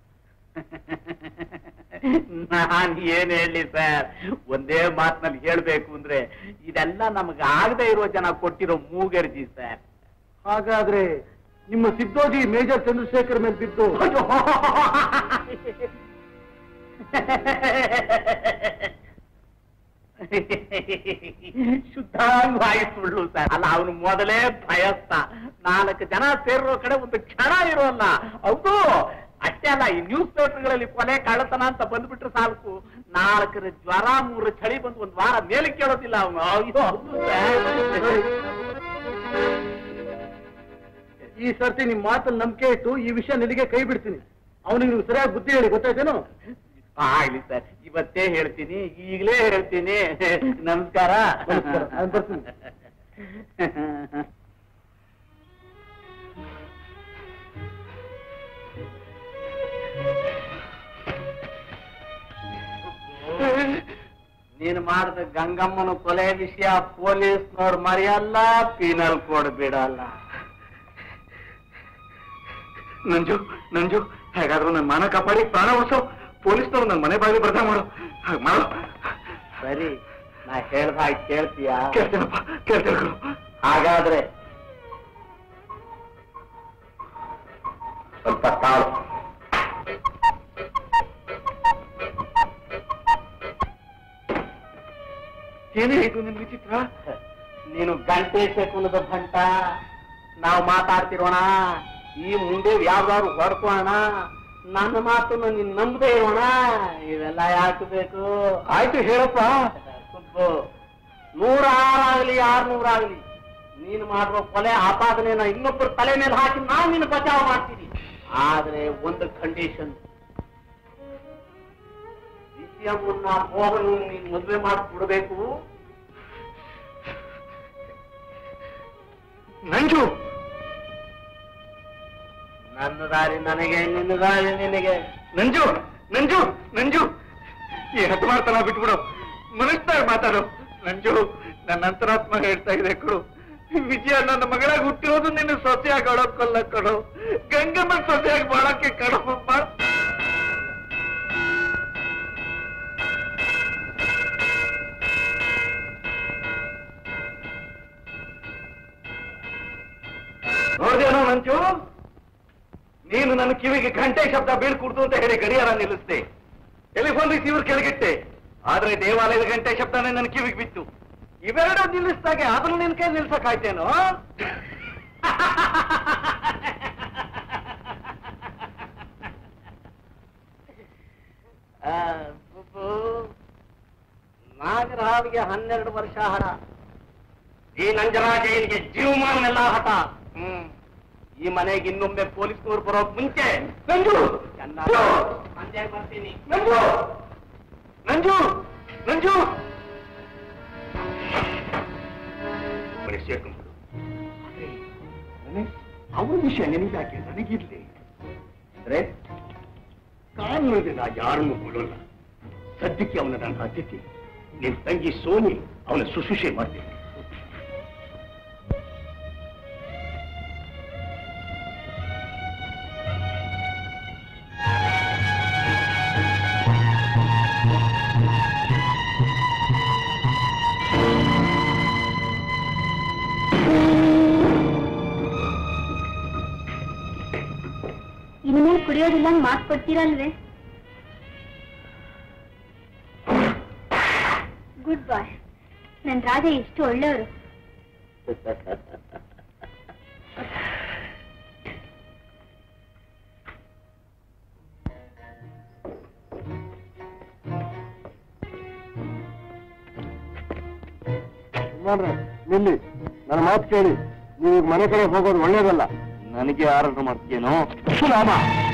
ನಾನ್ ಏನ್ ಹೇಳಿ ಸರ್ ಒಂದೇ ಮಾತಿನಲ್ಲಿ ಹೇಳ್ಬೇಕು ಅಂದ್ರೆ ಇದೆಲ್ಲ ನಮಗೆ ಆಗದೆ ಇರೋ ಜನ ಕೊಟ್ಟಿರೋ ಮೂಗರ್ಜಿ ಸರ್ ಹಾಗಾದ್ರೆ ನಿಮ್ಮ ಸಿದ್ದೋಜಿ ಮೇಜರ್ ಚಂದ್ರಶೇಖರ್ ಮೇಲೆ ಬಿದ್ದು ಶುದ್ಧಾಂಗವಾಗಿ ಸುಳ್ಳು ಸರ್ ಅಲ್ಲ ಅವನು ಮೊದಲೇ ಭಯಸ್ತ ನಾಲ್ಕು ಜನ ಸೇರಿರೋ ಕಡೆ ಒಂದು ಕ್ಷಣ ಇರೋಲ್ಲ ಹೌದು ಅಷ್ಟೇ ಅಲ್ಲ ಈ ನ್ಯೂಸ್ ಪೇಪರ್ಗಳಲ್ಲಿ ಕೊಲೆ ಕಳ್ಳತನ ಅಂತ ಬಂದ್ಬಿಟ್ರೆ ಸಾಕು ನಾಲ್ಕರ ಜ್ವರ ಮೂರು ಚಳಿ ಬಂದು ಒಂದು ವಾರ ಮೇಲೆ ಕೇಳೋದಿಲ್ಲ ಅವನು ಅಯ್ಯೋ ಹೌದು ಸರ್ ಈ ಸರ್ತಿ ನಿಮ್ ಮಾತಲ್ಲಿ ನಂಬಿಕೆ ಇಟ್ಟು ಈ ವಿಷಯ ನಿನಗೆ ಕೈ ಬಿಡ್ತೀನಿ ಅವನಿಗೆ ನೀವು ಸರಿಯಾಗಿ ಬುದ್ಧಿ ಹೇಳಿ ಗೊತ್ತಾಯ್ತೇನು ಆಗ್ಲಿ ಸರ್ ಇವತ್ತೇ ಹೇಳ್ತೀನಿ ಈಗಲೇ ಹೇಳ್ತೀನಿ ನಮಸ್ಕಾರ ನಮಸ್ಕಾರ. ನಾನ್ ಬರ್ತೀನಿ. ನೀನು ಮಾಡಿದ ಗಂಗಮ್ಮನ ಕೊಲೆ ವಿಷಯ ಪೊಲೀಸ್ನವ್ರು ಮರೆಯಲ್ಲ ಪೀನಲ್ ಕೋಡ್ ಬಿಡಲ್ಲ ನಂಜು ನಂಜು ಹೇಗಾದ್ರೂ ನನ್ನ ಮಾನ ಕಾಪಾಡಿ ಪ್ರಾಣ ಉಳಿಸೋ ಪೊಲೀಸ್ನವ್ರು ನನ್ನ ಮನೆ ಬಾಗಿಲು ಬರ್ತಾ ಮಾಡು ಹಾಗೆ ಮಾಡು ಸರಿ ನಾ ಹೇಳ್ದ ಹಾಗೆ ಕೇಳ್ತೀಯಾ ಕೇಳ್ತೇನಪ್ಪ ಕೇಳ್ತೇನೆ ಗುರು. ಹಾಗಾದ್ರೆ ಸ್ವಲ್ಪ ತಾಳು ಏನೇ ಇದು ನಿನ್ ವಿಚಿತ್ರ ನೀನು ಗಂಟೆ ಶಕುನದ ಭಂಟ ನಾವು ಮಾತಾಡ್ತಿರೋಣ ಈ ಮುಂದೆ ಯಾವ್ದಾದ್ರು ಹೊಡ್ಕೋಣ ನನ್ನ ಮಾತನ್ನು ನೀನ್ ನಂಬದೇ ಇರೋಣ ಇವೆಲ್ಲ ಯಾಕೆ ಬೇಕು ಆಯ್ತು ಹೇಳಪ್ಪ ಸುಬ್ಬು ನೂರ ಆರಾಗ್ಲಿ ಆರ್ನೂರಾಗ್ಲಿ ನೀನು ಮಾಡಿರೋ ಕೊಲೆ ಆಪಾದನೆನ ಇನ್ನೊಬ್ಬರ ತಲೆ ಮೇಲೆ ಹಾಕಿ ನಾವು ನಿನ್ನ ಬಚಾವ್ ಮಾಡ್ತೀವಿ ಆದ್ರೆ ಒಂದು ಕಂಡೀಷನ್ ವಿಷಯವನ್ನ ಮೋಹನ್ ನೀನ್ ಮದುವೆ ಮಾಡಿ ಕೊಡಬೇಕು ನಂಜು ನನ್ನ ದಾರಿ ನನಗೆ ನಿನ್ನ ದಾರಿ ನಿನಗೆ ನಂಜು ನಂಜು ನಂಜು ಈ ಹಠಮಾರ್ತನ ಬಿಟ್ಬಿಡು ಮನಸ್ತಾಗಿ ಮಾತಾಡು ನಂಜು ನನ್ನ ಅಂತರಾತ್ಮ ಹೇಳ್ತಾ ಇದೆ ಕೊಡು ವಿಜಯ ನನ್ನ ಮಗಳಾಗಿ ಹುಟ್ಟಿರೋದು ನಿನ್ನ ಸೊಸೆಯಾಗಿ ಆಡೋಕ್ಕಲ್ಲ ಕಡು ಗಂಗಮ್ಮ ಸೊಸೆಯಾಗಿ ಬಾಳಕ್ಕೆ ಕಡು ಬಾಳ ನೋಡ್ದೇನೋ ಮಂಜು ನೀನು ನನ್ನ ಕಿವಿಗೆ ಗಂಟೆ ಶಬ್ದ ಬೀಳ್ಕೂಡ್ದು ಅಂತ ಹೇಳಿ ಗಡಿಯಾರ ನಿಲ್ಲಿಸ್ದೆ ಟೆಲಿಫೋನ್ ರಿಸೀವರ್ ಕೆಳಗಿಟ್ಟೆ ಆದ್ರೆ ದೇವಾಲಯದ ಗಂಟೆ ಶಬ್ದನೇ ನನ್ನ ಕಿವಿಗೆ ಬಿತ್ತು ಇವೆರಡು ನಿಲ್ಲಿಸ್ದಾಗೆ ಅದನ್ನು ನಿನ್ ಕೈ ನಿಲ್ಸಕ್ಕಾಯ್ತೇನೋ ಆ, ಸುಬ್ಬು, ನಾಗರಾವಿಗೆ ಹನ್ನೆರಡು ವರ್ಷ ಹಠ ಈ ನಂಜರಾಜಯ್ಯನಿಗೆ ಜೀವಮಾನವೆಲ್ಲ ಹಠ ಹ್ಮ್ ಈ ಮನೆಗೆ ಇನ್ನೊಮ್ಮೆ ಪೊಲೀಸ್ನವ್ರು ಬರೋಕ್ ಮುಂಚೆ ನಂಜು ಚೆನ್ನಾಗಿ ಮಂದ್ಯಾಗ್ ಬರ್ತೀನಿ ನಂಜು ನಂಜು ನಂಜು ಸೇರ್ಕೊಂಡ್ಬಿಡು ಅವನ ವಿಷಯ ನಿನಗಾಕೆ ನನಗಿರ್ಲಿ ಅಂದ್ರೆ ಕಾನೂನಿಗೆ ನಾ ಯಾರನ್ನು ಕೊಡೋಲ್ಲ ಸದ್ಯಕ್ಕೆ ಅವನ ನನ್ನ ಅತಿಥಿ ನಿನ್ ತಂಗಿ ಸೋನಿ ಅವನ ಶುಶ್ರೂಷೆ ಮಾಡ್ತೀನಿ ಇನ್ಮೇಲೆ ಕುಡಿಯೋದಿಲ್ಲ ಮಾತು ಕೊಡ್ತೀರಲ್ವೇ ಗುಡ್ ಬಾಯ್ ನನ್ ರಾಜ ಎಷ್ಟು ಒಳ್ಳೆಯವರು ನಿಲ್ಲಿ ನನ್ನ ಮಾತು ಕೇಳಿ ನೀವು ಮನೆ ಕಡೆ ಹೋಗೋದು ಒಳ್ಳೇದಲ್ಲ ನನಗೆ ಆರಂಭ ಮಾಡ್ತೀಯೇನೋ ಸುಲಾಮ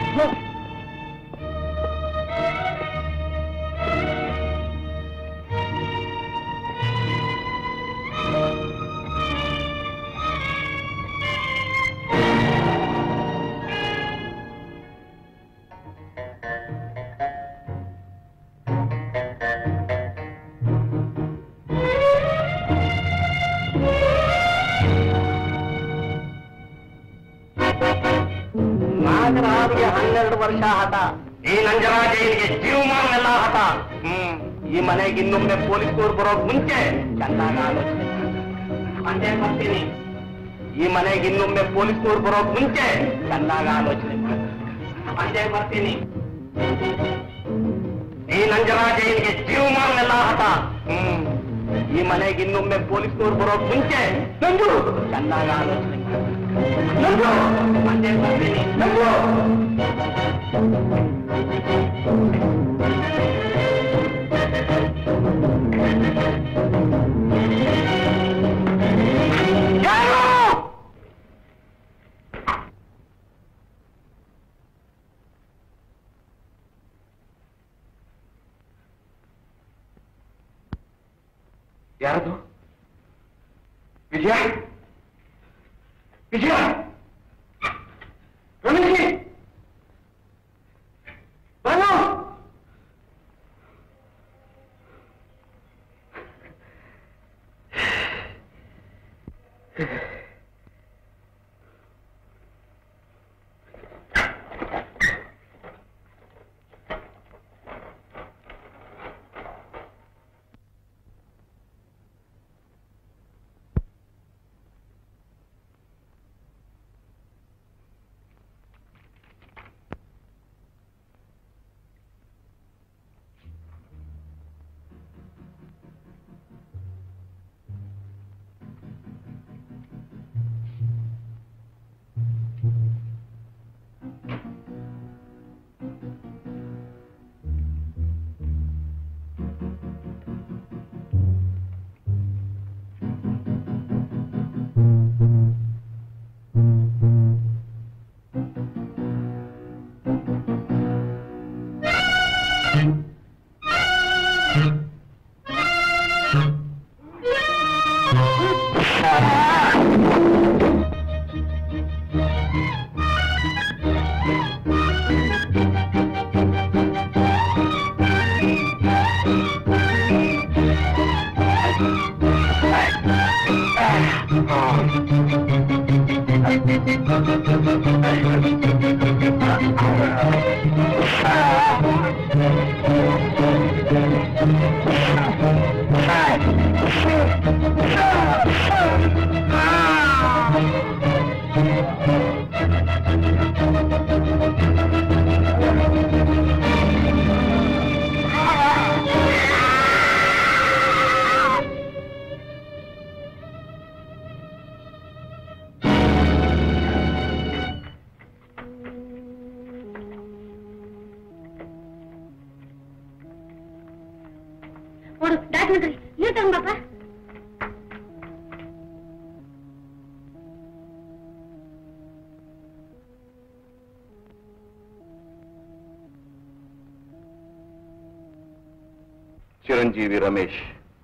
ನಾಗರಾವಿಗೆ ಹನ್ನೆರಡು ವರ್ಷ ಹಠ ಈ ನಂಜರಾಜಯ್ಯನಿಗೆ ಜೀವಮಾನವೆಲ್ಲ ಹಠ ಹ್ಮ್ ಈ ಮನೆಗೆ ಇನ್ನೊಮ್ಮೆ ಪೊಲೀಸ್ನವ್ರು ಬರೋಕ್ ಮುಂಚೆ ಚೆನ್ನಾಗಿ ಆಲೋಚನೆ ಮಂದ್ಯಾಗ್ ಬರ್ತೀನಿ ಈ ಮನೆಗೆ ಇನ್ನೊಮ್ಮೆ ಪೊಲೀಸ್ನವ್ರು ಬರೋಕ್ ಮುಂಚೆ ಚೆನ್ನಾಗಿ ಆಲೋಚನೆ ಮಾಡಿ ಮಂದ್ಯಾಗ್ ಬರ್ತೀನಿ ಈ ನಂಜರಾಜಯ್ಯನಿಗೆ ಜೀವಮಾನವೆಲ್ಲ ಹಠ ಹ್ಮ್ ಈ ಮನೆಗೆ ಇನ್ನೊಮ್ಮೆ ಪೊಲೀಸ್ನವ್ರು ಬರೋಕ್ ಮುಂಚೆ ನಂದು ಚೆನ್ನಾಗಿ ಆಲೋಚನೆ ಮಾಡಿ ನಂದು ಮಂದ್ಯಾಗ್ ಬರ್ತೀನಿ ನಂದು ಯಾರದು ವಿಜಯ ವಿಜಯ ರಮೇಶಿ ಬಾನು ಓಡು ಡಾಕ್ಯುಮೆಂಟ್ರಿ ನೀವು ತಗೊಂಬಪ್ಪ ಚಿರಂಜೀವಿ ರಮೇಶ್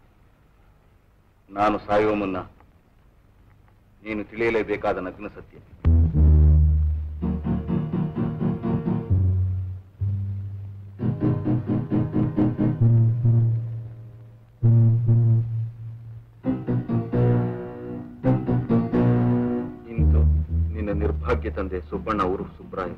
ನಾನು ಸಾಯುವ ಮುನ್ನ ನೀನು ತಿಳಿಯಲೇಬೇಕಾದ ನಗ್ನ ಸತ್ಯ ಇಂದು ನಿನ್ನ ನಿರ್ಭಾಗ್ಯ ತಂದೆ ಸುಬ್ಬಣ್ಣ ಉರುಫ್ ಸುಬ್ರಾಯ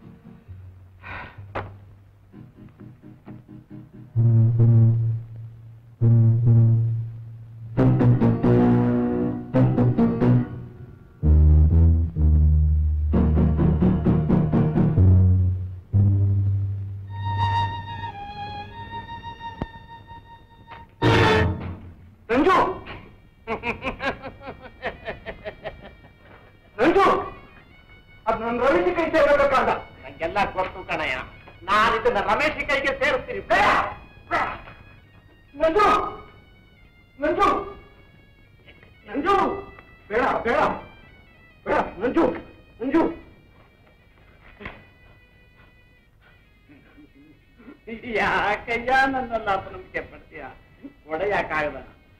ನಂಜು ನಂಜು ಅದ್ ನನ್ನ ರಮೇಶ್ ಕೈ ಸೇರ್ಬೇಕಾದ ನಂಗೆಲ್ಲ ಗೊತ್ತು ಕಣಯ್ಯ ನಾನು ಇದನ್ನ ರಮೇಶ್ ಕೈಗೆ ಸೇರಿಸ್ತೀನಿ ಬೇಡ ಬೇಡ. ನಂಜು ನಂಜು ನಂಜು ಬೇಡ ಬೇಡ ಬೇಡ ನಂಜು ನಂಜು ಯಾಕಯ್ಯ ನನ್ನೆಲ್ಲ ಅಪನಂಬಿಕೆ ಪಡ್ತೀಯ ಒಡೆಯಾಕಾಗದ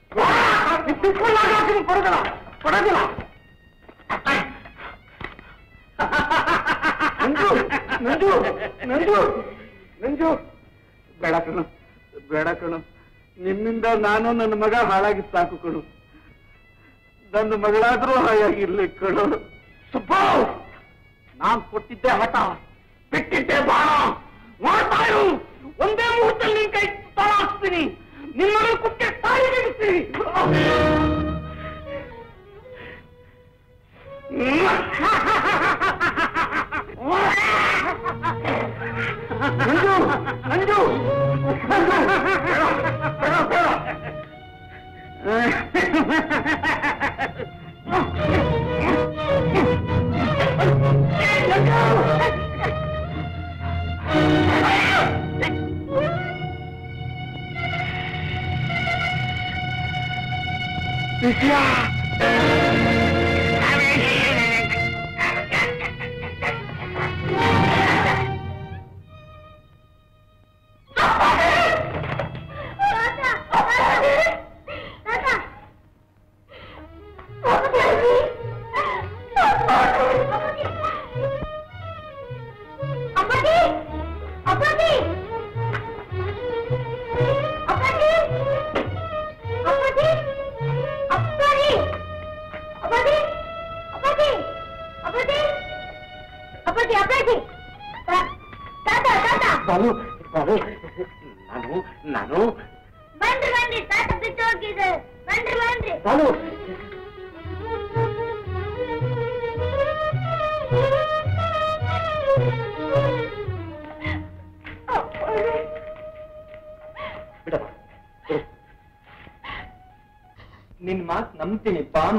ಕೊಡೋದಿಲ್ಲ ಕೊಡೋದಿಲ್ಲ ನಂಜು ನಂಜು ನಂಜು ನಂಜು ಬೇಡ ಕಣು ಬೇಡ ಕಣು ನಿಮ್ಮಿಂದ ನಾನು ನನ್ನ ಮಗ ಹಾಳಾಗಿ ಸಾಕು ಕಣು ನನ್ನ ಮಗಳಾದ್ರೂ ಹಾಯಾಗಿರ್ಲಿ ಕಣು ಸುಬ್ಬ ನಾನ್ ಕೊಟ್ಟಿದ್ದೆ ಹಠ ಬಿಟ್ಟಿದ್ದೆ ಬಾಣ ನೋಡ್ತಾ ಇರು ಒಂದೇ ಮುಹೂರ್ತದಲ್ಲಿ ನಿನ್ ಕೈ ತಲಾಸ್ತೀನಿ ನಿಮ್ಮನ್ನು ಕುಕ್ಕೆ ತಾಳಿ ಬಿಡಿಸ್ತೀನಿ ನಂಜು ನಂಜು ನಂಜು ಬೇಡ ಬೇಡ ಬೇಡ ಅಪ್ಪಾಜಿ ಅಪ್ಪಾಜಿ ಅಪ್ಪಾಜಿ ಅಪ್ಪಾಜಿ ಅಪ್ಪಾಜಿ ಅಪ್ಪಾಜಿ ಅಪ್ಪಾಜಿ ಅಪ್ಪಾಜಿ ಅಪ್ಪಾಜಿ ಅಪ್ಪಾಜಿ ತಾ- ತಾತ ತಾತ ಬಾಲು ಬಾಲು ನಾನು ನಾನು ಬನ್ರಿ ಬನ್ರಿ ತಾತ ಬಿಟ್ಟು ಹೋಗಿದೆ ಬನ್ರಿ ಬನ್ರಿ ಬಾಲು ಬಿಡಪ್ಪ ಬಿಡು. ನಿನ್ ಮಾತ್ ನಂಬ್ತೀನಿ ಬಾಮ್ಮ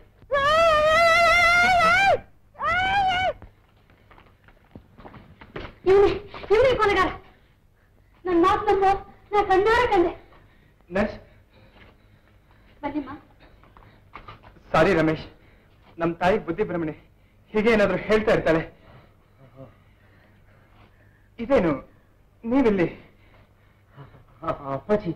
ಇವನೇ ಇವನೇ ಕೊಲೆಗಾರ ನನ್ನ ಮಾತು ನಂಬೋ ನಾ ಕಣ್ಣಾರ ಕಂಡೆ ನರ್ಸ್ ಬನ್ನಿಮ್ಮ ಸಾರಿ ರಮೇಶ್ ನಮ್ ತಾಯಿಗೆ ಬುದ್ಧಿ ಭ್ರಮಣೆ ಹೀಗೆ ಏನಾದ್ರು ಹೇಳ್ತಾ ಇರ್ತಾಳೆ ಇದೇನು ನೀವಿಲ್ಲಿ ಅಪ್ಪಾಜಿ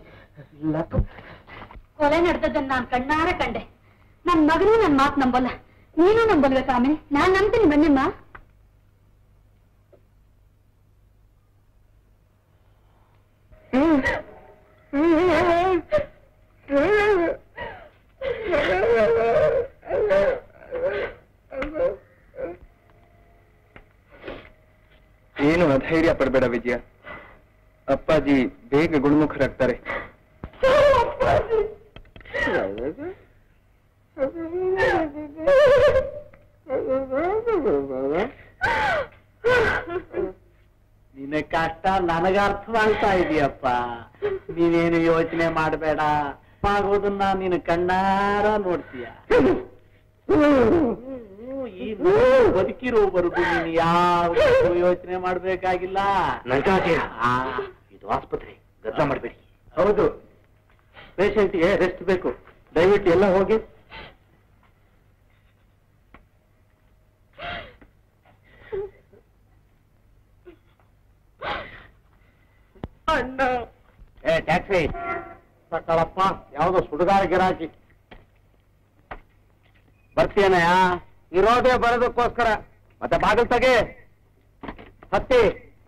ಕೊಲೆ ನಡೆದದ್ದನ್ನ ನಾನು ಕಣ್ಣಾರ ಕಂಡೆ ನನ್ ಮಗನೂ ನನ್ ಮಾತು ನಂಬಲ್ಲ ನೀನು ನಂಬಲ್ಬೇಕಾ ಆಮೇಲೆ ನಾನ್ ನಂಬ್ತೀನಿ ಬನ್ನಿಮ್ಮ ನೀನು ಅಧೈರ್ಯ ಪಡಬೇಡ ವಿಜಯ ಅಪ್ಪಾಜಿ ಬೇಗ ಗುಣಮುಖರಾಗ್ತಾರೆ ನಿನ್ನ ಕಷ್ಟ ನನಗ ಅರ್ಥವಾಗ್ತಾ ಇದೆಯಪ್ಪ ನೀನೇನು ಯೋಚನೆ ಮಾಡಬೇಡ ಆಗೋದನ್ನ ನೀನು ಕಣ್ಣಾರ ನೋಡ್ತೀಯ ಈ ಮಗು ಬದುಕಿರೋವರೆಗೂ ನೀನು ಯಾವ ಯೋಚನೆ ಮಾಡ್ಬೇಕಾಗಿಲ್ಲ ಆ, ಇದು ಆಸ್ಪತ್ರೆ ಗದ್ದಲ ಮಾಡಬೇಡಿ ಹೌದು ಪೇಷಂಟ್ಗೆ ರೆಸ್ಟ್ ಬೇಕು ದಯವಿಟ್ಟು ಎಲ್ಲ ಹೋಗಿ ಏ ಟ್ಯಾಕ್ಸಿ ಸಕ್ಕಳಪ್ಪ ಯಾವ್ದೋ ಸುಡುಗಾರ ಗಿರಾಕಿ ಬರ್ತೀನಯ್ಯ ಇರೋದೇ ಬರೋದಕ್ಕೋಸ್ಕರ ಮತ್ತೆ ಬಾಗಿಲು ತೆಗೆ ಹತ್ತಿ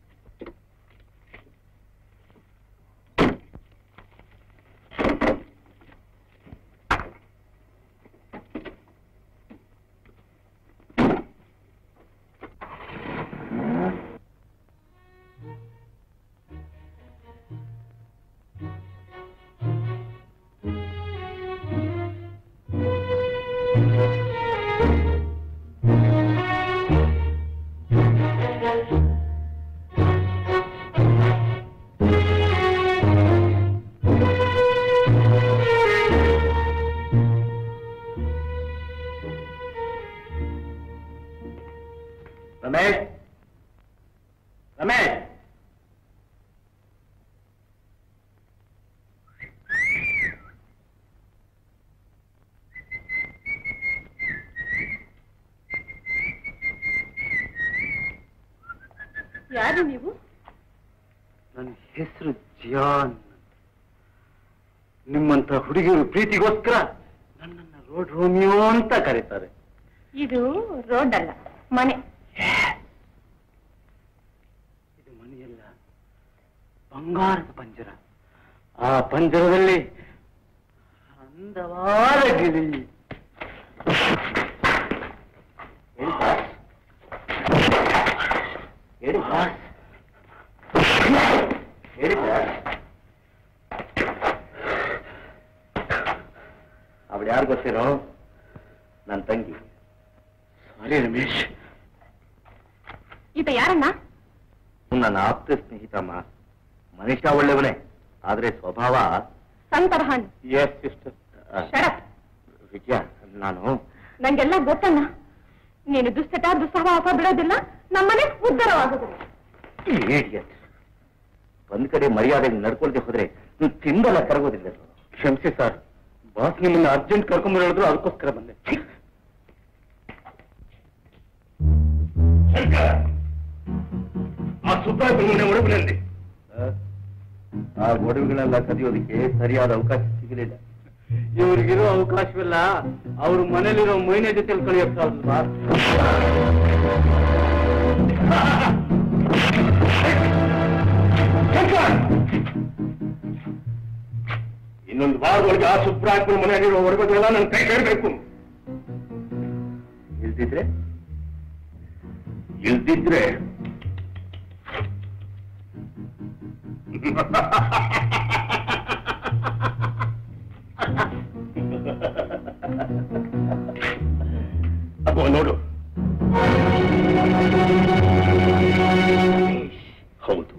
ರಮೇಶ್ ರಮೇಶ್ ಯಾರು ನೀವು ನನ್ನ ಹೆಸರು ಜಾನ್ ನಿಮ್ಮಂತ ಹುಡುಗಿಯರು ಪ್ರೀತಿಗೋಸ್ಕರ ನನ್ನನ್ನ ರೋಡ್ ರೋಮಿಯೋ ಅಂತ ಕರೀತಾರೆ ಇದು ರೋಡ್ ಅಲ್ಲ ಮನೆ ಇದು ಮನೆಯಲ್ಲ ಬಂಗಾರದ ಪಂಜರ ಆ ಪಂಜರದಲ್ಲಿ ಅಂದವಾದ ಗಿಳಿ ಹೇಳಿ ಬಾಸ್ ಹೇಳಿ ಬಾಸ್ ಹೇಳಿ ಬಾಸ್ ಅವಳು ಯಾರು ಗೊತ್ತಿರೋ ನನ್ನ ತಂಗಿ ಸಾರಿ ರಮೇಶ್ ಈತ ಯಾರಣ್ಣ ನನ್ನ ಆಪ್ತ ಸ್ನೇಹಿತಮ್ಮ ಮನುಷ್ಯ ಒಳ್ಳೆಯವನೇ ಆದ್ರೆ ಸ್ವಭಾವ ಸಂತರಹಣ್ ಎಸ್ ಸಿಸ್ಟರ್ ಆ, ಶರತ್ ವಿಜಯ ನಾನು ನಂಗೆಲ್ಲ ಗೊತ್ತಣ್ಣ ನೀನು ದುಶ್ಚಟ ದುಸ್ಸಹವಾಸ ಬಿಡೋದಿಲ್ಲ ನಮ್ಮನೆ ಉದ್ಧಾರವಾಗೋದಿಲ್ಲ ಇಡಿಯಟ್ ಒಂದ್ ಕಡೆ ಮರ್ಯಾದೆ ನಡ್ಕೊಳ್ದೆ ಹೋದ್ರೆ ನೀನ್ ತಿಂದಲ್ಲ ಕರಗೋದಿಲ್ಲ ಕ್ಷಮಿಸಿ ಸರ್ ಬಾಸ್ ನಿಮ್ಮನ್ನ ಅರ್ಜೆಂಟ್ ಕರ್ಕೊಂಡ್ ಹೇಳಿದ್ರು ಅದಕ್ಕೋಸ್ಕರ ಬಂದೆ ಆ ಸುಬ್ರಾಯ್ ಒಡವಿನಲ್ಲಿ ಆ ಒಡವುಗಳೆಲ್ಲ ಕದಿಯೋದಕ್ಕೆ ಸರಿಯಾದ ಅವಕಾಶ ಸಿಗಲಿಲ್ಲ ಇವ್ರಿಗಿರೋ ಅವಕಾಶವಿಲ್ಲ ಅವ್ರ ಮನೇಲಿರೋ ಮೈನೆ ಜೊತೆಲಿ ಕಳಿಯಕ್ ಸಾಲ್ವಾ ಇನ್ನೊಂದು ವಾರದೊಳಗೆ ಆ ಸುಬ್ರಾಯಪ್ಪನ ಮನೆಯಲ್ಲಿರೋ ಒಡವೆಗಳೆಲ್ಲ ನನ್ನ ಕೈ ಸೇರಬೇಕು ಇಲ್ದಿದ್ರೆ ಇಲ್ದಿದ್ರೆ ಅಬ್ಬೋ ನೋಡು ಹೌದು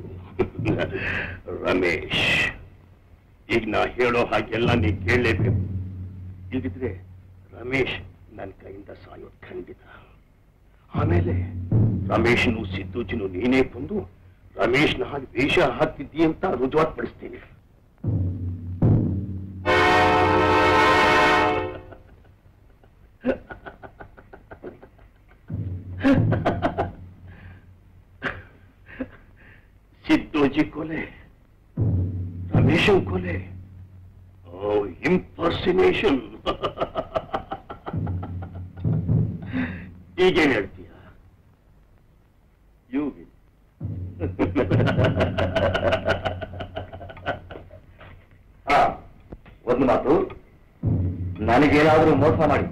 ರಮೇಶ್ ಈಗ ನಾ ಹೇಳೋ ಹಾಗೆಲ್ಲ ನೀ ಕೇಳಲೇಬೇಕು ಇಲ್ದಿದ್ರೆ ರಮೇಶ್ ನನ್ನ ಕೈಯಿಂದ ಸಾಯೋದ್ ಖಂಡಿತ ಆಮೇಲೆ ರಮೇಶ್ನು ಸಿದ್ದೂಜಿನು ನೀನೇ ಬಂದು ರಮೇಶ್ನ ಹಾಗೆ ವೇಷ ಹಾಕ್ತಿದ್ದೀ ಅಂತ ರುಜುವಾತ್ ಪಡಿಸ್ತೀನಿ ಸಿದ್ದೋಜಿ ಕೊಲೆ ರಮೇಶನ್ ಕೊಲೆ ಓ ಇಂಪರ್ಸಿನೇಷನ್ ಈಗೇನ್ ಹೇಳ್ತೀಯ ಯು ಒಂದು ಮಾತು ನನಗೇನಾದ್ರೂ ಮೋಸ ಮಾಡಿ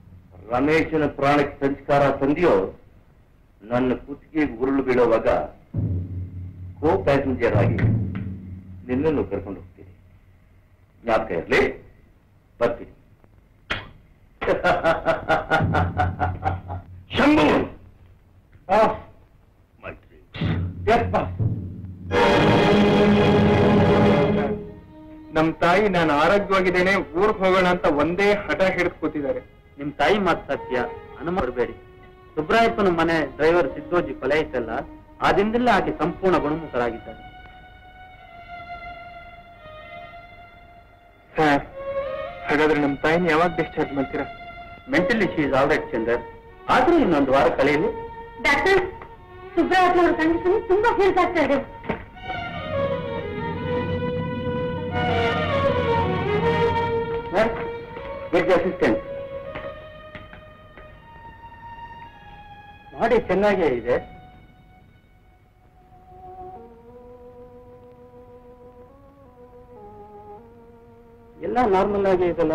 ರಮೇಶನ ಪ್ರಾಣಕ್ಕೆ ಸಂಸ್ಕಾರ ತಂದಿಯೋ ನನ್ನ ಕುತ್ತಿಗೆಗೆ ಉರುಳು ಬೀಳೋವಾಗ ಕೋ ಪ್ಯಾಸೆಂಜರ್ ಆಗಿ ನಿನ್ನನ್ನು ಕರ್ಕೊಂಡು ಹೋಗ್ತೀನಿ ಜ್ಞಾಪಕ ಇರಲಿ ಬರ್ತೀನಿ ಶಂಭು ಮೈತ್ರಿ ನಮ್ ತಾಯಿ ನಾನು ಆರೋಗ್ಯವಾಗಿದ್ದೇನೆ ಊರ್ಗ್ ಹೋಗೋಣ ಅಂತ ಒಂದೇ ಹಠ ಹಿಡಿದು ಕೂತಿದ್ದಾರೆ ನಿಮ್ ತಾಯಿ ಮಾತು ಸತ್ಯ ಅನುಮಾಡಬೇಡಿ ಸುಬ್ರಾಯಪ್ಪನ ಮನೆ ಡ್ರೈವರ್ ಸಿದ್ದೋಜಿ ಕೊಲೆ ಐತಲ್ಲ ಆ ದಿನದಲ್ಲೇ ಆಕೆ ಸಂಪೂರ್ಣ ಗುಣಮುಖರಾಗಿದ್ದಾರೆ ಸರ್ ಹಾಗಾದ್ರೆ ನಮ್ ತಾಯಿನ ಯಾವಾಗ ಡಿಸ್ಚಾರ್ಜ್ ಮಾಡ್ತೀರಾ ಮೆಂಟಲಿ ಶೀಸ್ ಆಲ್ರೈಟ್ ಚಂದರ್ ಆದ್ರೂ ಇನ್ನೊಂದು ವಾರ ಕಳೆಯಲಿ ಡಾಕ್ಟರ್ ಸುಬ್ರಾಯತ್ ಅವರ ಕಂಡೀಷನ್ ತುಂಬಾ ಫೀಲ್ಸ್ ಆಗ್ತಾ ಇದೆ ವಿತ್ ಅಸಿಸ್ಟೆಂಟ್ ಮಾಡಿ ಚೆನ್ನಾಗೇ ಇದೆ ಎಲ್ಲ ನಾರ್ಮಲ್ ಆಗೇ ಇದೆಲ್ಲ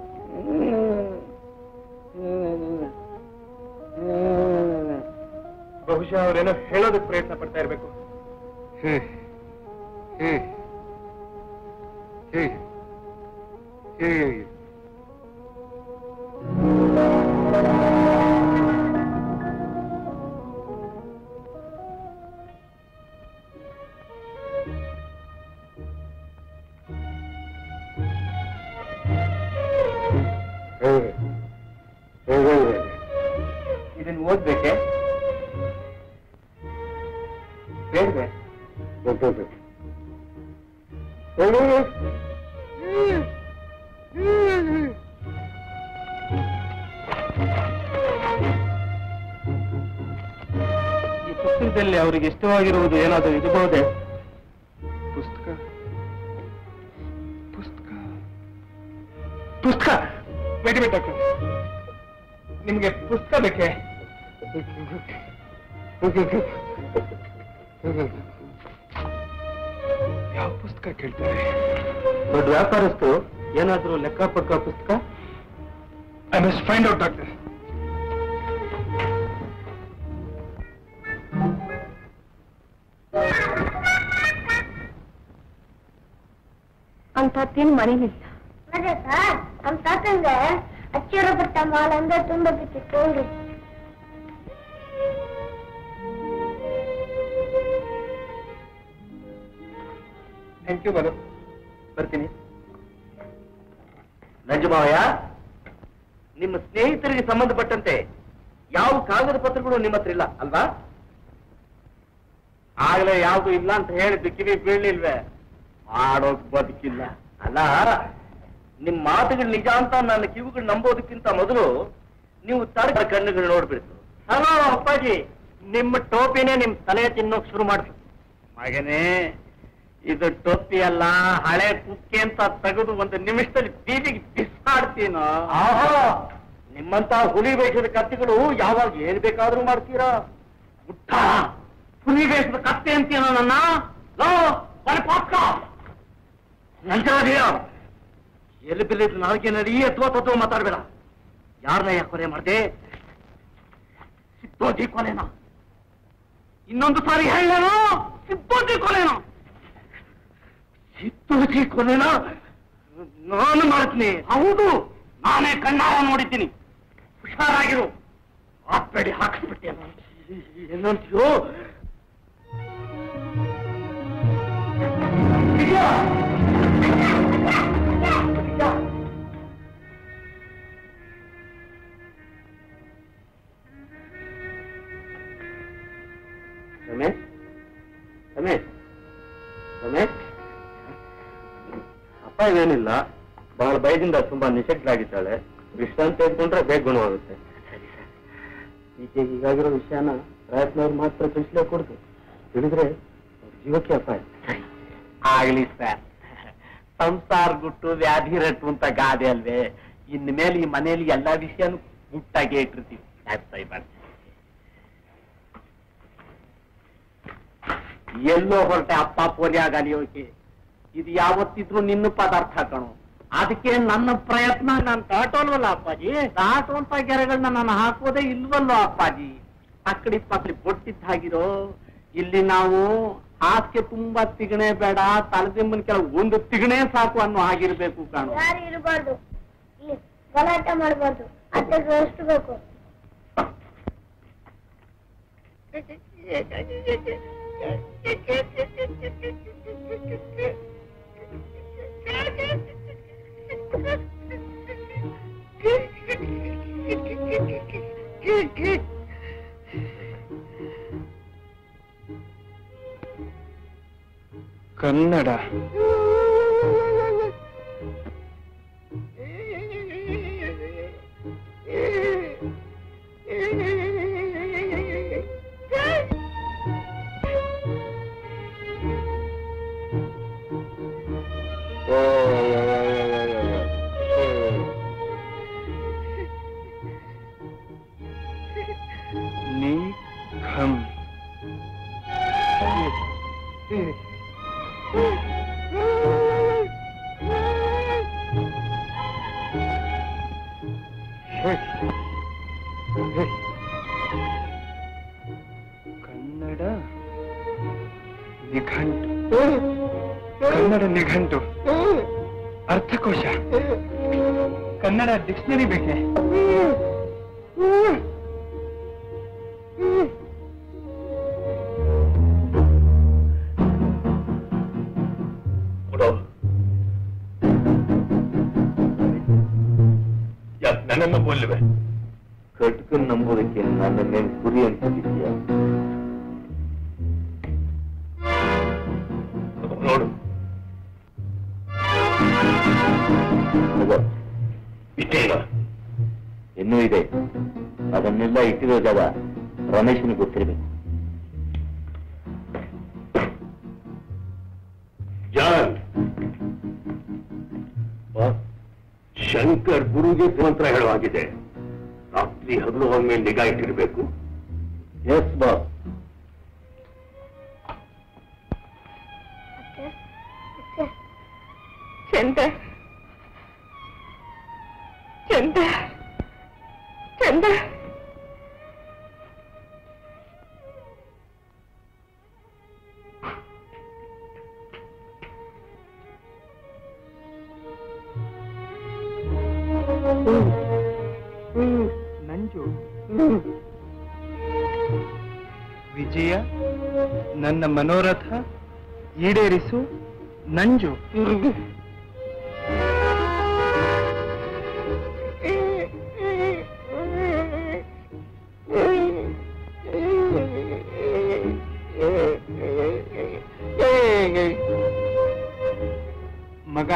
ಬಹುಶಃ ಅವ್ರೇನೋ ಹೇಳೋದಕ್ಕೆ ಪ್ರಯತ್ನ ಪಡ್ತಾ ಇರ್ಬೇಕು ಹೇ ಹೇ ಹೇ ಹೇ ಇದನ್ನ ಓದ್ಬೇಕೆ ಬೇಡ್ವೆ ಈ ಪುಸ್ತಕದಲ್ಲಿ ಅವರಿಗೆ ಇಷ್ಟವಾಗಿರುವುದು ಏನಾದರೂ ಇರಬಹುದೇ ಪುಸ್ತಕ ಪುಸ್ತಕ ಪುಸ್ತಕ ವೇಟ್ ವೇಟ್ ಡಾಕ್ಟರ್ ನಿಮ್ಗೆ ಪುಸ್ತಕ ಬೇಕೆ ಯಾವ ಪುಸ್ತಕ ಕೇಳ್ತಾರೆ ದೊಡ್ಡ ವ್ಯಾಪಾರಸ್ಥರು ಏನಾದರೂ ಲೆಕ್ಕ ಪಕ್ಕ ಪುಸ್ತಕ I must find out doctor ಅಂತೇನು ಮನೇಲಿಲ್ಲ ಅದೇ ಸರ್ ನಮ್ ತಾತಂಗ ಅಚ್ಚರ ಪಟ್ಟ ಮಾಲ ಅಂದ್ರೆ ತುಂಬಾ ಬಿಟ್ಟಿತ್ತು ಥ್ಯಾಂಕ್ ಯು ಬಾಲು ಬರ್ತೀನಿ ನಂಜಮಾವಯ್ಯ ನಿಮ್ಮ ಸ್ನೇಹಿತರಿಗೆ ಸಂಬಂಧಪಟ್ಟಂತೆ ಯಾವ ಕಾಗದ ಪತ್ರಗಳು ನಿಮ್ಮ ಹತ್ರ ಇಲ್ಲ ಅಲ್ವಾ ಆಗ್ಲೇ ಯಾವ್ದು ಇಲ್ಲ ಅಂತ ಹೇಳಿದ್ದು ಕಿವಿ ಬೀಳ್ಲಿಲ್ವೇ ಮಾಡೋಕ್ ಬದುಕಿಲ್ಲ ಅಲ್ಲ ನಿಮ್ ಮಾತುಗಳು ನಿಜ ಅಂತ ನನ್ನ ಕಿವಿಗಳು ನಂಬೋದಕ್ಕಿಂತ ಮೊದಲು ನೀವು ತಡ ಕಣ್ಣುಗಳು ನೋಡ್ಬಿಡ್ತು ಹಲೋ ಅಪ್ಪಾಜಿ ನಿಮ್ಮ ಟೋಪಿನೇ ನಿಮ್ ತಲೆ ತಿನ್ನೋಕ್ ಶುರು ಮಾಡ್ತು ಮಗನೇ ಇದು ಟೊಪ್ಪಿ ಅಲ್ಲ ಹಳೆ ಕುಕ್ಕೆ ಅಂತ ತೆಗೆದು ಒಂದು ನಿಮಿಷದಲ್ಲಿ ಬೀದಿಗೆ ಬಿಸಾಡ್ತೀನೋ ನಿಮ್ಮಂತ ಹುಲಿ ವೇಷದ ಕತ್ತಿಗಳು ಯಾವಾಗ ಏನ್ ಬೇಕಾದ್ರೂ ಮಾಡ್ತೀರಾ ಮುಟ್ಟ ಹುಲಿ ವೇಷದ ಕತ್ತೆ ಅಂತೀನೋ ನನ್ನ ಲೋ, ಒಳ ಪಾಪ್ಕ. ನಂಜರಾದಿಯ ಎಲ್ಲಿ ಬಿಲ್ಲಿದ್ ನಾಲ್ಗೆ ನಡಿ ಅಥವಾ ತತ್ವ ಮಾತಾಡ್ಬೇಡ ಯಾರನ್ನ ಕೊಲೆ ಮಾಡ್ದೆ ಸಿದ್ದೋಜಿ ಕೊಲೆನ ಇನ್ನೊಂದು ಸಾರಿ ಹೇಳೇನು ಸಿದ್ದೋಜಿ ಕೊಲೆನ ಸಿದ್ದೋಜಿ ಕೊಲೆನ ನಾನು ಮಾಡ್ತೀನಿ ಹೌದು ನಾನೇ ಕಣ್ಣಾರ ನೋಡಿದ್ದೀನಿ ಹುಷಾರಾಗಿರು ಆತ್ಬೇಡಿ ಹಾಕಿಸ್ಬಿಟ್ಟೆ ಏನಂತೀಯೋ ವಿಜಯ! ವಿಜಯ! ರಮೇಶ್ ರಮೇಶ್ ರಮೇಶ್ ಅಪ್ಪ ಇದೇನಿಲ್ಲ ಬಹಳ ಭಯದಿಂದ ತುಂಬಾ ನಿಶಕ್ತರಾಗಿದ್ದಾಳೆ ವಿಶ್ರಾಂತಿ ತೆಗೆದುಕೊಂಡ್ರೆ ಬೇಗ ಗುಣವಾಗುತ್ತೆ ಸರಿ ಸರ್ ಈಚೆ ಹೀಗಾಗಿರೋ ವಿಷಯನ ಪ್ರಯತ್ನವ್ರು ಮಾತ್ರ ತಿಳಿಸ್ಲೇ ಕೊಡ್ತು ತಿಳಿದ್ರೆ ಅವ್ರ ಜೀವಕ್ಕೆ ಅಪಾಯ ಆಗ್ಲಿ ಸರ್ ಸಂಸಾರ ಗುಟ್ಟು ವ್ಯಾಧಿ ರಟ್ಟು ಅಂತ ಗಾದೆ ಅಲ್ವೇ ಇನ್ ಮೇಲೆ ಈ ಮನೆಯಲ್ಲಿ ಎಲ್ಲಾ ವಿಷಯನೂ ಗುಟ್ಟಾಗೆ ಇಟ್ಟಿರ್ತೀವಿ ಮಾಡ್ತೀವಿ ಎಲ್ಲೋ ಹೊರಟೆ ಅಪ್ಪ ಪೋಲಿಯಾಗ ಅಲಿಯೋಕೆ ಇದು ಯಾವತ್ತಿದ್ರು ನಿನ್ನ ಪದಾರ್ಥ ಕಣು ಅದಕ್ಕೆ ನನ್ನ ಪ್ರಯತ್ನ ನಾನು ದಾಟೋಲ್ವಲ್ಲ ಅಪ್ಪಾಜಿ ದಾಟುವಂತ ಗೆರೆಗಳನ್ನ ನಾನು ಹಾಕೋದೇ ಇಲ್ವಲ್ಲೋ ಅಪ್ಪಾಜಿ ಅಕ್ಕಡಿ ಪಕ್ಕಡಿ ಬೊಟ್ಟಿದ್ದ ಹಾಗಿರೋ ಇಲ್ಲಿ ನಾವು ಹಾಸಿಗೆ ತುಂಬಾ ತಿಗಣೆ ಬೇಡ ತಲೆದಿಂಬನ ಕೆಳಗೆ ಒಂದು ತಿಗಣೆ ಸಾಕು ಅನ್ನೋ ಹಾಗಿರ್ಬೇಕು ಕಾಣು ಯಾರು ಇರಬಾರ್ದು ಇಲ್ಲಿ ಗಲಾಟೆ ಮಾಡಬಾರ್ದು ಅತ್ತೆಗೆ ರೆಸ್ಟ್ ಬೇಕು ಕನ್ನಡ ನಿಘಂ ಕನ್ನಡ ನಿಘಂಟು ಕನ್ನಡ ನಿಘಂಟು ಅರ್ಥಕೋಶ ಕನ್ನಡ ಡಿಕ್ಷನರಿ ಬೇಕೆ ಕೊಡೋ ಯಾಕೆ ನನ್ನನ್ನು ಬೋಲ್ವೆ ಕಟ್ಕನ್ ನಂಬೋದಕ್ಕೆ ನನ್ನನ್ನೇನು ಗುರಿ ಅನ್ಸಿದ್ಯಾ ನೋಡು ಇಷ್ಟೇನಾ ಇನ್ನೂ ಇದೆ ಅದನ್ನೆಲ್ಲ ಇಟ್ಟಿರೋ ಜಾಗ ರಮೇಶನಿಗೆ ಗೊತ್ತಿರಬೇಕು ಜಾನ್ ಶಂಕರ್ ಗುರುಗೆ ಮಂತ್ರ ಹೇಳುವಾಗಿದೆ ರಾತ್ರಿ ಹಗಲು ಅವನ ಮೇಲೆ ನಿಗಾ ಇಟ್ಟಿರಬೇಕು ಎಸ್ ಬಾಸ್ ಚಂದ ಚಂದ ಚಂದ ನಂಜು ವಿಜಯ ನನ್ನ ಮನೋರಥ ಈಡೇರಿಸು ನಂಜು ಮಗ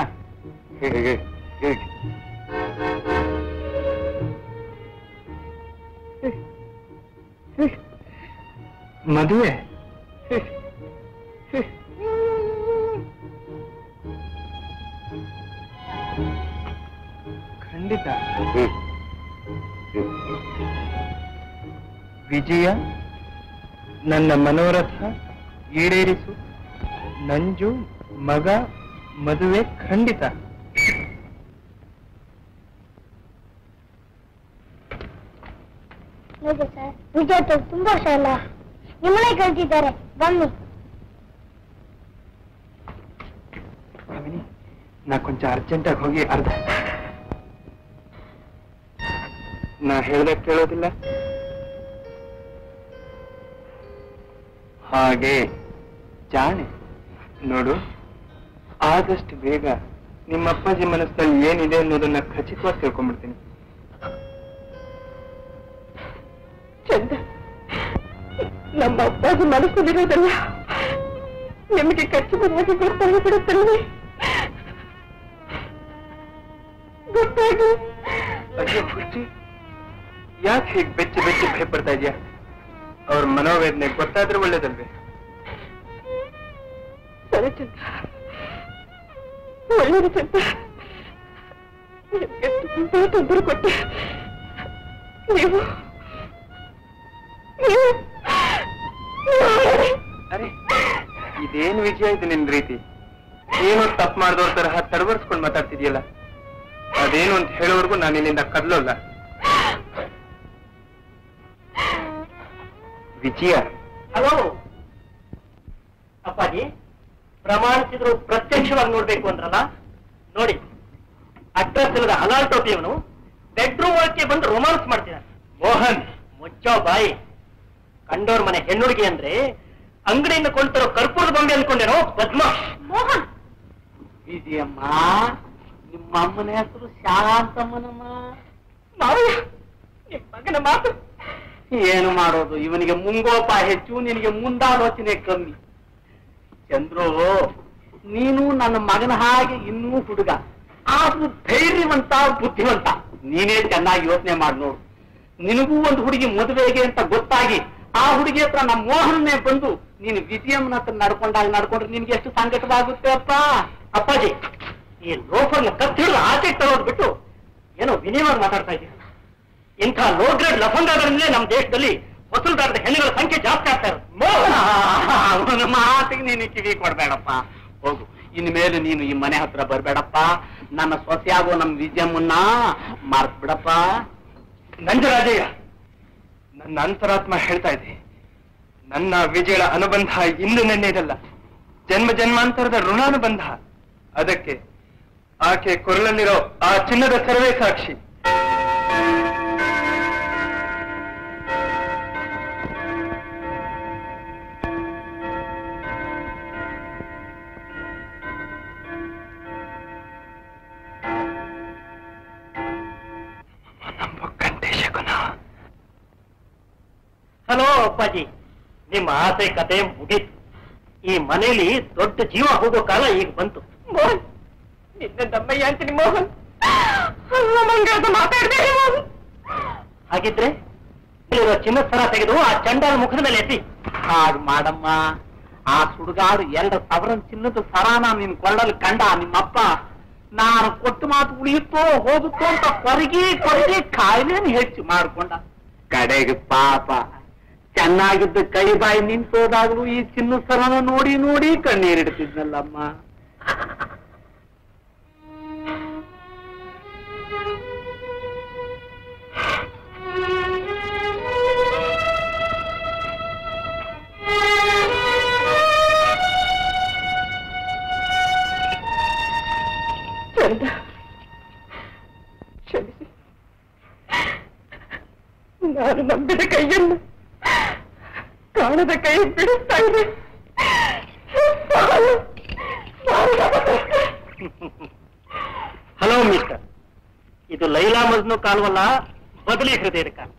ಮದುವೆ ಖಂಡಿತ ವಿಜಯ ನನ್ನ ಮನೋರಥ ಈಡೇರಿಸು ನಂಜು ಮಗ ಮದುವೆ ಖಂಡಿತ ನೋಡಿ ಸರ್ ವಿಜಯ್ ತುಂಬಾ ವರ್ಷ ಅಲ್ಲ ನಿಮ್ಮನೆ ಕಳ್ತಿದ್ದಾರೆ ಬನ್ನಿ ಕಾಮಿನಿ ನಾ ಕೊಂಚ ಅರ್ಜೆಂಟಾಗಿ ಹೋಗಿ ಅರ್ಧ ನಾ ಹೇಳ್ದೆ ಕೇಳೋದಿಲ್ಲ ಹಾಗೆ ಜಾಣೆ ನೋಡು ಆದಷ್ಟು ಬೇಗ ನಿಮ್ಮ ಅಪ್ಪಾಜಿ ಮನಸ್ಸಲ್ಲಿ ಏನಿದೆ ಅನ್ನೋದನ್ನ ಖಚಿತವಾಗಿ ತಿಳ್ಕೊಂಡ್ಬಿಡ್ತೀನಿ ಚಂದ ನಮ್ಮ ಅಪ್ಪಾಜಿ ಮನಸ್ಸಲ್ಲಿರೋದಲ್ಲ ನಿಮಗೆ ಖಚಿತವಾಗಿ ಗೊತ್ತಾಗಿ ಬಿಡುತ್ತಲ್ವೇ ಗೊತ್ತಾಗಿ ಅಯ್ಯೋ ಖುಷಿ ಯಾಕೆ ಹೀಗೆ ಬೆಚ್ಚಿ ಬೆಚ್ಚಿ ಭಯಪಡ್ತಾ ಇದೆಯಾ ಅವ್ರ ಮನೋವೇದನೆ ಗೊತ್ತಾದ್ರೆ ಒಳ್ಳೇದಲ್ವೇ ಸರಿ ಚಂದ ಒಳ್ಳೇದು ಚಂದ ನಿಮ್ಗೆ ತುಂಬಾ ತೊಂದರೆ ಕೊಟ್ಟೆ ನೀವು ನೀವು ಅರೆ ಇದೇನು ವಿಜಯ ಇದು ನಿನ್ ರೀತಿ ಏನೋ ತಪ್ಪು ಮಾಡಿದವ್ರ ತರಹ ತಡವರ್ಸ್ಕೊಂಡು ಮಾತಾಡ್ತಿದ್ಯಲ್ಲ ಅದೇನು ಅಂತ ಹೇಳೋವರೆಗೂ ನಾನು ಇಲ್ಲಿಂದ ಕದಲೋಲ್ಲ ವಿಜಯ ಹಲೋ ಅಪ್ಪ ಪ್ರಮಾಣಿಸಿದ್ರು ಪ್ರತ್ಯಕ್ಷವಾಗಿ ನೋಡ್ಬೇಕು ಅಂದ್ರಲ್ಲ ನೋಡಿ ಅಡ್ರೆಸ್ ಇಲ್ಲದ ಹಲಾಲ್ ಟೋಪಿಯವನು ಬೆಡ್ರೂಮ್ ಒಳಕ್ಕೆ ಬಂದು ರೊಮಾನ್ಸ್ ಮಾಡ್ತಿದ್ದಾನೆ ಮೋಹನ್ ಮುಚ್ಚೋ ಬಾಯಿ ಕಂಡೋರ್ ಮನೆ ಹೆಣ್ಣುಡುಗಿ ಅಂದ್ರೆ ಅಂಗಡಿಯಿಂದ ಕೊಂಡ್ತಿರೋ ಕರ್ಪೂರದ ಬೊಂಬೆ ಅನ್ಕೊಂಡೇನೋ ಬದ್ಮಾಶ್ ಮೋಹನ್ ವಿಜಯಮ್ಮ ನಿಮ್ಮ ಅಮ್ಮನ ಹೆಸರು ಶಾಂತಮ್ಮನಮ್ಮ ಮಾವಯ್ಯ ನಿಮ್ ಮಗನ ಮಾತು ಏನು ಮಾಡೋದು ಇವನಿಗೆ ಮುಂಗೋಪ ಹೆಚ್ಚು ನಿನಗೆ ಮುಂದಾಲೋಚನೆ ಕಮ್ಮಿ ಚಂದ್ರು ನೀನು ನನ್ನ ಮಗನ ಹಾಗೆ ಇನ್ನೂ ಹುಡುಗ ಆದ್ರೂ ಧೈರ್ಯವಂತ ಬುದ್ಧಿವಂತ ನೀನೇ ಚೆನ್ನಾಗಿ ಯೋಚನೆ ಮಾಡಿ ನೋಡು ನಿನಗೂ ಒಂದು ಹುಡುಗಿ ಮದುವೆಗೆ ಅಂತ ಗೊತ್ತಾಗಿ ಆ ಹುಡುಗಿ ಹತ್ರ ನಮ್ಮ ಮೋಹನನೇ ಬಂದು ನೀನು ವಿಜಯಮ್ಮನ ಹತ್ರ ನಡ್ಕೊಂಡಾಗ ನಡ್ಕೊಂಡ್ರೆ ನಿನ್ಗೆ ಎಷ್ಟು ಸಂಕಟವಾಗುತ್ತೆ ಅಪ್ಪ ಅಪ್ಪಾಜಿ ಈ ಲೋಫರ್ನ ಕತ್ತಿಡಿದು ಆಚೆ ತರೋದು ಬಿಟ್ಟು ಏನೋ ವಿನಯವಾಗಿ ಮಾತಾಡ್ತಾ ಇದ್ದೀರ ಇಂಥ ಲೋ ಗ್ರೇಡ್ ಲಫಂಗಗಳಿಂದಲೇ ನಮ್ಮ ದೇಶದಲ್ಲಿ ವಸೂಲ್ದಾರದ ಹೆಣ್ಣುಗಳ ಸಂಖ್ಯೆ ಜಾಸ್ತಿ ಆಗ್ತಾ ಇರೋದು ಮೋಹನ ಅವನ ಮಾತಿಗೆ ನೀನು ಕಿವಿ ಕೊಡ್ಬೇಡಪ್ಪ ಹೋಗು ಇನ್ಮೇಲೆ ನೀನು ಈ ಮನೆ ಹತ್ರ ಬರ್ಬೇಡಪ್ಪ ನನ್ನ ಸೊಸೆಯಾಗೋ ನಮ್ ವಿಜಯಮ್ಮನ್ನ ಮರ್ತ್ ಬಿಡಪ್ಪ ನಂಜರಾಜಯ್ಯ ನನ್ನ ಅಂತರಾತ್ಮ ಹೇಳ್ತಾ ಇದೆ ನನ್ನ ವಿಜಯಳ ಅನುಬಂಧ ಇಂದು ನೆನ್ನೆದಲ್ಲ ಜನ್ಮ ಜನ್ಮಾಂತರದ ಋಣಾನುಬಂಧ ಅದಕ್ಕೆ ಆಕೆ ಕೊರಳಲ್ಲಿರೋ ಆ ಚಿನ್ನದ ಸರ್ವೇ ಸಾಕ್ಷಿ ನಮ್ಮ ಗಂಟೆ ಶಕುನ ಹಲೋ ಅಪ್ಪಾಜಿ ನಿಮ್ಮ ಆಸೆ ಕತೆ ಮುಗೀತು ಈ ಮನೆಯಲ್ಲಿ ದೊಡ್ಡ ಜೀವ ಹೋಗೋ ಕಾಲ ಈಗ ಬಂತು ಮೋಹನ್ ನಿನ್ನ ದಮ್ಮಯ್ಯ ಅಂತೀನಿ ಮೋಹನ್ ಮಾತಾಡ್ಬೇಡಿ ಮೋಹನ್ ಹಾಗಿದ್ರೆ ಇಲ್ಲಿರೋ ಚಿನ್ನದ ಸರ ತೆಗೆದು ಆ ಚಂಡಾಲ ಮುಖದ ಮೇಲೆ ಎತ್ತಿ ಹಾಗೆ ಮಾಡಮ್ಮ ಆ ಸುಡುಗಾಡು ಎರಡು ಸಾವಿರ ಚಿನ್ನದ ಸರಾನ ನಿನ್ ಕೊಳ್ಳಲು ಕಂಡ ನಿಮ್ಮಪ್ಪ ನಾನು ಕೊಟ್ಟು ಮಾತು ಉಳಿಯುತ್ತೋ ಹೋಗುತ್ತೋ ಅಂತ ಕೊರಗಿ ಕೊರಗಿ ಕಾಯಿಲೆಯನ್ನು ಹೆಚ್ಚು ಮಾಡ್ಕೊಂಡ ಕಡೆಗೆ ಪಾಪ ಚೆನ್ನಾಗಿದ್ದ ಕೈ ಬಾಯಿ ನಿಂತೋದಾಗ್ಲೂ ಈ ಚಿನ್ನ ಸರನ ನೋಡಿ ನೋಡಿ ಕಣ್ಣೀರಿಡ್ತಿದ್ನಲ್ಲಮ್ಮ ಚಂದ ಕ್ಷಮಿಸಿ ನಾನು ನಂಬಿದ ಕೈಯನ್ನು ಕಾಣದ ಕೈ ಬಿಡಿಸ್ತಾ ಇದೆ ಹಲೋ ಮಿಸ್ಟರ್ ಇದು ಲೈಲಾ ಮಜ್ನು ಕಾಲ್ವಲ್ಲ ಬದಲಿ ಹೃದಯದ ಕಾಲ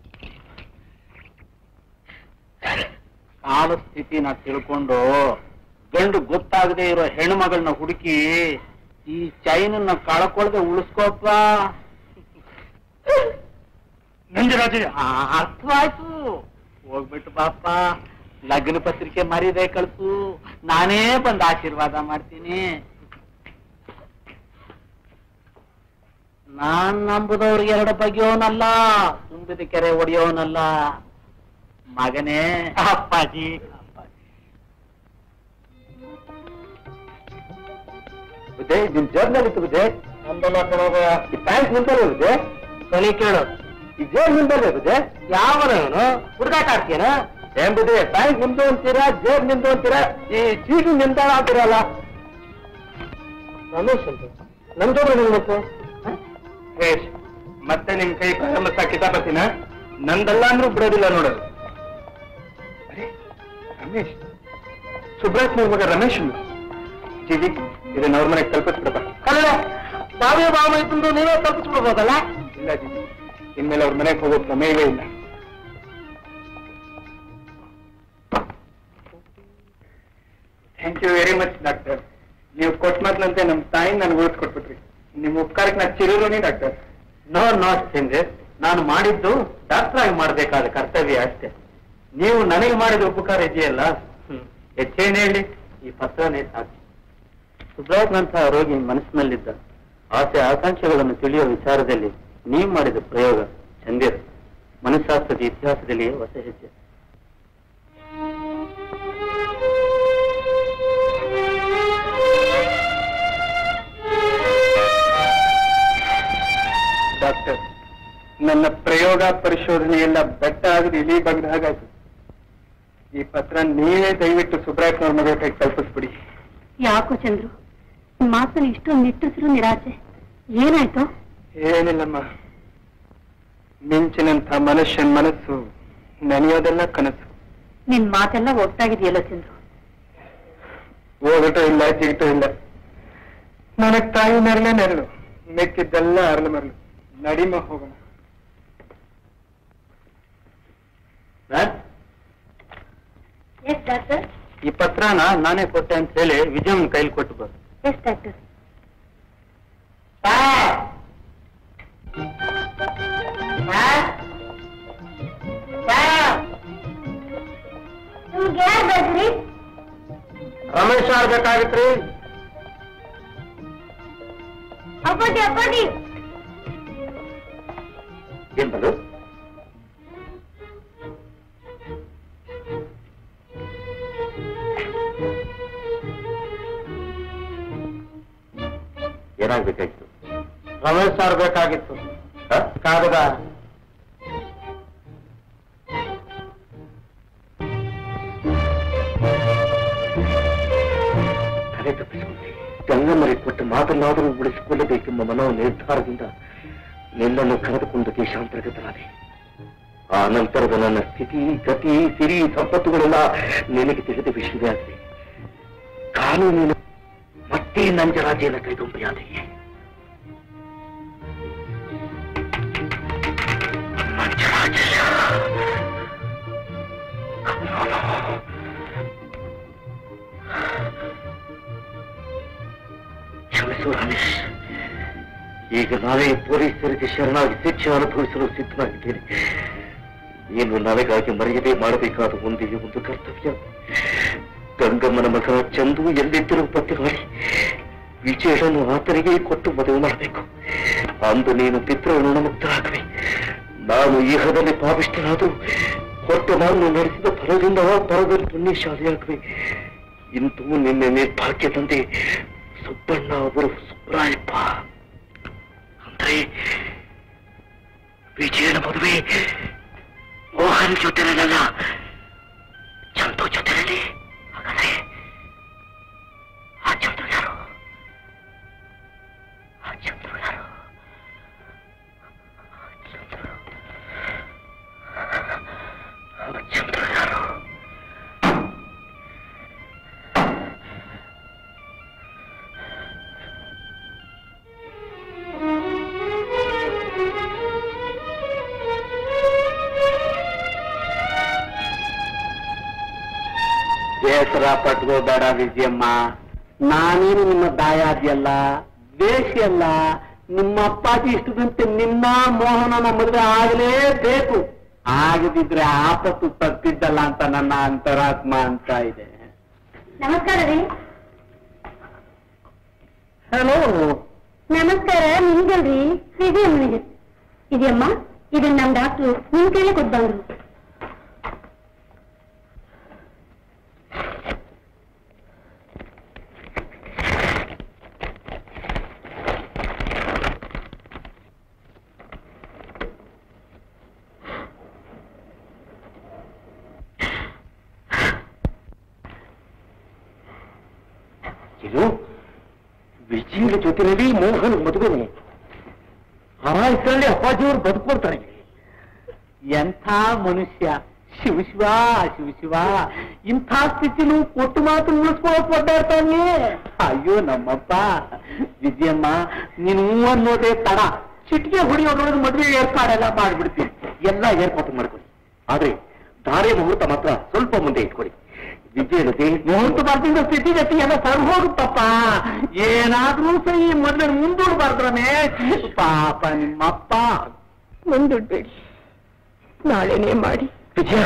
ಕಾಲ ಸ್ಥಿತಿನ ತಿಳ್ಕೊಂಡು ಗಂಡು ಗೊತ್ತಾಗದೆ ಇರೋ ಹೆಣ್ಮಗಳನ್ನ ಹುಡುಕಿ ಈ ಚೈನನ್ನ ಕಳ್ಕೊಳ್ದೆ ಉಳಿಸ್ಕೋಪ್ಪ ನಂಜರಾಜಯ್ಯ ಆ, ಅರ್ಥವಾಯ್ತು ಹೋಗ್ಬಿಟ್ಟು ಬಾಪ ಲಗ್ನ ಪತ್ರಿಕೆ ಮರಿದೆ ಕಳ್ಸು ನಾನೇ ಬಂದು ಆಶೀರ್ವಾದ ಮಾಡ್ತೀನಿ ನಾನ್ ನಂಬುದವ್ರಿಗೆ ಎರಡು ಬಗೆಯವನಲ್ಲ ತುಂಬಿದ ಕೆರೆ ಒಡೆಯೋನಲ್ಲ ಮಗನೇ ಅಪ್ಪಾಜಿ ಬುದ್ಧೆ ನಿಮ್ ಜರ್ನಲ್ ಇತ್ತು ಬುದ್ಧೆ ಈ ಪ್ಯಾಂಟ್ ನಿಂತಲ್ಲ ಬುದ್ಧೆ ಸನಿ ಕೇಳು ಈ ಜೇಬ್ ನಿಂತಲ್ಲ ಬುದ್ಧೆ ಯಾವನವನು ಹುಡುಗಾಟ ಆಡ್ತೀಯನ ಏನ್ ಬುದ್ಧಿ ಪ್ಯಾಂಟ್ ನಿಮ್ದು ಅಂತೀರಾ ಜೇಬ್ ನಿಮ್ದು ಅಂತೀರಾ ಈ ಚೀಟಿ ನಿಂತಾಳ ಅಂತೀರಲ್ಲ ರಮೇಶ್ ಅಂತ ನಮ್ ಜೋಡಿ ನಿನ್ ಮತ್ತೆ ಹೇಶ್ ಮತ್ತೆ ನಿಮ್ ಕೈ ಪ್ರಾರಂಭಿಸ ಕಿತಾಪತಿನ ನಂದಲ್ಲ ಅಂದ್ರೂ ಬಿಡೋದಿಲ್ಲ ನೋಡೋದು ಅರೆ ರಮೇಶ್ ಸುಬ್ರಾಜ್ ಮಗ ರಮೇಶ್ ಜೀವಿ ಇದನ್ನ ಅವ್ರ ಮನೆಗೆ ತಲುಪಿಸ್ಬಿಡಪ್ಪ ಅಲ್ಲ ಬಾವಿ ಬಾವ ಇದ್ದು ನೀವೇ ತಪ್ಪಿಸ್ಬಿಡ್ಬೋದಲ್ಲ ಇಲ್ಲ ಜೀವಿ ಇನ್ಮೇಲೆ ಅವ್ರ ಮನೆಗೆ ಹೋಗೋ ಪ್ರಮೇಯವೇ ಇಲ್ಲ thank you very much doctor ನೀವು ಕೊಟ್ಟ ಮಾತ್ನಂತೆ ನಮ್ಮ ತಾಯಿ ನನಗೆ ಉಳಿಸ್ಕೊಟ್ಬಿಟ್ರಿ ನಿಮ್ಮ ಉಪಕಾರಕ್ಕೆ ನಾ ಚಿರುರುನಿ ಡಾಕ್ಟರ್ ನೋ ನೋ ಚಂದ್ರ ನಾನು ಮಾಡಿದ್ದು ಡಾಕ್ಟರ್ ಆಗಿ ಮಾಡಬೇಕಾದ ಕರ್ತವ್ಯ ಅಷ್ಟೇ ನೀವು ನನಗೆ ಮಾಡಿದ ಉಪಕಾರ ಇದೆಯಲ್ಲ ಹೆಚ್ಚೇನು ಹೇಳಿ ಈ ಪತ್ರನೇ ಸಾಕು ಸುಬ್ರಾಜ್ನಂಥ ರೋಗಿ ಮನಸ್ಸಿನಲ್ಲಿದ್ದ ಆಸೆ ಆಕಾಂಕ್ಷೆಗಳನ್ನು ತಿಳಿಯುವ ವಿಚಾರದಲ್ಲಿ ನೀವು ಮಾಡಿದ ಪ್ರಯೋಗ ಚಂದಿರ ಮನಸ್ಸಾಸ್ತ್ರದ ಇತಿಹಾಸದಲ್ಲಿಯೇ ಹೊಸ ಹೆಜ್ಜೆ ಡಾಕ್ಟರ್ ನನ್ನ ಪ್ರಯೋಗ ಪರಿಶೋಧನೆ ಎಲ್ಲ ಬೆಟ್ಟ ಆಗದ ಇಲಿ ಬಗ್ದ ಹಾಗಾಯ್ತು ಈ ಪತ್ರ ನೀವೇ ದಯವಿಟ್ಟು ಸುಬ್ರಾಯಪ್ಪನವ್ರ ಮಗಳ ಕೈ ತಲುಪಿಸ್ಬಿಡಿ ಯಾಕೋ ಚಂದ್ರು ನಿನ್ ಮಾತಲ್ಲಿ ಇಷ್ಟೊಂದು ನಿಟ್ಟುಸಿರು ನಿರಾಸೆ ಏನಾಯ್ತು ಏನಿಲ್ಲಮ್ಮ ಮಿಂಚಿನಂಥ ಮನುಷ್ಯನ ಮನಸ್ಸು ನೆನೆಯೋದೆಲ್ಲ ಕನಸು ನಿನ್ ಮಾತೆಲ್ಲ ಒಟ್ಟಾಗಿದೆಯಲ್ಲ ಚಂದ್ರು ಹೋಗಟು ಇಲ್ಲ ಜಿಗಟು ಇಲ್ಲ ನನಗ್ ತಾಯಿ ನೆರಳೆ ನೆರಳು ಮೆಕ್ಕಿದ್ದೆಲ್ಲ ಅರಳು ಮರಳು ನಡಿಮ ಹೋಗೋಣ ಎಸ್ ಡಾಕ್ಟರ್ ಈ ಪತ್ರನ ನಾನೇ ಕೊಟ್ಟೆ ಅಂತ ಹೇಳಿ ವಿಜಯನ್ ಕೈಲಿ ಕೊಟ್ಟು ಬರ್ ಎಸ್ ಡಾಕ್ಟರ್ ನಿಮ್ಗೆ ಯಾರು ಬರ್ದ್ರಿ ರಮೇಶ್ ಅವ್ರು ಬೇಕಾಗಿತ್ರಿ ಅಪ್ಪಾಜಿ ಅಪ್ಪಾಜಿ ಎಂಬಲು ಏನಾಗ್ಬೇಕಾಗಿತ್ತು ರಮೇಶ್ ಅವ್ರು ಬೇಕಾಗಿತ್ತು ಹ? ಕಾಗದ ತಲೆ ತಪ್ಪಿಸಿಕೊಂಡೆ ಗಂಗಮ್ಮರಿ ಕೊಟ್ಟ ಮಾತನ್ನಾದರೂ ಉಳಿಸಿಕೊಳ್ಳಬೇಕೆಂಬ ಮನೋ ನಿರ್ಧಾರದಿಂದ ನಿನ್ನನ್ನು ಕರೆದುಕೊಂಡು ದೇಶಾಂತರ್ಗತನಾದೆ ಆ ನಂತರದ ನನ್ನ ಸ್ಥಿತಿ ಗತಿ ಸಿರಿ ಸಂಪತ್ತುಗಳೆಲ್ಲ ನಿನಗೆ ತಿಳಿದ ವಿಷಯವೇ ಆಗಿದೆ ಕಾನೂನಿನ ಮತ್ತೆ ನಂಜರಾಜೇನ ಕೈಗೊಂಬೆಯಾದೆ ನಂಜರಾಜಯ್ಯ ಕ್ಷಮಿಸು ರಮೇಶ್ ಈಗ ನಾವೇ ಪೊಲೀಸರಿಗೆ ಶರಣಾಗಿ ಶಿಕ್ಷೆ ಅನುಭವಿಸಲು ಸಿದ್ಧನಾಗಿದ್ದೇನೆ ಏನು ನನಗಾಗಿ ಮರೆಯದೇ ಮಾಡಬೇಕಾದ ಒಂದೇ ಒಂದು ಕರ್ತವ್ಯ ಗಂಗಮ್ಮನ ಮಗ ಚಂದು ಎಲ್ಲಿದ್ದರೂ ಪತ್ತೆ ಮಾಡಿ ವಿಜಯನನ್ನು ಆತನಿಗೆ ಕೊಟ್ಟು ಮದುವೆ ಮಾಡಬೇಕು ಅಂದು ನೀನು ಪಿತೃ ಋಣಮುಕ್ತರಾಗುವೆ ನಾನು ಈಹದಲ್ಲಿ ಪಾಪಿಷ್ಟನಾದರೂ ಕೊಟ್ಟ ನಾನು ನಡೆಸಿದ ಫಲದಿಂದ ಪರದಲ್ಲಿ ಪುಣ್ಯಶಾಲಿಯಾಗುವೆ ಇಂತೂ ನಿನ್ನೆ ನಿರ್ಭಾಗ್ಯ ತಂದೆ ಸುಬ್ಬಣ್ಣ ಅವರು ಸುಬ್ರಾಯಪ್ಪ ಅಂದ್ರೆ ವಿಜಯನ ಮದುವೆ ಮೋಹನ್ ಜೊತೆನಲ್ಲ ಚಂದು ಜೊತೆನಲ್ಲಿ ಹಾಗಾದ್ರೆ ಆ ಚಂದ್ರು ಯಾರು ಆ ಚಂದ್ರು ಯಾರು ಆ ಚಂದ್ರು ಆ ಚಂದ್ರು ಯಾರು ಬೇಸರ ಪಟ್ಕೋಬೇಡ ವಿಜಯಮ್ಮ ನಾನೇನು ನಿಮ್ಮ ದಾಯಾದಿಯಲ್ಲ ದ್ವೇಷಿಯಲ್ಲ ನಿಮ್ಮ ಅಪ್ಪಾಜಿ ಇಷ್ಟದಂತೆ ನಿನ್ನ ಮೋಹನನ ಮದುವೆ ಆಗಲೇಬೇಕು ಆಗದಿದ್ರೆ ಆಪತ್ತು ತಪ್ಪಿದ್ದಲ್ಲ ಅಂತ ನನ್ನ ಅಂತರಾತ್ಮ ಅಂತ ಇದೆ ನಮಸ್ಕಾರ ರೀ ಹಲೋ ನಮಸ್ಕಾರ ನಿಮ್ಗಲ್ರಿ ವಿಜಯಮ್ಮನಿಗೆ ಇದೆಯಮ್ಮ ಇದನ್ನ ನಮ್ ಡಾಕ್ಟ್ರು ನಿಮ್ ಕೈಲೇ ಕೊಟ್ಟು ಬಂದ್ರು ಇದು ವಿಜಯನ ಜೊತೆಯಲ್ಲಿ ಮೋಹನ್ ಮದುವೆನೆ ಆ ಹೆಸರಲ್ಲಿ ಅಪ್ಪಾಜಿಯವರು ಬದುಕೊಡ್ತಾರೆ ಎಂಥ ಮನುಷ್ಯ ಶಿವ ಶಿವ ಶಿವ ಶಿವ ಇಂಥ ಸ್ಥಿತಿನೂ ಕೊಟ್ಟು ಮಾತು ಉಳಿಸ್ಕೊಳಕ್ ಒಡ್ಡಾಡ್ತಾನೆ ಅಯ್ಯೋ ನಮ್ಮಪ್ಪ ವಿಜಯಮ್ಮ ನೀನು ಹೂ ಅನ್ನೋದೇ ತಡ ಚಿಟಿಕೆ ಹೊಡಿಯೋದ್ರೊಳಗೆ ಮದುವೆ ಏರ್ಪಾಡೆಲ್ಲ ಮಾಡ್ಬಿಡ್ತೀನಿ ಎಲ್ಲ ಏರ್ಪಾಟು ಮಾಡ್ಕೊಳ್ಳಿ ಆದ್ರೆ ಧಾರೆ ಮುಹೂರ್ತ ಮಾತ್ರ ಸ್ವಲ್ಪ ಮುಂದೆ ಇಟ್ಕೊಳ್ಳಿ ವಿಜಯನ ದೇಹ ಮುಹೂರ್ತ ಬರ್ತಿದ್ದ ಸ್ಥಿತಿಗತಿ ಎಲ್ಲ ಸರ್ ಹೋಗುತ್ತಪ್ಪ ಏನಾದ್ರೂ ಸರಿ ಮೊದಲು ಮುಂದೂಡ್ಬಾರ್ದ್ರನೇ ಪಾಪ ನಿಮ್ಮಪ್ಪ ಮುಂದುಡ್ಬೇಡಿ ನಾಳೆನೇ ಮಾಡಿ ವಿಜಯ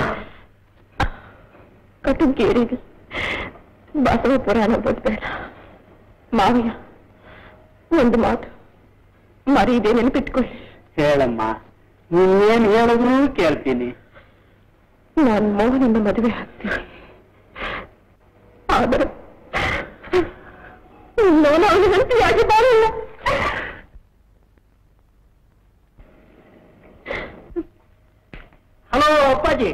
ಕಟುಂಕೇರಿಗೆ ಬಸವ ಪುರಾಣ ಬದ್ಬೇಡ ಮಾವಯ್ಯ ಒಂದು ಮಾತು ಮರೀದೆ ನೆನಪಿಟ್ಕೊಳ್ಳಿ ಹೇಳಮ್ಮ ನೀನೇನ್ ಹೇಳಿದ್ರು ಕೇಳ್ತೀನಿ ನಾನು ಮೋಹನಿಂದ ಮದುವೆ ಆಗ್ತೀನಿ ಆದರೆ ನಾನು ಅವನ ಹೆಂಡತಿಯಾಗಿ ಬಾಳಿಲ್ಲ ಹಲೋ ಅಪ್ಪಾಜಿ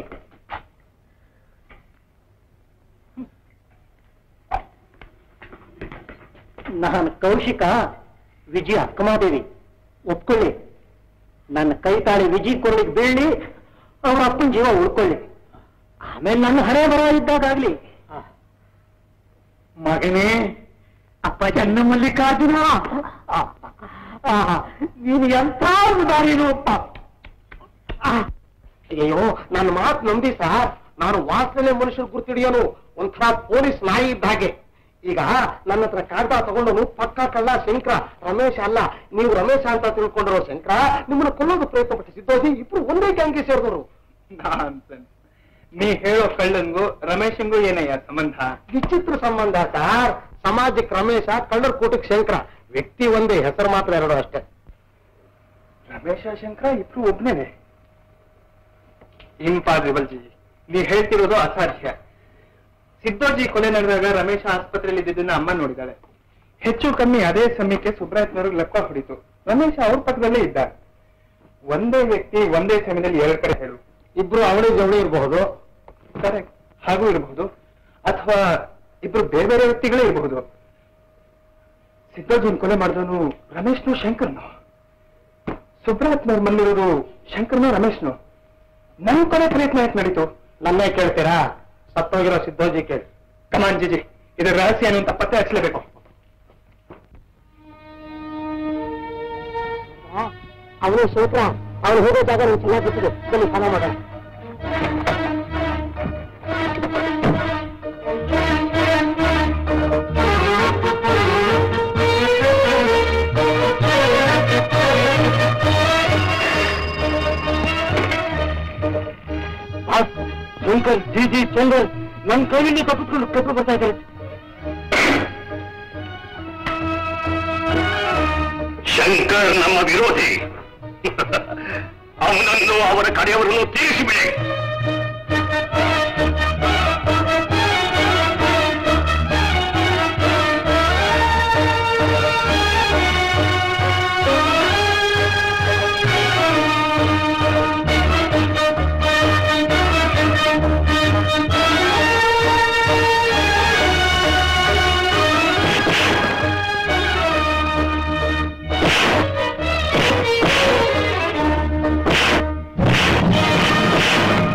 ನಾನು ಕೌಶಿಕ ವಿಜಯ ಅಕ್ಕಮಾದೇವಿ ಒಪ್ಕೊಳ್ಳಿ ನನ್ನ ಕೈ ತಾಳಿ ವಿಜಿ ಕೊರಳಿಗೆ ಬೀಳಿ ಅವ್ರ ಅಪ್ಪನ ಜೀವ ಉಳ್ಕೊಳ್ಳಿ ಆಮೇಲೆ ನನ್ನ ಹಣೆ ಬರ ಇದ್ದಾಗಲಿ ಮಗನೇ ಅಪ್ಪ ಜನ್ನ ಮಲ್ಲಿಕಾರ್ಜುನ ಆ, ಆ, ನೀನು ಎಂಥ ಉದಾರೀನು ಅಪ್ಪ ಆ, ಅಯ್ಯೋ ನನ್ನ ಮಾತು ನಂಬಿ ಸರ್ ನಾನು ವಾಸನೆ ಮನುಷ್ಯರು ಗುರ್ತಿಡಿಯೋನು ಒಂಥರ ಪೊಲೀಸ್ ನಾಯಿ ಇದ್ದ ಹಾಗೆ ಈಗ ನನ್ನ ಹತ್ರ ಕಾಗದ ತಗೊಂಡವನು ಪಕ್ಕ ಕಳ್ಳ ಶಂಕರ ರಮೇಶ ಅಲ್ಲ ನೀವು ರಮೇಶ ಅಂತ ತಿಳ್ಕೊಂಡಿರೋ ಶಂಕರ ನಿಮ್ಮನ್ನ ಕೊಲ್ಲೋದು ಪ್ರಯತ್ನ ಪಟ್ಟು ಸಿದ್ದೋಜಿ ಇಬ್ರು ಒಂದೇ ಗ್ಯಾಂಗ್ಗೆ ಸೇರಿದವರು ನೀ ಹೇಳೋ ಕಳ್ಳನ್ಗೂ ರಮೇಶನ್ಗೂ ಏನಯ್ಯ ಸಂಬಂಧ ವಿಚಿತ್ರ ಸಂಬಂಧ ಸರ್ ಸಮಾಜಕ್ಕೆ ರಮೇಶ ಕಳ್ಳರ ಕೂಟಕ್ಕೆ ಶಂಕರ ವ್ಯಕ್ತಿ ಒಂದೇ ಹೆಸರು ಮಾತ್ರ ಎರಡು ಅಷ್ಟೇ ರಮೇಶ ಶಂಕರ ಇಬ್ರು ಒಬ್ನೇನೆ ಇಂಪಾಸಿಬಲ್ ಜಿ ನೀ ಹೇಳ್ತಿರೋದು ಅಸಾಧ್ಯ ಸಿದ್ದೋಜಿ ಕೊಲೆ ನಡೆದಾಗ ರಮೇಶ ಆಸ್ಪತ್ರೆಯಲ್ಲಿ ಇದ್ದಿದ್ದನ್ನ ಅಮ್ಮ ನೋಡಿದಾಳೆ ಹೆಚ್ಚು ಕಮ್ಮಿ ಅದೇ ಸಮಯಕ್ಕೆ ಸುಬ್ರಾಯತ್ನವ್ರಿಗೆ ಲೆಕ್ಕ ಹೊಡಿತು ರಮೇಶ ಅವ್ರ ಪಕ್ಕದಲ್ಲೇ ಇದ್ದ ಒಂದೇ ವ್ಯಕ್ತಿ ಒಂದೇ ಸಮಯದಲ್ಲಿ ಎರಡು ಕಡೆ ಹೇಳು ಇಬ್ರು ಅವಳಿ ಜವಳಿ ಇರಬಹುದು ಕರೆಕ್ಟ್ ಹಾಗೂ ಇರಬಹುದು ಅಥವಾ ಇಬ್ರು ಬೇರೆ ಬೇರೆ ವ್ಯಕ್ತಿಗಳೇ ಇರಬಹುದು ಸಿದ್ದೋಜಿನ್ ಕೊಲೆ ಮಾಡಿದವನು ರಮೇಶ್ನು ಶಂಕರ್ನು ಸುಬ್ರಾತ್ನವ್ರ ಮಲ್ಲಿರೋದು ಶಂಕರ್ನು ರಮೇಶ್ನು ನನ್ ಕೊಲೆ ಪ್ರಯತ್ನ ಯಾಕೆ ನಡೀತು ನನ್ನೇ ಕೇಳ್ತೀರಾ ಸತ್ತೋಗಿರೋ ಸಿದ್ದೋಜಿ ಕೇಳಿ ಕಮಾನ್ ಜಿಜಿ ಇದರ ರಹಸ್ಯ ಏನು ಅಂತ ಪತ್ತೆ ಹಚ್ಚಲೇಬೇಕು ಅವನು ಸೂತ್ರ ಅವನು ಹೋಗೋ ಜಾಗ ನೀವು ಚೆನ್ನಾಗಿ ಗೊತ್ತಿದೆ ಬನ್ನಿ ಸ್ನಾನ ಮಾಡೋಣ ಶಂಕರ್ ಜಿ ಜಿ ಚಂದರ್ ನನ್ನ ಕೈಯಲ್ಲಿ ತಪ್ಪಿಸ್ಕೊಂಡು ಕಪ್ಪು ಬರ್ತಾ ಇದ್ದಾರೆ ಶಂಕರ್ ನಮ್ಮ ವಿರೋಧಿ ಅವನನ್ನು ಅವರ ಕಡೆಯವರನ್ನು ತೀರಿಸಿಬಿಡಿ ಆ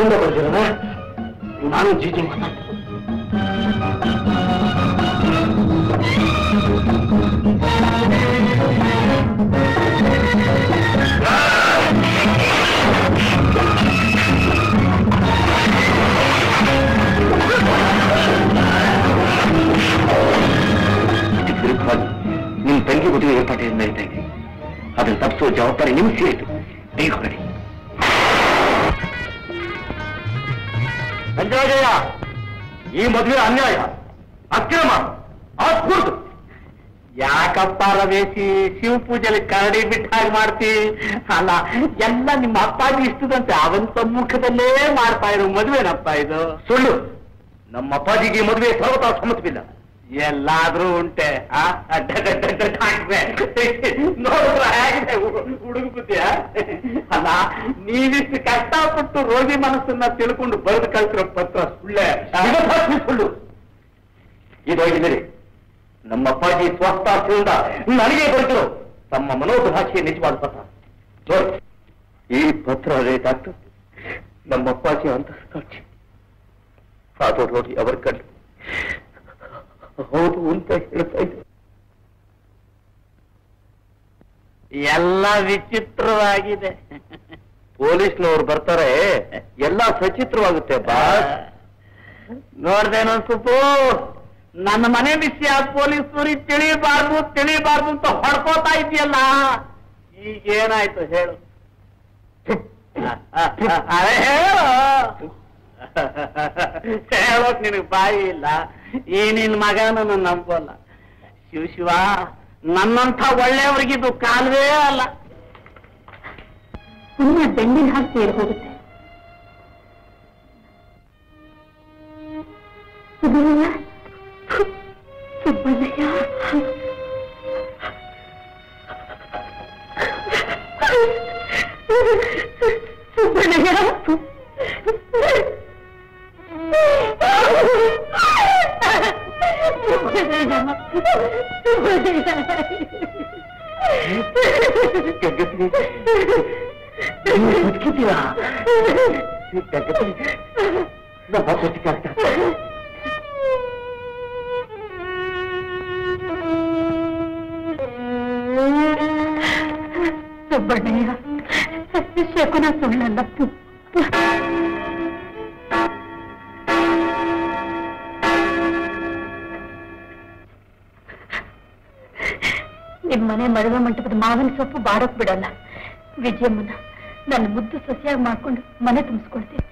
ಫೋನ್ ಬರ್ತೀರಣ ನಾನು ಜೀಜಿ ಮಾತಾಡ್ತೀನಿ ಇದಕ್ಕೆ ವಿರುದ್ಧವಾಗಿ ನಿಮ್ ತಂಗಿ ಮದುವೆ ಏರ್ಪಾಟಿಗೆ ನಡೀತಾ ಇದೆ ಅದನ್ನು ತಪ್ಪಿಸುವ ಜವಾಬ್ದಾರಿ ನಿಮ್ಗೆ ಸೇರಿತು ಬೇಗ ಹೊರಡಿ ಸಂಜಯ್ ಈ ಮದುವೆ ಅನ್ಯಾಯ ಅಕ್ರಮ ಅದ್ಭುತ ಯಾಕಪ್ಪ ರಮೇಶಿ ಶಿವ ಪೂಜೆಲಿ ಕರಡಿ ಬಿಟ್ಟ ಹಾಗೆ ಮಾಡ್ತಿ ಅಲ್ಲ ಎಲ್ಲ ನಿಮ್ಮ ಅಪ್ಪಾಜಿ ಇಷ್ಟದಂತೆ ಅವನ ಸಮ್ಮುಖದಲ್ಲೇ ಮಾಡ್ತಾ ಇರೋ ಮದುವೆನಪ್ಪ ಇದು ಸುಳ್ಳು ನಮ್ಮ ಅಪ್ಪಾಜಿಗೆ ಈ ಮದುವೆ ಸರ್ವತಾ ಸಮ್ಮತವಿಲ್ಲ ಎಲ್ಲಾದ್ರೂ ಉಂಟೆ ಆ? ಅಡ್ಡ ಅಡ್ಡ ಅಡ್ಡ ಅಡ್ಡ ಹಾಕ್ದೆ. ನೋಡಿದ್ರ ಹೇಗಿದೆ ಹುಡುಗ ಬುದ್ಧಿಯ ಅಲ್ಲ ನೀವಿಷ್ಟು ಕಷ್ಟಪಟ್ಟು ರೋಗಿ ಮನಸ್ಸನ್ನ ತಿಳ್ಕೊಂಡು ಬರೆದು ಕಳ್ಸಿರೋ ಪತ್ರ ಸುಳ್ಳೆ ಇವತ್ತಾಗ್ಲಿ ಸುಳ್ಳು ಇದೋಗಿದ್ದೀರಿ ನಮ್ಮ ಅಪ್ಪಾಜಿ ಸ್ವಸ್ಥಾಸ್ತಿಯಿಂದ ನನಗೆ ಬರೆದರು ತಮ್ಮ ಮನೋಭಾಷೆಯ ನಿಜವಾದ ಪತ್ರ ನೋಡಿ ಈ ಪತ್ರ ಅದೇ ಡಾಕ್ಟರ್ ನಮ್ಮ ಅಪ್ಪಾಜಿ ಅಂತಸ್ಸಾಕ್ಷಿ ಅದು ನೋಡಿ ಅವರ ಕಣ್ಣು ಹೌದು ಅಂತ ಹೇಳ್ತಾ ಇದ್ದೆ ಎಲ್ಲ ವಿಚಿತ್ರವಾಗಿದೆ ಪೊಲೀಸ್ನವ್ರು ಬರ್ತಾರೆ ಎಲ್ಲ ಸಚಿತ್ರವಾಗುತ್ತೆ ಬಾಸ್ ನೋಡ್ದೇನೋ ಸುಪು ನನ್ನ ಮನೆ ವಿಷಯ ಪೊಲೀಸರಿಗೆ ತಿಳಿಬಾರ್ದು ತಿಳಿಬಾರ್ದು ಅಂತ ಹೊಡ್ಕೋತಾ ಇದೆಯಲ್ಲ ಈಗ ಏನಾಯ್ತು ಹೇಳು ಅದೇ ಹೇಳು ಹೇಳೋಕ್ ನಿನಗೆ ಬಾಯಿ ಇಲ್ಲ ಈ ನಿನ್ ಮಗ ನನ್ನ ನಂಬೋಲ್ಲ ಶಿವ ಶಿವ ನನ್ನಂಥ ಒಳ್ಳೆಯವರಿಗಿದು ಕಾಲವೇ ಅಲ್ಲ ಪುಣ್ಯ ಬೆಂಡಿನ ಹಾಕಿ ಸೇರಿ ಹೋಗುತ್ತೆ ಸುಬ್ಬಯ್ಯ ಸುಬ್ಬಯ್ಯ ಸುಬ್ಬಯ್ಯ ಗಂಗತ್ರಿ ನೀವು ಬದುಕಿದ್ದೀರಾ ಗಂಗತ್ರಿ ನಮ್ಮ ಬದುಕಾಗ್ತ ಸುಬ್ಬಣ್ಣಯ್ಯ ಶಕುನ ಸುಳ್ಳಲ್ಲ ನಿಮ್ ಮನೆ ಮದುವೆ ಮಂಟಪದ ಮಾವಿನ ಸೊಪ್ಪು ಬಾರಕ್ ಬಿಡಲ್ಲ ವಿಜಯಮ್ಮನ ನನ್ನ ಮುದ್ದು ಸೊಸೆಯಾಗಿ ಮಾಡ್ಕೊಂಡು ಮನೆ ತುಂಬಿಸ್ಕೊಳ್ತೀನಿ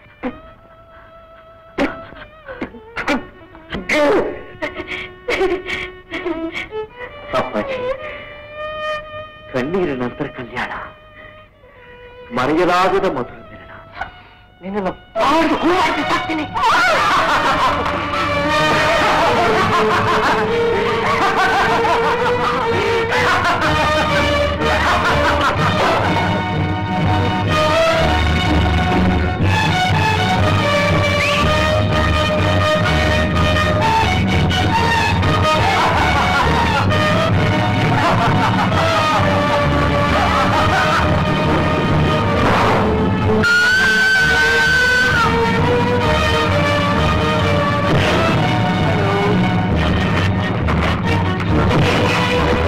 ಅಪ್ಪಾಜಿ ಕಣ್ಣೀರ ನಂತರ ಕಲ್ಯಾಣ ಮರೆಯಲಾಗದ ಮಧುರ ಮಿಲನ ನಿನ್ನನ್ನು ಬಾಳ್ದು ಹೂವಾಗಿ ಸಾಕ್ತೀನಿ ಆ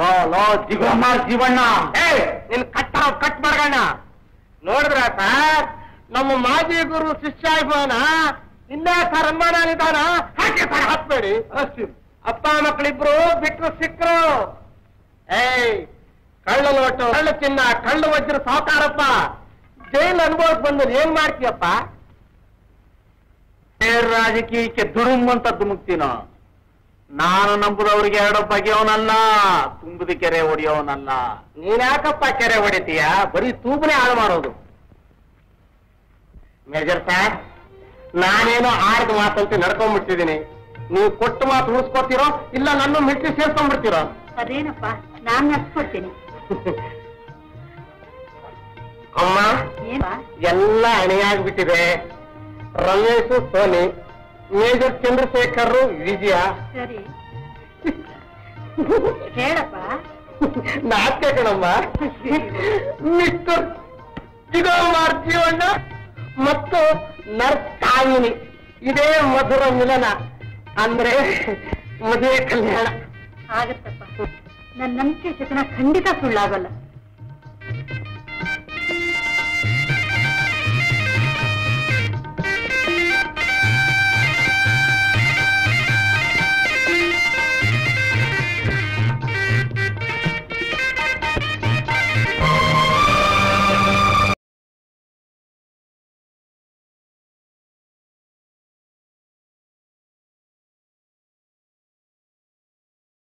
ಲೋ ಲೋ ಜಿಗೋಮ ಜೀವಣ್ಣ ಏ ನಿನ್ ಕಟ್ಟ ಕಟ್ ಮಾಡ್ಗಣ್ಣ ನೋಡಿದ್ರ ಸರ್ ನಮ್ಮ ಮಾಜಿ ಗುರು ಶಿಷ್ಯಾಭಿಮಾನ ಇನ್ನ ಸರ್ ಅನುಮಾನ ನಿಧಾನ ಹಾಕಿ ಸರ್ ಹಾಕ್ಬೇಡಿ ಅಪ್ಪ ಮಕ್ಕಳಿಬ್ರು ಬಿಟ್ರು ಸಿಕ್ಕರು ಏಯ್ ಕಳ್ಳ ನೋಟು ಕಳ್ಳ ಚಿನ್ನ ಕಳ್ಳ ವಜ್ರ ಸಾವುಕಾರಪ್ಪ ಜೈಲ್ ಅನುಭವಕ್ಕೆ ಬಂದು ಏನ್ ಮಾಡ್ತೀಯಪ್ಪ ಬೇರೆ ರಾಜಕೀಯಕ್ಕೆ ದುಡುಮ್ ಅಂತ ಧುಮುಕ್ತೀನೋ ನಾನು ನಂಬುದವ್ರಿಗೆ ಎರಡು ಬಗೆಯವನಲ್ಲ ತುಂಬದ ಕೆರೆ ಹೊಡೆಯೋನಲ್ಲ ನೀನ್ ಯಾಕಪ್ಪ ಕೆರೆ ಹೊಡಿತೀಯ ಬರೀ ತೂಬನೆ ಹಾಳು ಮಾಡೋದು ಮೇಜರ್ ಸರ್ ನಾನೇನೋ ಆರ್ದ ಮಾತಂತೆ ನಡ್ಕೊಂಡ್ಬಿಡ್ತಿದ್ದೀನಿ ನೀವು ಕೊಟ್ಟು ಮಾತು ಉಳಿಸ್ಕೊತೀರೋ ಇಲ್ಲ ನನ್ನ ಮಿಟ್ಟಿ ಸೇರ್ಕೊಂಡ್ಬಿಡ್ತೀರೋ ಅದೇನಪ್ಪ ನಾನ್ ನಡ್ಸ್ಕೊಡ್ತೀನಿ ಅಮ್ಮ ಏನ್ಪಾ ಎಲ್ಲ ಹಣೆಯಾಗ್ಬಿಟ್ಟಿದೆ ರಮೇಶು ಸೋನಿ ಮೇಜರ್ ಚಂದ್ರಶೇಖರ್ ವಿಜಯ ಸರಿ ಹೇಳಪ್ಪ ನಾಟ್ಯ ಕಣಮ್ಮ ಮಿಸ್ಟರ್ ಚಿಗೋಮಾರ್ ಜೀವಣ್ಣ ಮತ್ತು ನರ್ಸ್ ಕಾಮಿನಿ ಇದೇ ಮಧುರ ಮಿಲನ ಅಂದ್ರೆ ಮದುವೆ ಕಲ್ಯಾಣ ಆಗತ್ತಪ್ಪ ನನ್ನ ನಂಬಿಕೆ ಶತನ ಖಂಡಿತ ಸುಳ್ಳಾಗಲ್ಲ